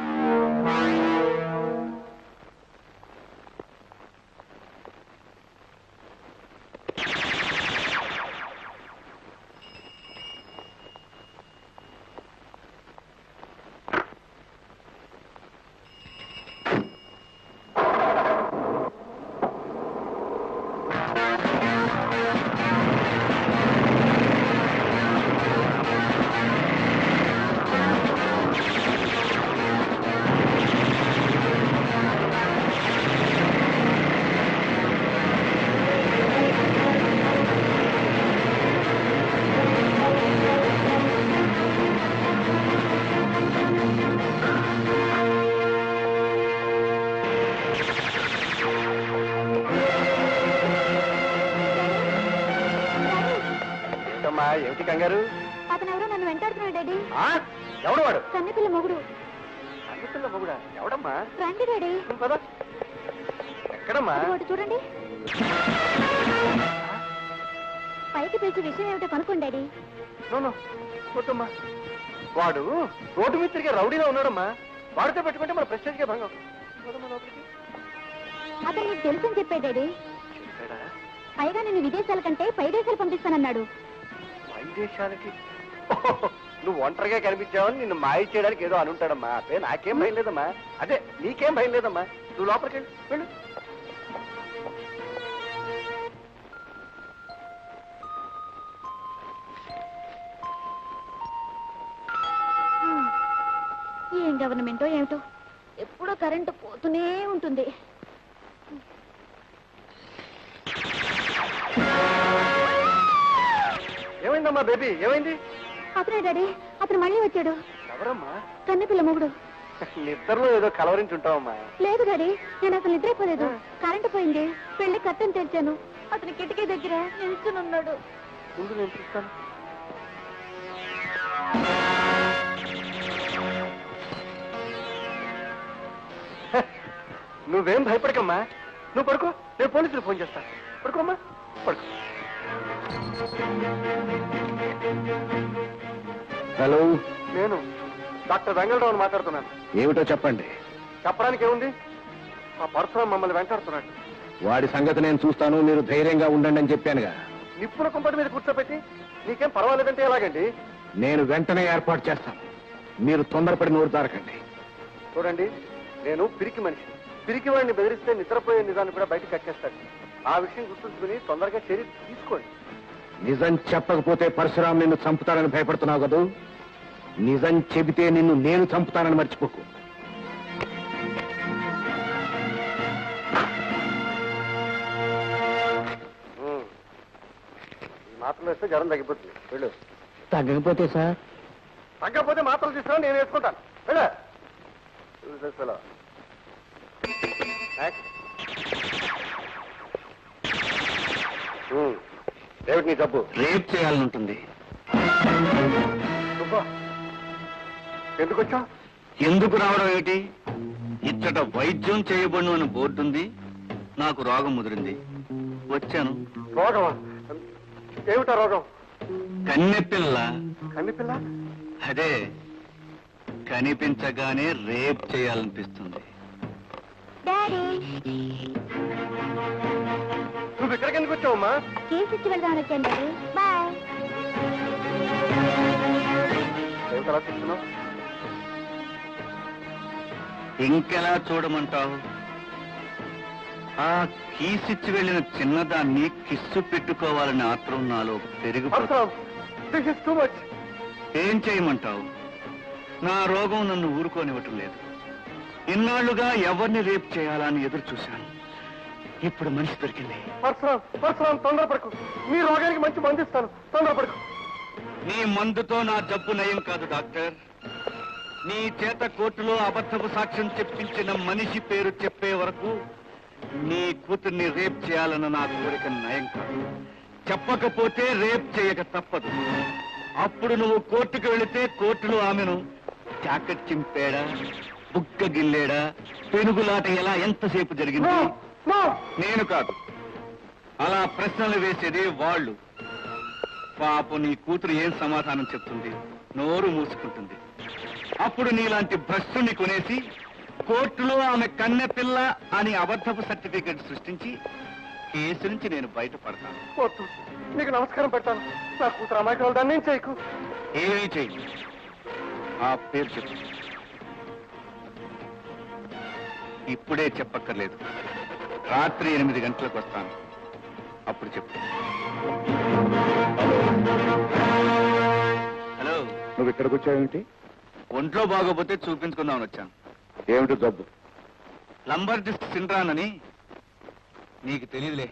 ఏమిటి కంగారు అతను ఎవరో నన్ను వెంటాడుతున్నాడు డాడీ ఆ? ఎవడు వాడు కన్నెపిల్ల మొగుడు అన్నిపిల్ల మొగుడా ఎవడమ్మా రండి డాడీ పద ఎక్కడమ్మా ఒకటి చూడండి పైకి పిలిచి విషయం ఏమిటో కనుక్కోండి డాడీ నో కొట్టమ్మా వాడు రోడ్డు మీద తిరిగే రౌడీలో ఉన్నాడమ్మా వాడితో పెట్టుకుంటే మన ప్రెస్టేజ్కే భంగం పోదమ్మా లోపలికి. అతను నీకు తెలుసని చెప్పాడు డాడీ చెప్పాడా? పైగా నేను విదేశాల కంటే పై దేశాలు పంపిస్తానన్నాడు వైదేశాలకి ఓహో, నువ్వు ఒంటరిగా కనిపించావని నిన్ను మాయ చేయడానికి ఏదో అనుంటాడమ్మా అదే నాకేం భయం లేదమ్మా అదే నీకేం భయం లేదమ్మా నువ్వు లోపలికి వెళ్ళు వెళ్ళు హ్మ్. ఏం గవర్నమెంటో ఏమిటో ఎప్పుడో కరెంటు పోతూనే ఉంటుంది ఏమైందమ్మా బేబీ ఏమైంది అతనే డాడీ అతను మళ్ళీ వచ్చాడు ఎవరమ్మా కన్నెపిల్ల మొగుడు నిద్రలో ఏదో కలవరించి ఉంటావమ్మా లేదు డాడీ నేను అసలు నిద్రపోలేదు కరెంటు పోయింది పెళ్లి కట్టని తెరిచాను అతని కిటికీ దగ్గర నిల్చుని ఉన్నాడు ముందు నేను చూస్తాను హ, నువ్వేం భయపడకమ్మా నువ్వు పడుకో నేను పోలీసులు ఫోన్ చేస్తాను పడుకోమ్మా పడుకో హలో నేను డాక్టర్ వెంగళరావుని మాట్లాడుతున్నాను ఏమిటో చెప్పండి చెప్పడానికి ఏముంది ఆ పరశురాం మమ్మల్ని వెంటాడుతున్నాడు వాడి సంగతి నేను చూస్తాను మీరు ధైర్యంగా ఉండండి అని చెప్పానుగా నిప్పుల కుంపటి మీద కూర్చోబెట్టి నీకేం పర్వాలేదంటే ఎలాగండి నేను వెంటనే ఏర్పాటు చేస్తాను మీరు తొందరపడి నోరు దారకండి చూడండి నేను పిరికి మనిషి పిరికి వాడిని బెదిరిస్తే నిద్రపోయే నిజాన్ని కూడా బయటకు కక్కేస్తాడు ఆ విషయం గుర్తుంచుకుని తొందరగా చర్య తీసుకోండి నిజం చెప్పకపోతే పరశురాం నిన్ను చంపుతానని భయపడుతున్నావు కదూ నిజం చెబితే నిన్ను నేను చంపుతానని మర్చిపోకు ఉమ్. ఈ మాత్రలు వేస్తే జ్వరం తగ్గిపోతుంది వెళ్ళు తగ్గకపోతే సార్ తగ్గకపోతే మాత్రలు తీసుకురా నేను వేసుకుంటాను వెళ్ళు Useless fellow. Next. ఉమ్. ఏమిటి నీ జబ్బు రేప్ చేయాలని ఉంటుంది నువ్వా? ఎందుకు వచ్చా ఎందుకు రావడం ఏమిటి ఇచ్చట వైద్యం చేయబడును అని బోర్డు ఉంది నాకు రోగం ముదిరింది వచ్చాను రోగమా ఏమిటా రోగం కన్నెపిల్ల కన్నిపిల్ల అదే కనిపించగానే రేప్ చేయాలనిపిస్తుంది డాడీ నువ్వు ఇక్కడికి ఎందుకు వచ్చావమ్మా కేసు ఇచ్చి వెళ్దామని వచ్చాను డాడీ బాయ్ ఏమిటి అలా చూస్తున్నావు ఇంకెలా చూడమంటావు ఆ కీసిచ్చి వెళ్ళిన చిన్నదాన్ని కిస్సు పెట్టుకోవాలని ఆత్రం నాలో పెరిగిపోతుంది దిస్ ఇస్ టూ మచ్ ఏం చేయమంటావు నా రోగం నన్ను ఊరుకోనివ్వటం లేదు ఇన్నాళ్లుగా ఎవరిని రేపు చేయాలా అని ఎదురు చూశాను ఇప్పుడు మనిషి దొరికింది పరశురాం పరశురాం తొందరపడకు నీ రోగానికి మంచి మందు ఇస్తాను తొందరపడకు నీ మందుతో నా జబ్బు నయం కాదు డాక్టర్ నీ చేత కోర్టులో అబద్ధపు సాక్ష్యం చెప్పించిన మనిషి పేరు చెప్పే వరకు నీ కూతుర్ని రేప్ చేయాలన్న నా కోరిక నయం కాదు చెప్పకపోతే రేప్ చేయక తప్పదు అప్పుడు నువ్వు కోర్టుకు వెళితే కోర్టులో ఆమెను జాకెట్ చింపేడా బుగ్గ గిల్లేడా పెనుగులాట ఎలా ఎంతసేపు జరిగింది నేను కాదు అలా ప్రశ్నలు వేసేది వాళ్ళు పాపం నీ కూతురు ఏం సమాధానం చెప్తుంది నోరు మూసుకుంటుంది అప్పుడు నీలాంటి భ్రష్టుని కొనేసి కోర్టులో ఆమె కన్నె పిల్ల అని అబద్ధపు సర్టిఫికెట్ సృష్టించి కేసు నుంచి నేను బయటపడతాను వద్దు నీకు నమస్కారం పెడతాను నా కూతురు అమాయకులు దాన్ని ఏం చేయకు ఏమీ చెయ్యి ఆ పేరు చెప్పు ఇప్పుడే చెప్పక్కర్లేదు రాత్రి ఎనిమిది గంటలకు వస్తాను అప్పుడు చెప్పు హలో నువ్వు ఇక్కడికి వచ్చావేంటి ఒంట్లో బాగోపోతే చూపించుకుందామని వచ్చాను ఏమిటి జబ్బు లంబర్ డిస్క్ సిండ్రాన్ అని నీకు తెలియదులే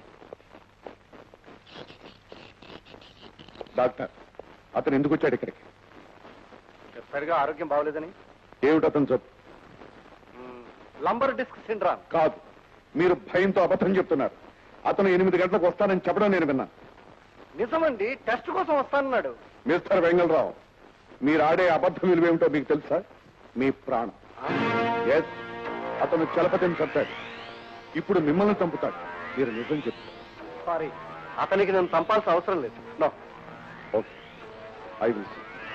డాక్టర్ అతను ఎందుకు వచ్చాడు ఇక్కడికి చెప్పాడుగా ఆరోగ్యం బాగోలేదని ఏమిటి అతను జబ్బు లంబర్ డిస్క్ సిండ్రామ్ కాదు మీరు భయంతో అబద్ధం చెప్తున్నారు అతను ఎనిమిది గంటలకు వస్తానని చెప్పడం నేను విన్నాను నిజమండి టెస్ట్ కోసం వస్తానన్నాడు మిస్టర్ వెంగళరావు మీరు ఆడే అబద్ధం విలువేమిటో మీకు తెలుసా మీ ప్రాణం ఎస్ అతను చలపతిని చంపాడు ఇప్పుడు మిమ్మల్ని చంపుతాడు మీరు నిజం చెప్తారు సారీ అతనికి నేను చంపాల్సిన అవసరం లేదు no okay I will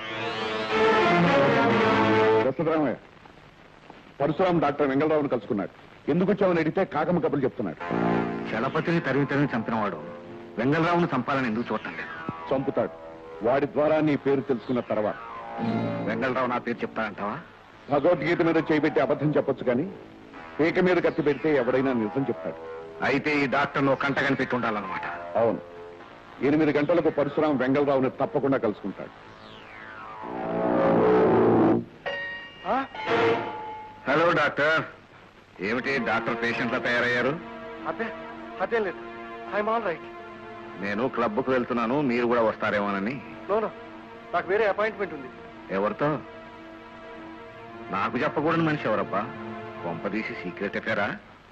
Dasaramayya Parasuram doctor వెంగళరావును కలుసుకున్నాడు ఎందుకు వచ్చామని అడిగితే కాకమ్మ కబులు చెప్తున్నాడు చలపతిని తరిమి తరిమి చంపినవాడు వెంగళరావును చంపాలని ఎందుకు చూడటం లేదు చంపుతాడు వాడి ద్వారా నీ పేరు తెలుసుకున్న తర్వాత వెంగళరావు నా పేరు చెప్తానంటావా భగవద్గీత మీద చేయబెట్టి అబద్ధం చెప్పొచ్చు కానీ పీక మీద కత్తి పెడితే ఎవడైనా నిజం చెప్తాడు అయితే ఈ డాక్టర్ నువ్వు కంట కనిపెట్టి ఉండాలన్నమాట అవును ఎనిమిది గంటలకు పరశురాం వెంగళరావుని తప్పకుండా కలుసుకుంటాడు హలో డాక్టర్ ఏమిటి డాక్టర్ పేషెంట్లా తయారయ్యారు అదే అదేం లేదు ఐఎమ్ ఆల్ రైట్ నేను క్లబ్కు వెళ్తున్నాను మీరు కూడా వస్తారేమోనని నో నాకు వేరే అపాయింట్మెంట్ ఉంది ఎవరితో నాకు చెప్పకూడని మనిషి ఎవరబ్బా కొంపదీసి సీక్రెట్ ఎఫేరా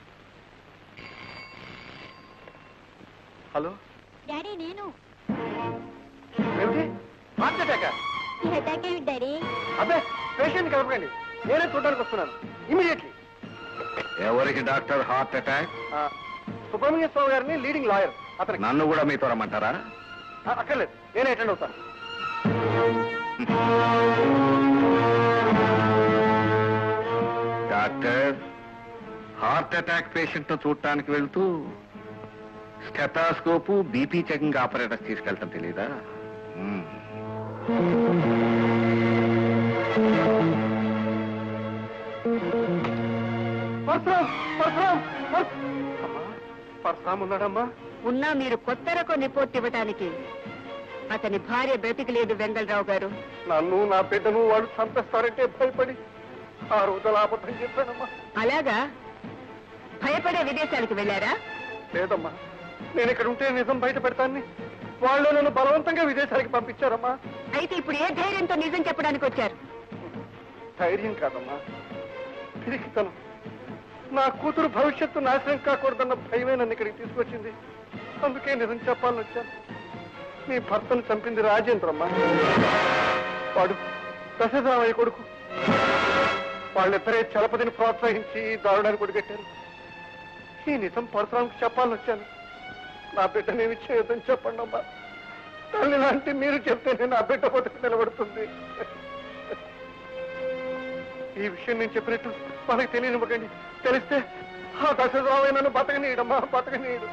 హలో డాడీ నేను ఏమిటి హార్ట్ అటాక్ అటాక్ ఏమిటి డాడీ అబ్బే పేషెంట్ కలపకండి నేనే చూడడానికి వస్తున్నాను ఇమీడియట్లీ ఎవరికి doctor heart attack Subrahmanya Swamy గారిని లీడింగ్ లాయర్ అతనికి నన్ను కూడా మీతో రమ్మంటారా ఆ, అక్కర్లేదు నేనే అటెండ్ అవుతాను డాక్టర్ హార్ట్ అటాక్ పేషెంట్ ను చూడటానికి వెళ్తూ స్టెటాస్కోపు బీపీ చెకింగ్ ఆపరేటర్స్ తీసుకెళ్ళటం తెలీదా మ్మ్. పరశురాం పరశురాం పరశు- అమ్మా పరశురాం ఉన్నాడమ్మా ఉన్నా మీరు కొత్త రకం రిపోర్ట్ ఇవ్వటానికి అతని భార్య బ్రతికలేదు వెంగళరావు గారు నన్ను నా బిడ్డను వాడు చంపేస్తారంటే భయపడి ఆ రోజుల అబద్ధం చెప్పానమ్మా అలాగా భయపడే విదేశాలకు వెళ్ళారా లేదమ్మా నేను ఇక్కడ ఉంటే నిజం బయట పెడతాన్ని వాళ్ళు నన్ను బలవంతంగా విదేశాలకు పంపించారమ్మా అయితే ఇప్పుడు ఏ ధైర్యంతో నిజం చెప్పడానికి వచ్చారు ధైర్యం కాదమ్మా పిరికితనం నా కూతురు భవిష్యత్తు నాశనం కాకూడదన్న భయమే నన్ను ఇక్కడికి తీసుకొచ్చింది అందుకే నిజం చెప్పాలని వచ్చాను మీ భర్తను చంపింది రాజేంద్రమ్మ వాడు దశరామయ్య కొడుకు వాళ్ళిద్దరే చలపతిని ప్రోత్సహించి ఈ దారుణాన్ని కొడిగట్టారు ఈ నిజం పరశురాంకి చెప్పాలని వచ్చాను నా బిడ్డనేమి చేయొద్దని చెప్పండి అమ్మా తల్లి లాంటి మీరు చెప్తేనే నా బిడ్డ బతుకు నిలబడుతుంది ఈ విషయం నేను చెప్పినట్టు మనకు తెలియనివ్వకండి తెలిస్తే ఆ దశరామయ్య నన్ను బతకనీయడమ్మా బతకనీయడు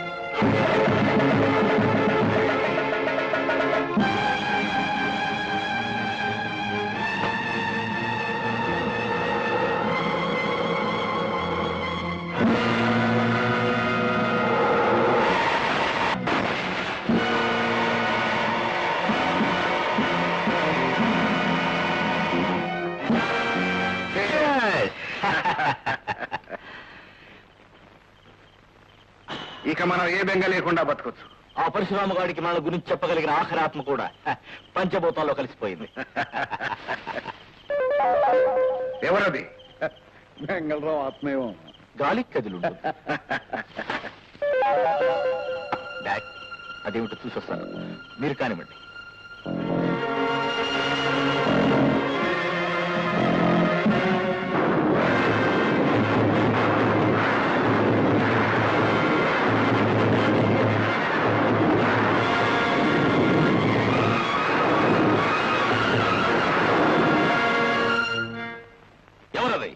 ఇక మనం ఏ బెంగ లేకుండా బతకొచ్చు ఆ పరశురామగాడికి మన గురించి చెప్పగలిగిన ఆఖరి ఆత్మ కూడా హ, పంచభూతాల్లో కలిసిపోయింది ఎవరది వెంగళరావు ఆత్మేవం గాలికి కదిలు డాడ్ అదేమిటో చూసొస్తాను మీరు కానివ్వండి ఎవరది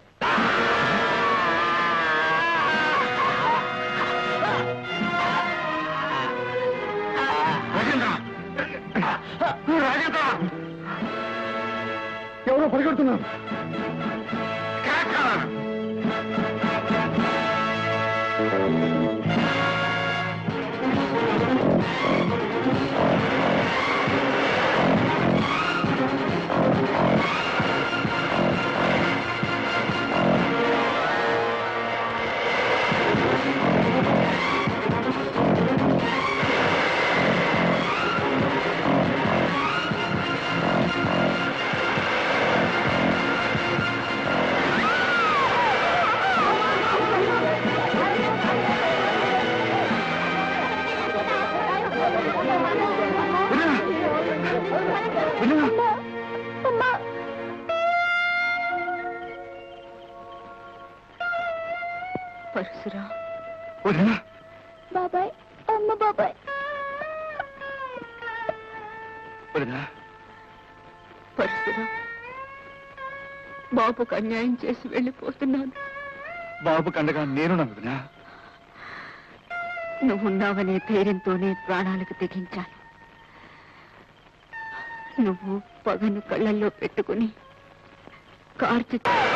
ఎవరో పరిగెడుతున్నారు ఆ పరశురా వదినా బాబాయ్ అమ్మ బాబాయ్ వదినా పరశురా బాబుకు అన్యాయం చేసి వెళ్ళిపోతున్నాను బాబు కండగా నేను వదినా నువ్వున్నావనే ధైర్యంతోనే ప్రాణాలకు తెగించాను నువ్వు పగను కళ్ళల్లో పెట్టుకుని కార్చి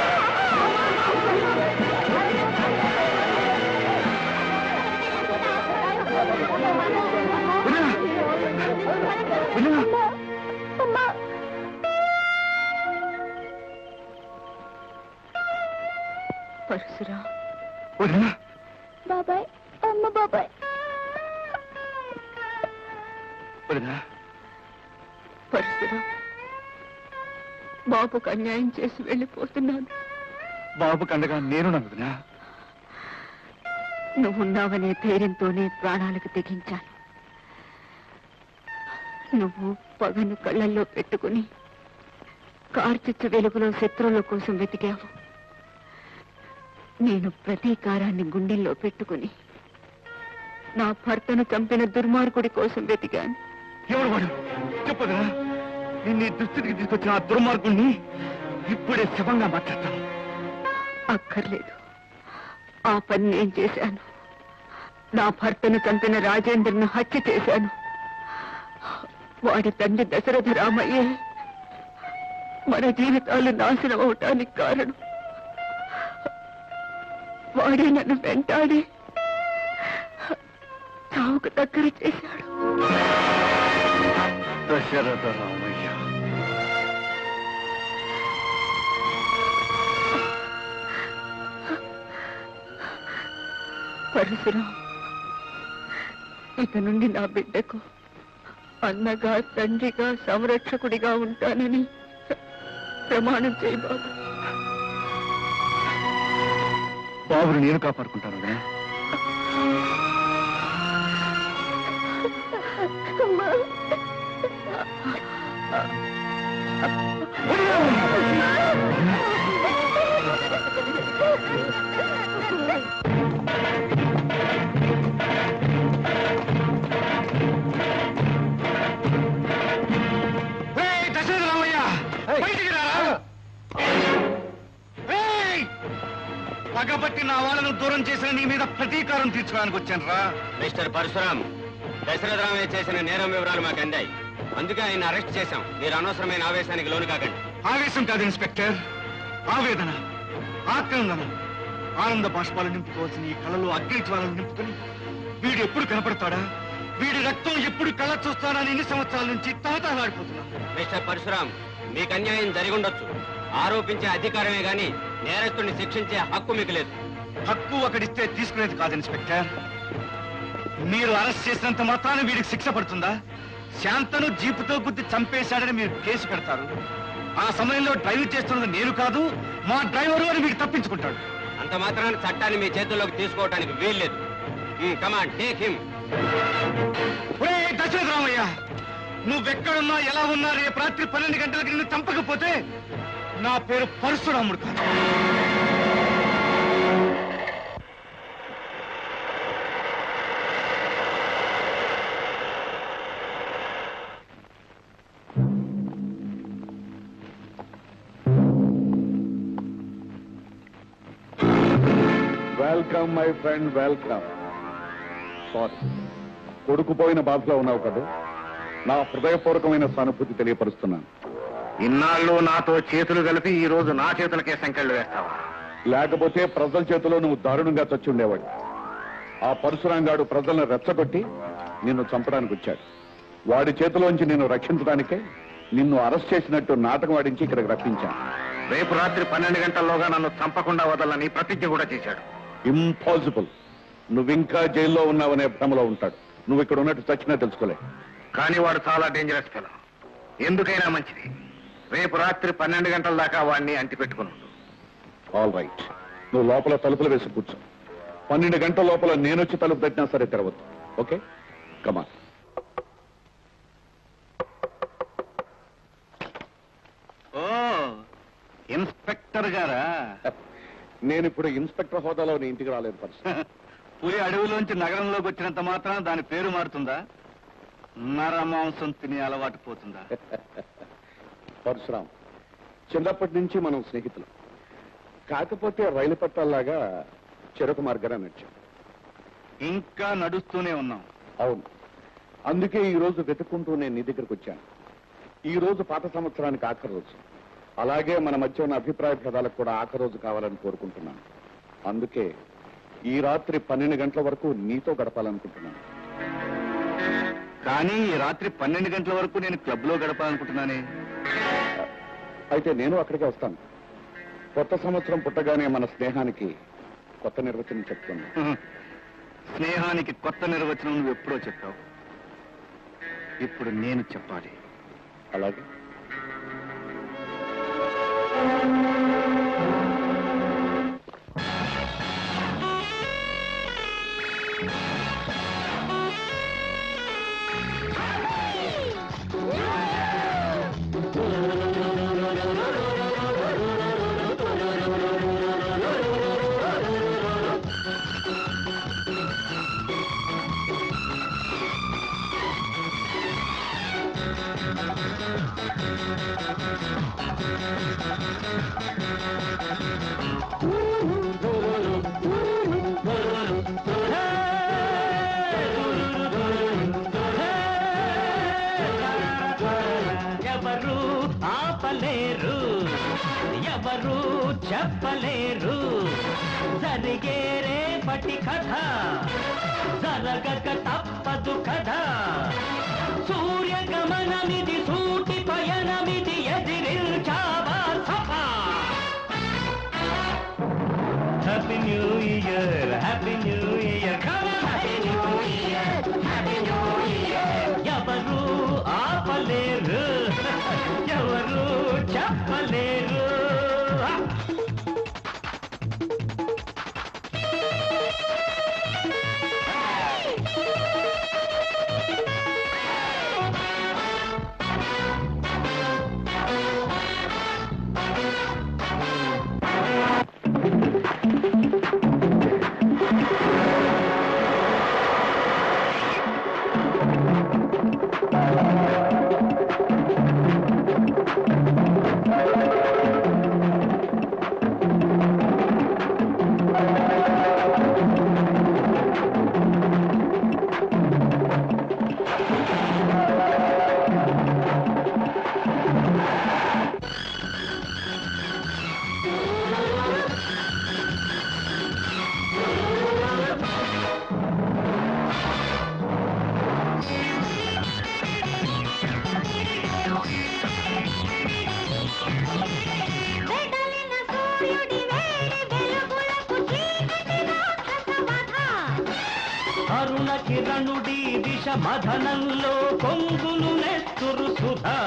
పరశురా వదినా బాబాయ్ అమ్మ బాబాయ్ వదినా పరశురా బాబుకు అన్యాయం చేసి వెళ్ళిపోతున్నాను బాబు కండగా నేను వదినా నువ్వున్నావనే ధైర్యంతోనే ప్రాణాలకు తెగించాను నువ్వు పగను కళ్ళల్లో పెట్టుకుని కార్చిచ్చు వెలుగులో శత్రువుల కోసం వెతికావు నేను ప్రతీకారాన్ని గుండెల్లో పెట్టుకుని నా భర్తను చంపిన దుర్మార్గుడి కోసం వెతికాను ఎవడు వాడు చెప్పదురా నిన్ను ఈ దుస్థితికి తీసుకొచ్చిన ఆ దుర్మార్గుణ్ణి ఇప్పుడే శవంగా మాట్లాడతాను అక్కర్లేదు ఆ పని నేను చేశాను నా భర్తను చంపిన రాజేంద్రను హత్య చేశాను వాడి తండ్రి దశరథ రామయ్యే మన జీవితాలు నాశనం అవటానికి కారణం వాడే నన్ను వెంటాడి చావుకు దగ్గర చేశాడు దశరథ రామయ్య పరశురాం ఇక నుండి నా బిడ్డకు అన్నగా తండ్రిగా సంరక్షకుడిగా ఉంటానని ప్రమాణం చేయి బాబు బాబుని నేను కాపాడుకుంటాను వదినా ఏయ్, దశరథ రామయ్య బయటికి రారా ఏయ్! పగబట్టి నా వాళ్ళను దూరం చేసిన నీ మీద ప్రతీకారం తీర్చుకోవడానికి వచ్చాను రా మిస్టర్ పరశురాం దశరథరామయ్య చేసిన నేరం వివరాలు మాకు అందాయి అందుకే ఆయన అరెస్ట్ చేశాం మీరు అనవసరమైన ఆవేశానికి లోను కాకండి ఆవేశం కాదు ఇన్స్పెక్టర్ ఆవేదన ఆక్రందన ఆనంద బాష్పాలు నింపుకోవాల్సిన ఈ కళలో అగ్ని జ్వాలలు నింపుకొని వీడు ఎప్పుడు కనపడతాడా వీడి రక్తం ఎప్పుడు కళ్ళ చూస్తానని ఎన్ని సంవత్సరాల నుంచి తహతహలాడిపోతున్నా మిస్టర్ పరశురాం మీకు అన్యాయం జరిగి ఉండొచ్చు ఆరోపించే అధికారమే గాని నేరస్తుడిని శిక్షించే హక్కు మీకు లేదు హక్కు ఒకడిస్తే తీసుకునేది కాదు ఇన్స్పెక్టర్ మీరు అరెస్ట్ చేసినంత మాత్రాన వీడికి శిక్ష పడుతుందా శాంతను జీపుతో గుద్ది చంపేశాడని మీరు కేసు పెడతారు ఆ సమయంలో డ్రైవ్ చేస్తున్నది నేను కాదు మా డ్రైవరు అని వీడు తప్పించుకుంటాడు అంత మాత్రాన చట్టాన్ని మీ చేతుల్లోకి తీసుకోవడానికి వీల్లేదు కమాన్ టేక్ హిమ్ ఒరేయ్ దశరథ రామయ్య నువ్వెక్కడున్నా ఎలా ఉన్నా రేపు రాత్రి పన్నెండు గంటలకి నిన్ను చంపకపోతే నా పేరు పరశురాముడు కాదు welcome my friend welcome sorry కొడుకుపోయిన బాధలో ఉన్నావు కదా నా హృదయపూర్వకమైన సానుభూతి తెలియపరుస్తున్నాను ఇన్నాళ్ళు నాతో చేతులు కలిపి ఈ రోజు నా చేతులకే సంకెళ్ళు వేస్తావా లేకపోతే ప్రజల చేతిలో నువ్వు దారుణంగా చచ్చి ఉండేవాడు ఆ పరశురాంగాడు ప్రజలను రెచ్చగొట్టి నిన్ను చంపడానికి వచ్చాడు వాడి చేతిలోంచి నిన్ను రక్షించడానికే నిన్ను అరెస్ట్ చేసినట్టు నాటకం ఆడించి ఇక్కడికి రప్పించాను రేపు రాత్రి పన్నెండు గంటల్లోగా నన్ను చంపకుండా వదలని ప్రతిజ్ఞ కూడా చేశాడు ఇంపాసిబుల్ నువ్వింకా జైల్లో ఉన్నావనే భ్రమలో ఉంటాడు నువ్వు ఇక్కడ ఉన్నట్టు చచ్చినా తెలుసుకోలే కానీ వాడు చాలా డేంజరస్ ఫెలో ఎందుకైనా మంచిది రేపు రాత్రి పన్నెండు గంటల దాకా వాడిని అంటి పెట్టుకుని ఉండు. ఆల్ రైట్ నువ్వు లోపల తలుపులు వేసి కూర్చో పన్నెండు గంటల లోపల నేనొచ్చి తలుపు పెట్టినా సరే తెరవద్దు ఓకే కమా ఓ ఇన్స్పెక్టర్ గారా నేను ఇప్పుడు ఇన్స్పెక్టర్ హోదాలో నీ ఇంటికి రాలేదు పరశురాం పులి అడవిలోంచి నగరంలోకి వచ్చినంత మాత్రాన దాని పేరు మారుతుందా నర మాంసం తినే అలవాటు పోతుందా పరశురాం చిన్నప్పటి నుంచి మనం స్నేహితులు కాకపోతే రైలు పట్టాల్లాగా చెరుకు మార్గాన నడిచాం ఇంకా నడుస్తూనే ఉన్నాం అవును అందుకే ఈ రోజు వెతుక్కుంటూ నేను నీ దగ్గరకు వచ్చాను ఈ రోజు పాత సంవత్సరానికి ఆఖరి రోజు అలాగే మన మధ్య ఉన్న అభిప్రాయ భేదాలకు కూడా ఆఖరి రోజు కావాలని కోరుకుంటున్నాను అందుకే ఈ రాత్రి పన్నెండు గంటల వరకు నీతో గడపాలనుకుంటున్నాను కానీ ఈ రాత్రి పన్నెండు గంటల వరకు నేను క్లబ్ లో గడపాలనుకుంటున్నానే అయితే నేను అక్కడికే వస్తాను కొత్త సంవత్సరం పుట్టగానే మన స్నేహానికి కొత్త నిర్వచనం చెప్తుంది స్నేహానికి కొత్త నిర్వచనం నువ్వు ఎప్పుడో చెప్పావు ఇప్పుడు నేను చెప్పాలి అలాగే ఎవరు ఆపలేరు ఎవరు చెప్పలేరు జరిగే రేపటి కథ జరగక తప్పదు కథ సూర్యగమనమిది సూటి పయనమిది ఎదిరించావా సఫా happy new year happy new year happy new year happy new year ఎవరు ఆపలేరు ఎవరు చెప్పలేరు అరుణ కిరణుడి విష మధనంలో కొంగులు నెత్తురు సుధా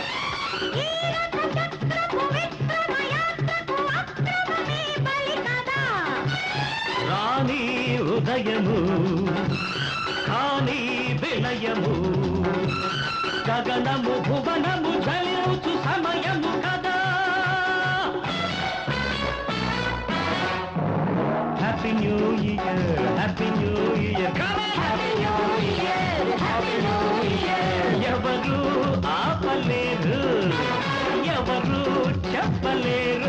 రాణి ఉదయము కాని విలయము గగనము భువనము జలించు సమయము కదా happy new year happy new year happy new year happy new year ఎవరు ఆపలేరు ఎవరు చెప్పలేరు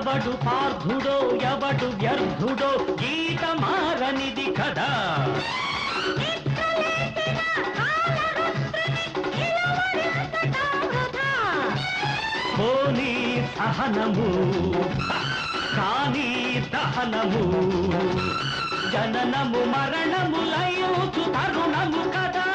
ఎవడు పార్థుడో ఎవడు వ్యర్థుడో గీత మారనిది కదా పోనీ సహనము కానీ దహనము జననము మరణము లయోచు తరుణము కదా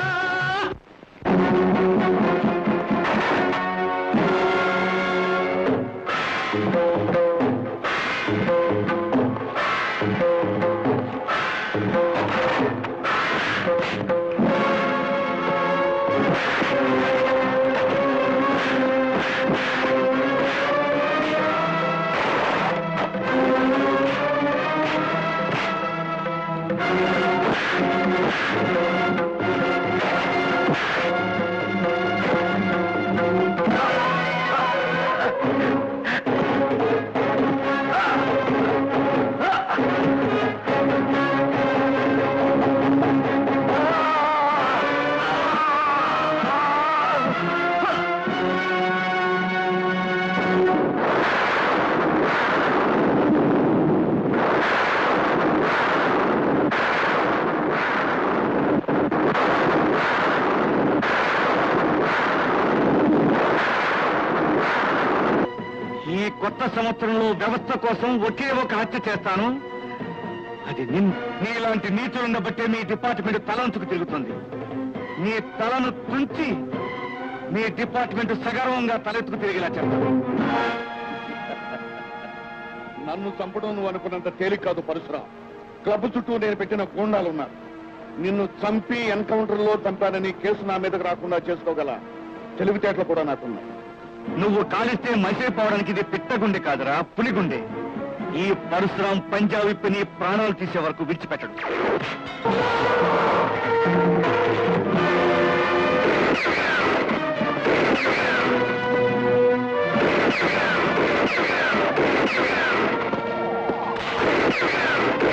ఈ కొత్త సంవత్సరంలో వ్యవస్థ కోసం ఒకే ఒక హత్య చేస్తాను అది నిన్ నీలాంటి నీచులున్న బట్టే మీ డిపార్ట్మెంట్ తలంచుకు తిరుగుతుంది నీ తలను తుంచి మీ డిపార్ట్మెంట్ సగర్వంగా తలెత్తుకు తిరిగేలా చేస్తాను నన్ను చంపడం నువ్వు అనుకున్నంత తేలిక కాదు పరశురాం క్లబ్ చుట్టూ నేను పెట్టిన గూండాలు ఉన్నారు నిన్ను చంపి ఎన్కౌంటర్ లో చంపానని కేసు నా మీదకు రాకుండా చేసుకోగల తెలివితేటలు కూడా నాకున్నాయి నువ్వు కాలిస్తే మసిపోవడానికి ఇది పిట్టగుండె కాదురా పులిగుండె ఈ పరశురాం పంజాబ్ విప్పి నీ ప్రాణాలు తీసే వరకు విడిచిపెట్టడు ఆ